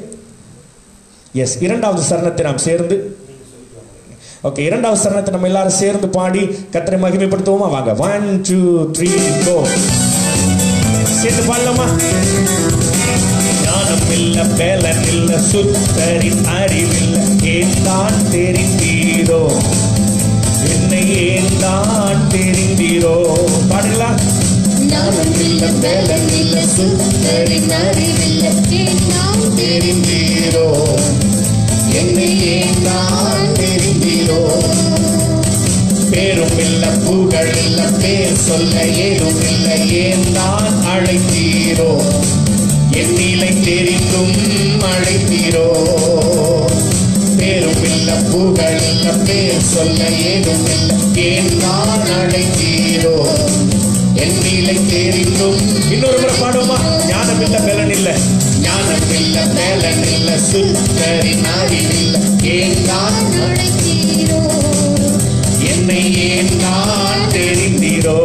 S1: எஸ் இரண்டாவது சரணத்தை நாம் சேர்ந்து ஓகே இரண்டாவது சரணத்தை நம்ம எல்லாரும் சேர்ந்து பாடி கத்தரை மகிமைப்படுத்துவோமா வாங்க ஒன் டூ த்ரீ கோ சேர்ந்து பாடலாமா ஞானம் இல்ல பேலன் இல்ல சுத்தரின் அறிவில்ல ஏன் தான் தெரிந்தீரோ என்னை ஏன் தான் தெரிந்தீரோ பாடலாம்
S3: ஞானம் இல்ல பலன் இல்ல சுத்தரின் அறிவில்ல ஏன் நாம்
S4: தெரிந்தீரோ என்னை ஏன் தான் தெரிந்தீரோ பேரும் இல்ல புகழ் இல்ல பேர் சொல்ல ஏதும் இல்ல ஏன் தான் அழைத்தீரோ என் நிலை தெரிந்தும் அழைத்தீரோ பேரும் இல்ல புகழ் இல்ல பேர் சொல்ல ஏதும் இல்ல ஏன் தான் அழைத்தீரோ என் நிலை தெரிந்தும்
S1: இன்னொரு முறை பாடுவோமா ஞானம் இல்ல பலன் இல்ல
S4: ஞானம் இல்ல மேலன் இல்ல சுத்தரின் அறிவில்ல ஏன் தான்
S3: அழைத்தீரோ
S4: என்னை ஏன் தான் தெரிந்தீரோ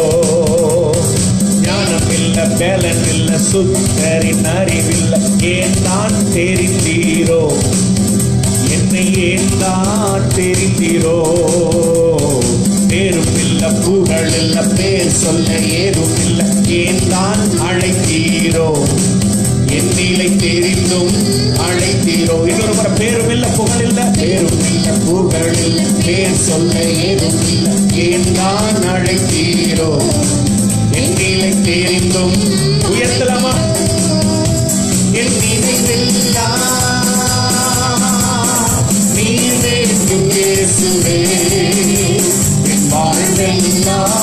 S1: ஞானம் இல்ல பலன் இல்ல சுத்தரின் அறிவில்ல ஏன் தான் தெரிந்தீரோ என்னை ஏன் தான் தெரிந்தீரோ பேரும் இல்ல புகழ் இல்ல பேர் சொல்ல ஏதும் இல்ல ஏன் தான் அழைத்தீரோ
S4: என் நிலை தெரிந்தும் அழைத்தீரோ
S1: இன்னொரு முறை பேரும் இல்ல புகழ் இல்ல
S4: பேரும் இல்ல புகழ் இல்ல பேர் சொல்ல ஏதும் இல்ல ஏன் தான் அழைத்தீரோ என் நிலை தெரிந்தும்
S1: உயர்த்தலாமா
S4: என் நினைவெல்லாம் நீ வேண்டும் இயேசுவே என் வாழ்வெல்லாம்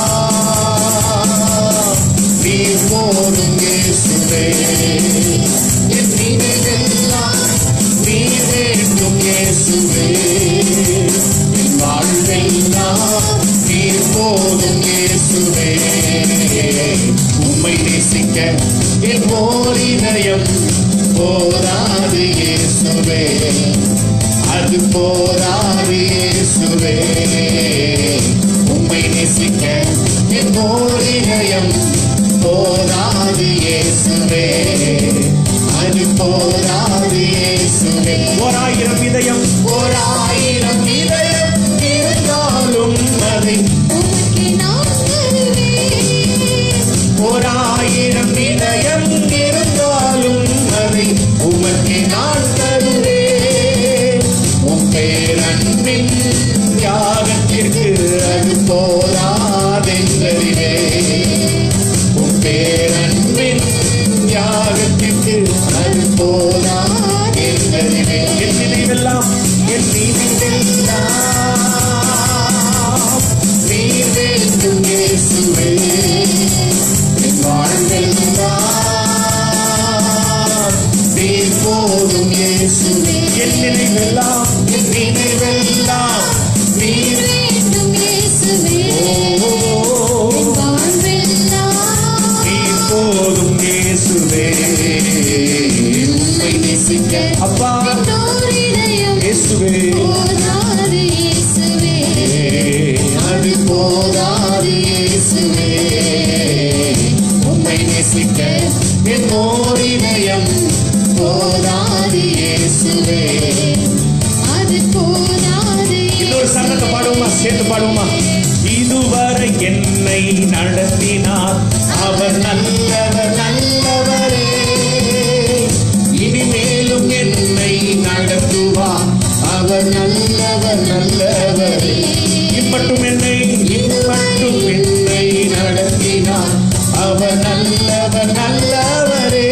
S4: நீ போதும் இயேசுவே என் நினைவெல்லாம் நீ வேண்டும் இயேசுவே என் வாழ்வெல்லாம் நீ போதும் இயேசுவே உம்மை நேசிக்க என் ஓரினயம் போராது இயேசுவே அது போராது இயேசுவே உம்மை நேசிக்க என் ஓரினயம் போராது இயேசுவே அது போராது இயேசுவே
S1: ஓராயிரம் இதயம்
S4: ஓராயிரம் இதயம் இருந்தாலும் அதை
S3: உமக்கு நான் தருவேன்
S4: ஓராயிரம் பேரன்பின் தியாகத்திற்கு அது போதாதென்றறிவே உன் பேரன்பின் தியாகத்திற்கு அது போதாதென்றறிவே என் நினைவெல்லாம் என் நீதிவெல்லாம் நீர் வேண்டும் இயேசுவே என் வாழ்வெல்லாம் நீர் போதும் இயேசுவே என் நினைவெல்லாம் என் நினைவெல்லாம் நீர்
S3: வேண்டும் இயேசுவே
S4: ஓ,
S3: என் வாழ்வெல்லாம்
S4: நீர் போதும் இயேசுவே உம்மை நேசிக்க அப்பா
S3: என்னோரிடயம்
S4: இயேசுவே
S3: போதாது இயேசுவே
S4: அது போதாது இயேசுவே உம்மை நேசிக்க என் ஓரிதயம் போதாது இயேசுவே
S3: அது போதாது
S1: இன்னொரு சரணத்தை பாடுவோமா சேர்ந்து பாடுவோமா இதுவரை என்னை நடத்தினார் அவர் நல்லவர் நல்லவரே
S4: இனிமேலும் என்னை நடத்துவார் அவர் நல்லவர் நல்லவரே
S1: இம்மட்டும் என்னை
S4: இம்மட்டும் என்னை நடத்தினார் அவர் நல்லவர் நல்லவரே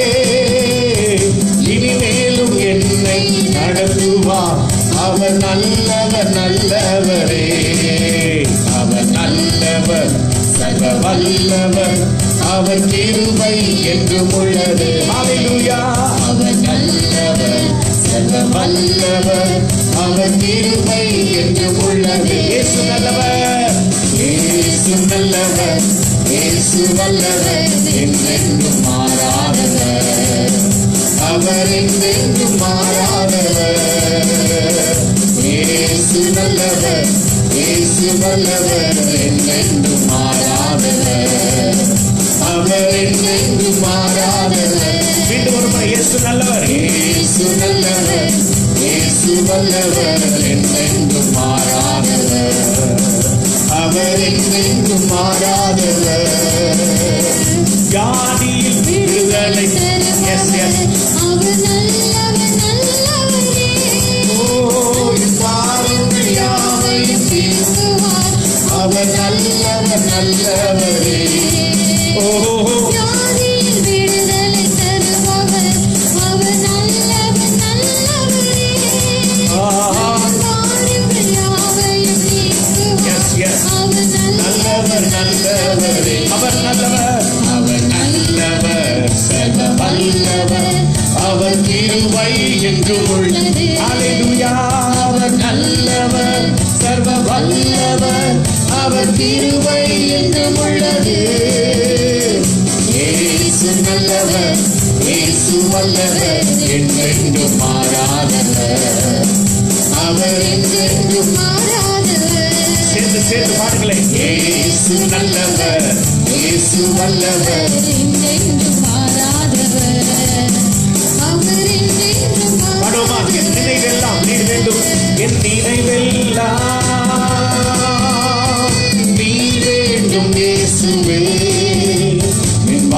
S4: இனிமேலும் என்னை நடத்துவார் அவர் நல்லவர் நல்லவரே அவர் நல்லவர் சர்வ வல்லவர் அவர் கிருபை என்றும் உள்ளது
S1: ஹalleluya
S4: அவர் நல்லவர் சர்வ வல்லவர் அவர் கிருபை என்றும் உள்ளது
S1: இயேசு நல்லவர்
S4: இயேசு நல்லவர் இயேசு வல்லவர் என்றென்றும் மாறாதவர் அவர் என்றென்றும் மாறாதவர் இயேசு நல்லவர் இயேசு வல்லவர் என்றென்றும் மாறாதவர் அவர் என்றென்றும் மாறாதவர்
S1: மீண்டும் ஒரு முறை இயேசு நல்லவர்
S4: இயேசு நல்லவர் இயேசு வல்லவர் என்றென்றும் மாறாதவர் அவர் என்றென்றும் மாறாதவர்
S1: வியாதியில் விடுதலை எஸ் எஸ்
S3: அவர் நல்லவர் நல்லவரே
S4: பாருங்கள் யாவையும் தீர்க்குவார் அவர் நல்லவர் நல்லவரே
S1: ஓ
S3: வியாதியில் விடுதலை தருபவர் அவர் நல்லவர் நல்லவரே பாருங்கள் யாவையும் நீக்குவார்
S1: எஸ் எஸ்
S3: அவர்
S4: நல்லவர் நல்லவரே
S1: அவர் நல்லவர்
S4: அவர் நல்லவர் சர்வ வல்லவர் அவர் கிருபை என்று உள்ளது
S1: ஹalleluya
S4: அவர் நல்லவர் சர்வ வல்லவர் அவர் கிருபை என்று உள்ளது இயேசு நல்லவர் இயேசு வல்லவர் என்றென்றும் மாறாதவர் அவர் என்றென்றும்
S3: மாறாதவர்
S1: சேர்ந்து சேர்ந்து பாடுங்களேன்
S4: இயேசு நல்லவர் இயேசு வல்லவர்
S3: என்றென்றும் மாறாதவர் அவர் என்றென்றும்
S1: பாடுவோமா என்
S3: மாறாதவர்
S1: நினைவெல்லாம் நீர் வேண்டும் என் நினைவெல்லாம்
S4: நீ வேண்டும் இயேசுவே என்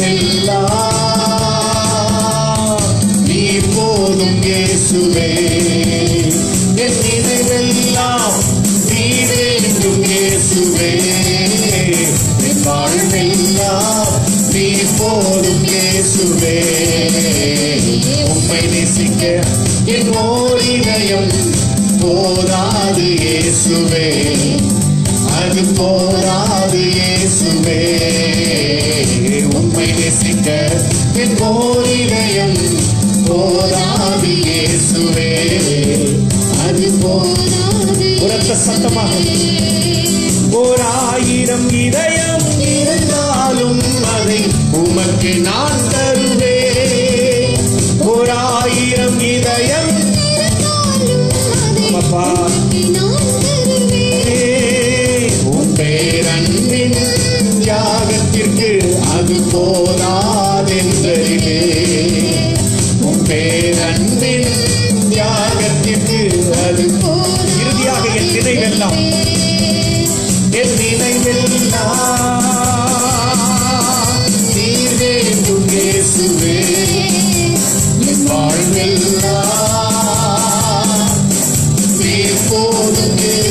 S4: வாழ்வெல்லாம் நீ போதும் இயேசுவே என் நினைவெல்லாம் நீ வேண்டும் இயேசுவே என் வாழ்வெல்லாம் நீ போதும் இயேசுவே உம்மை நேசிக்க என் ஓர் இதயம் போதாது இயேசுவே அது போதாது இயேசுவே உம்மை நேசிக்க என் ஓர் இதயம் போதாது இயேசுவே அது போதாது
S1: உரத்த சத்தமாக ஓர் ஆயிரம் இதயம்
S4: இருந்தாலும் அதை உமக்கு நான் தருவேன்
S1: ஓர் ஆயிரம் இதயம் அப்பா
S4: உன் பேரன்பின் தியாகத்திற்கு அது போதாதென்றறிவே உன் பேரன்பின் தியாகத்திற்கு அது
S1: இறுதியாக என் நினைவெல்லாம்
S4: என் நினைவெல்லாம் நீர் வேண்டும் இயேசுவே என் வாழ்வெல்லாம் நீர் போ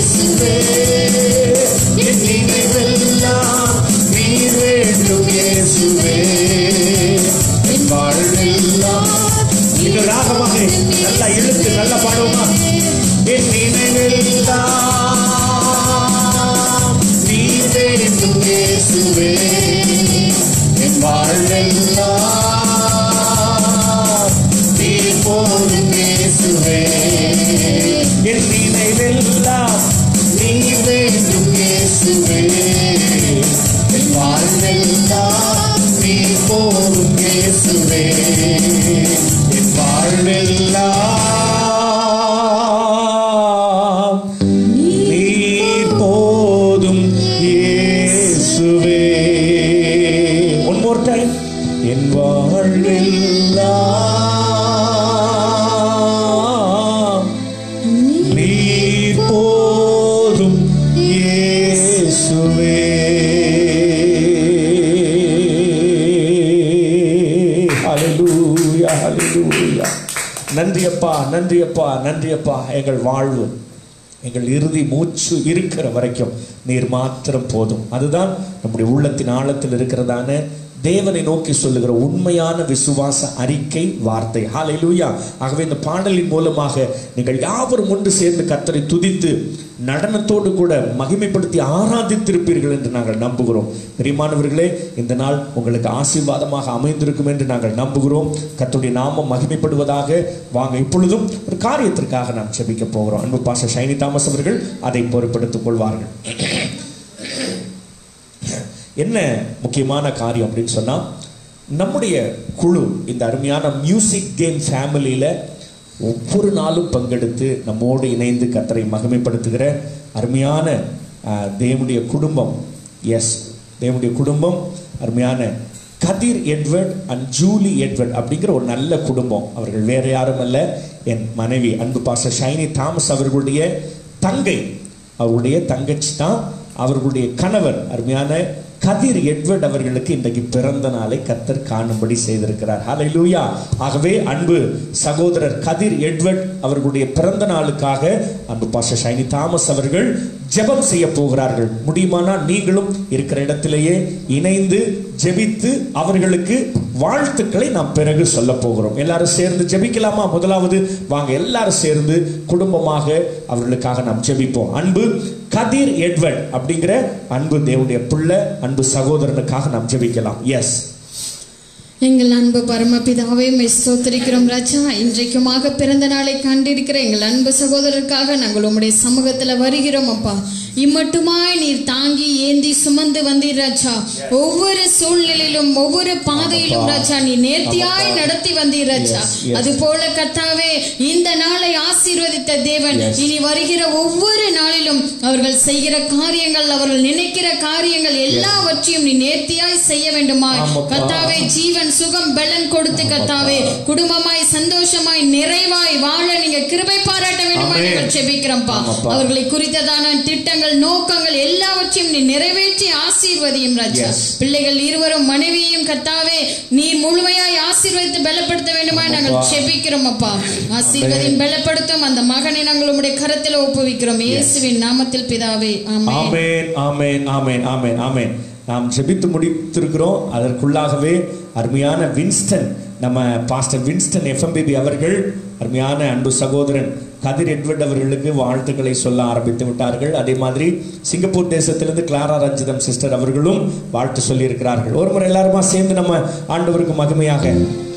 S4: இயேசுவே என் நினைவெல்லாம் நீர் வேண்டும் இயேசுவே என் வாழ்வெல்லாம் இது ராகமாக நல்லா இழுத்து நல்லா பாடுவோமா என் நினைவெல்லாம் நீ வேண்டும் இயேசுவே என் வாழ்வெல்லாம் நீ போதும் இயேசுவே என் நினைவெல்லாம் நீ வேண்டும் இயேசுவே என் வாழ்வெல்லாம் நீ போதும் இயேசுவே என் வாழ்வெல்லாம் நீர் போதும் இயேசுவே ஒன் மோர் டைம் என் வாழ்வெல்லாம் நீர் போதும் இயேசுவே ஹalleluya ஹalleluya நன்றி அப்பா நன்றி அப்பா நன்றி அப்பா எங்கள் வாழ்வு எங்கள் இறுதி மூச்சு இருக்கிற வரைக்கும் நீர் மாத்திரம் போதும் அதுதான் நம்முடைய உள்ளத்தின் ஆழத்தில் இருக்கிறதான தேவனை நோக்கி சொல்லுகிற உண்மையான விசுவாச அறிக்கை வார்த்தை ஹalleluya ஆகவே இந்த பாடலின் மூலமாக நீங்கள் யாவரும் ஒன்று சேர்ந்து கத்தரை துதித்து நடனத்தோடு கூட மகிமைப்படுத்தி ஆராதித்திருப்பீர்கள் என்று நாங்கள் நம்புகிறோம் பிரியமானவர்களே இந்த நாள் உங்களுக்கு ஆசீர்வாதமாக அமைந்திருக்கும் என்று நாங்கள் நம்புகிறோம் கர்த்தருடைய நாமம் மகிமைப்படுவதாக வாங்க இப்பொழுதும் ஒரு காரியத்திற்காக நாம் செபிக்க போகிறோம் அன்பு பாச ஷைனி தாமஸ் அவர்கள் அதை பொறுப்பெடுத்துக் கொள்வார்கள் என்ன முக்கியமான காரியம் அப்படின்னு சொன்னா நம்முடைய குழு இந்த அருமையான மியூசிக் கேம் ஃபேமிலியில ஒவ்வொரு நாளும் பங்கெடுத்து நம்மோடு இணைந்து கத்தரை மகிமைப்படுத்துகிற அருமையான ஆஹ், தேவனுடைய குடும்பம் எஸ் தேவனுடைய குடும்பம் அருமையான Kathir Edward and Julie Edward அப்படிங்கிற ஒரு நல்ல குடும்பம் அவர்கள் வேற யாரும் அல்ல என் மனைவி அன்பு பாச ஷைனி தாமஸ் அவர்களுடைய தங்கை அவருடைய தங்கச்சி தான் அவர்களுடைய கணவர் அருமையான கதிர் எட்வர்ட் அவர்களுக்கு இன்றைக்கு பிறந்த நாளை கத்தர் காணும்படி செய்திருக்கிறார் ஹalleluya ஆகவே அன்பு சகோதரர் கதிர் எட்வர்ட் அவர்களுடைய பிறந்த நாளுக்காக அன்பு பாஸ்டர் ஷைனி தாமஸ் அவர்கள் ஜெபம் செய்ய போகிறார்கள் முடியுமானால் நீங்களும் இருக்கிற இடத்திலேயே இணைந்து ஜெபித்து அவர்களுக்கு வாழ்த்துக்களை நாம் பிறகு சொல்ல போகிறோம் எல்லாரும் சேர்ந்து ஜெபிக்கலாமா முதலாவது வாங்க எல்லாரும் சேர்ந்து குடும்பமாக அவர்களுக்காக நாம் ஜெபிப்போம் அன்பு கதிர் எட்வர்ட் அப்படிங்கிற அன்பு தேவனுடைய பிள்ளை அன்பு சகோதரனுக்காக நாம் ஜெபிக்கலாம் எஸ்
S5: எங்கள் அன்பு பரமபிதாவே மெய் ஸ்தோத்திரிக்கிறோம் ராஜா இன்றைக்குமாக பிறந்த நாளை கண்டிருக்கிற எங்கள் அன்பு சகோதரருக்காக நாங்கள் உம்முடைய சமூகத்துல வருகிறோம் அப்பா இம்மட்டுமாய் நீர் தாங்கி ஏந்தி சுமந்து வந்தீர் ராஜா ஒவ்வொரு சூழ்நிலையிலும் ஒவ்வொரு பாதையிலும் ராஜா நீ நேர்த்தியாய் நடத்தி வந்தீர் ராஜா
S1: Yes, yes.
S5: அது போல கர்த்தாவே இந்த நாளை ஆசீர்வதித்த தேவன்
S1: Yes.
S5: இனி வருகிற ஒவ்வொரு நாளிலும் அவர்கள் செய்கிற காரியங்கள் அவர்கள் நினைக்கிற காரியங்கள் எல்லாவற்றையும் நீ நேர்த்தியாய் செய்ய வேண்டுமாய்
S1: ஆமாப்பா.
S5: கர்த்தாவே ஜீவன் சுகம் பலன் கொடுத்து கர்த்தாவே குடும்பமாய் சந்தோஷமாய் நிறைவாய் வாழ நீங்க கிருபை பாராட்ட வேண்டுமாய்
S1: ஆமென்.
S5: நாங்கள் ஜெபிக்கிறோம்ப்பா
S1: ஆமாப்பா.
S5: அவர்களை குறித்ததான திட்டங்கள் நோக்கங்கள் எல்லாவற்றையும் நீ நிறைவேற்றி ஆசீர்வதியும் ராஜா
S1: Yes.
S5: பிள்ளைகள் இருவரும் மனைவியையும் கர்த்தாவே நீ முழுமையாய் ஆசீர்வதித்து பலப்படுத்த வேண்டுமாய் நாங்கள்
S1: ஆமாப்பா.
S5: ஜெபிக்கிறோம் அப்பா ஆசீர்வதியும் பலப்படுத்தும் அந்த மகனை நாங்கள் உம்முடைய கரத்தில் ஒப்புவிக்கிறோம் இயேசுவின் நாமத்தில் பிதாவே ஆமென்
S1: ஆமென் ஆமென் ஆமென் ஆமென் ஆமென் நாம் ஜெபித்து முடித்திருக்கிறோம் அதற்குள்ளாகவே அருமையான வின்ஸ்டன் நம்ம பாஸ்டர் வின்ஸ்டன் எஃப்எம்பிபி அவர்கள் அருமையான அன்பு சகோதரன் கதிர் எட்வர்ட் அவர்களுக்கு வாழ்த்துக்களை சொல்ல ஆரம்பித்து விட்டார்கள் அதே மாதிரி சிங்கப்பூர் தேசத்திலிருந்து கிளாரா ரஞ்சிதம் சிஸ்டர் அவர்களும் வாழ்த்து சொல்லி இருக்கிறார்கள் ஒரு முறை எல்லாருமா சேர்ந்து நம்ம ஆண்டவருக்கு மகிமையாக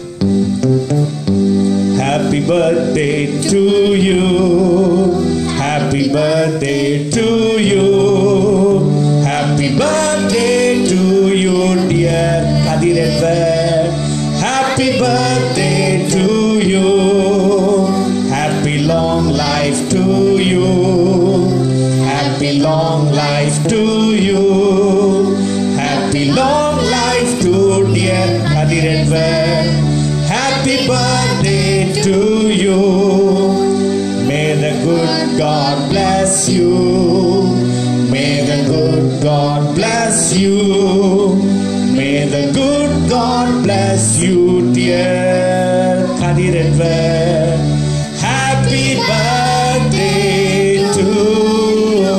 S1: Happy birthday to you. Happy birthday to you. Happy birthday to you, dear Kadir Edward. Happy birthday to you. Happy long life to you. Happy long life to you. Happy long life to dear Kadir Edward. Happy birthday to you. May the good God bless you. May the good God bless you. May the good God bless you, dear Kadir Edward. Happy birthday to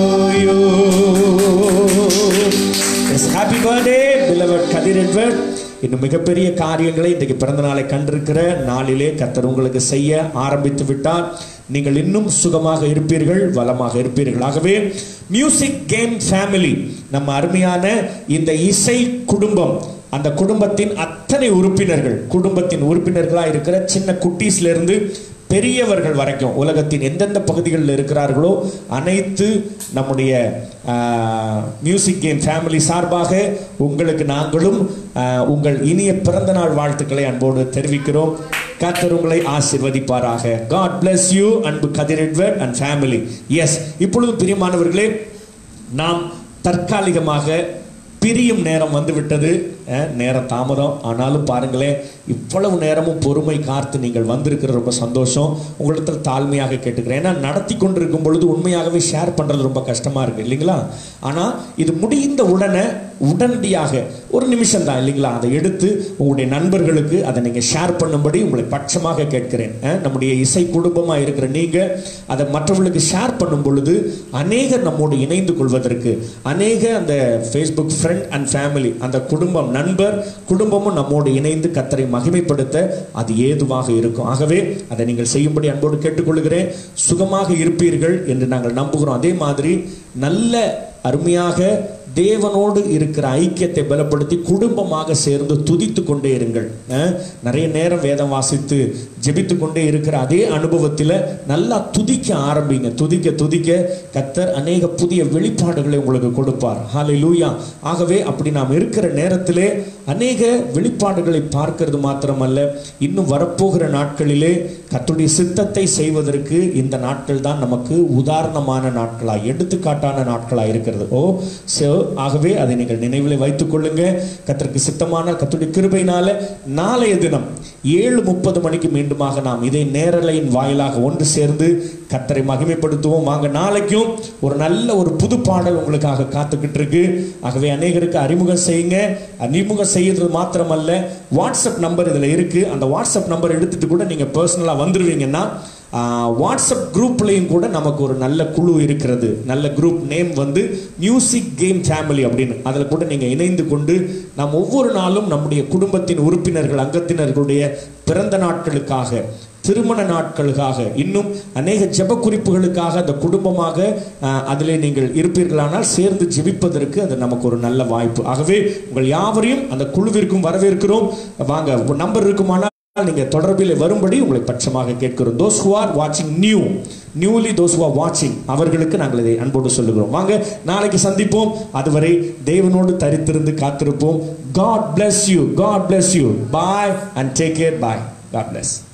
S1: Edward இன்னும் மிகப்பெரிய காரியங்களை இன்றைக்கு பிறந்த நாளை கண்டிருக்கிற நாளிலே கர்த்தர் உங்களுக்கு செய்ய ஆரம்பித்து விட்டார் நீங்கள் இன்னும் சுகமாக இருப்பீர்கள் வளமாக இருப்பீர்கள் ஆகவே மியூசிக் கேம் ஃபேமிலி நம்ம அருமையான இந்த இசை குடும்பம் அந்த குடும்பத்தின் அத்தனை உறுப்பினர்கள் குடும்பத்தின் உறுப்பினர்களா இருக்கிற சின்ன குட்டீஸ்ல இருந்து பெரியவர்கள் வரைக்கும் உலகத்தின் எந்தெந்த பகுதிகளில் இருக்கிறார்களோ அனைத்து நம்முடைய மியூசிக் கேம் ஃபேமிலி சார்பாக உங்களுக்கு நாங்களும் ஆஹ், உங்கள் இனிய பிறந்த நாள் வாழ்த்துக்களை அன்போடு தெரிவிக்கிறோம் கர்த்தர் உங்களை ஆசிர்வதிப்பாராக காட் bless யூ அன்பு Kathir Edward and family yes இப்பொழுது பிரியமானவர்களே நாம் தற்காலிகமாக பிரியும் நேரம் வந்து விட்டது அஹ், நேரம் தாமதம் ஆனாலும் பாருங்களேன் இவ்வளவு நேரமும் பொறுமை காத்து நீங்கள் வந்திருக்கிற ரொம்ப சந்தோஷம் உங்களிடத்தில் தாழ்மையாக கேட்டுக்கிறேன் ஏன்னா நடத்தி கொண்டிருக்கும் பொழுது உண்மையாகவே ஷேர் பண்றது ரொம்ப கஷ்டமா இருக்கு இல்லைங்களா ஆனா இது முடிந்த உடனே உடனடியாக ஒரு நிமிஷம் தான் இல்லைங்களா அதை எடுத்து உங்களுடைய நண்பர்களுக்கு அதை நீங்க ஷேர் பண்ணும்படி உங்களை பட்சமாக கேட்கிறேன் அஹ், நம்முடைய இசை குடும்பமா இருக்கிற நீங்க அதை மற்றவர்களுக்கு ஷேர் பண்ணும் பொழுது அநேகர் நம்மோடு இணைந்து கொள்வதற்கு அநேக அந்த ஃபேஸ்புக் ஃப்ரெண்ட் அண்ட் ஃபேமிலி அந்த குடும்பம் நண்பர் குடும்பமும் நம்மோடு இணைந்து கத்தரை மகிமைப்படுத்த அது ஏதுவாக இருக்கும் ஆகவே அதை நீங்கள் செய்யும்படி அன்போடு கேட்டுக்கொள்கிறேன் சுகமாக இருப்பீர்கள் என்று நாங்கள் நம்புகிறோம் அதே மாதிரி நல்ல அருமையாக தேவனோடு இருக்கிற ஐக்கியத்தை பலப்படுத்தி குடும்பமாக சேர்ந்து துதித்து கொண்டே இருங்கள் அஹ், நிறைய நேரம் வேதம் வாசித்து ஜெபித்து கொண்டே இருக்கிற அதே அனுபவத்தில் நல்லா துதிக்க ஆரம்பிங்க துதிக்க துதிக்க கத்தர் அநேக புதிய வெளிப்பாடுகளை உங்களுக்கு கொடுப்பார் ஹாலை லூயா ஆகவே அப்படி நாம் இருக்கிற நேரத்திலே அநேக வெளிப்பாடுகளை பார்க்கிறது மாத்திரமல்ல இன்னும் வரப்போகிற நாட்களிலே கத்துடைய சித்தத்தை செய்வதற்கு இந்த நாட்கள் தான் நமக்கு உதாரணமான நாட்களாய் எடுத்துக்காட்டான நாட்களாய் இருக்கிறது ஓ சோ ஆகவே அதை நீங்கள் நினைவில் வைத்துக் கொள்ளுங்க கத்தருக்கு சித்தமான கத்துடைய கிருபையினால நாளைய தினம் ஏழு முப்பது மணிக்கு மீண்டுமாக நாம் இதை நேரலையின் வாயிலாக ஒன்று சேர்ந்து கத்தரை மகிமைப்படுத்துவோம் வாங்க நாளைக்கும் ஒரு நல்ல ஒரு புது பாடல் உங்களுக்காக காத்துக்கிட்டு இருக்கு ஆகவே அநேகருக்கு அறிமுகம் செய்யுங்க அறிமுகம் செய்யறது மாத்திரமல்ல வாட்ஸ்அப் நம்பர் இதுல இருக்கு அந்த வாட்ஸ்அப் நம்பர் எடுத்துட்டு கூட நீங்க பர்சனலா வந்துருவீங்கன்னா ஆஹ், வாட்ஸ்அப் குரூப்லேயும் கூட நமக்கு ஒரு நல்ல குழு இருக்கிறது நல்ல குரூப் நேம் வந்து மியூசிக் கேம் ஃபேமிலி அப்படின்னு அதில் கூட நீங்கள் இணைந்து கொண்டு நாம் ஒவ்வொரு நாளும் நம்முடைய குடும்பத்தின் உறுப்பினர்கள் அங்கத்தினர்களுடைய பிறந்த நாட்களுக்காக திருமண நாட்களுக்காக இன்னும் அநேக ஜெப குறிப்புகளுக்காக அந்த குடும்பமாக ஆஹ், அதிலே நீங்கள் இருப்பீர்களானால் சேர்ந்து ஜெபிப்பதற்கு அது நமக்கு ஒரு நல்ல வாய்ப்பு ஆகவே உங்கள் யாவரையும் அந்த குழுவிற்கும் வரவேற்கிறோம் வாங்க நம்பர் இருக்குமானால் நீங்க தொடர்பில் வரும்படி உங்களை பட்சமாக கேட்கிறோம் தோஸ் who are வாட்சிங் new newly those who are வாட்சிங் அவர்களுக்கு நாங்கள் இதை அன்போடு சொல்லுகிறோம் வாங்க நாளைக்கு சந்திப்போம் அதுவரை தேவனோடு தரித்திருந்து காத்திருப்போம் God bless you God bless you bye and take care bye God bless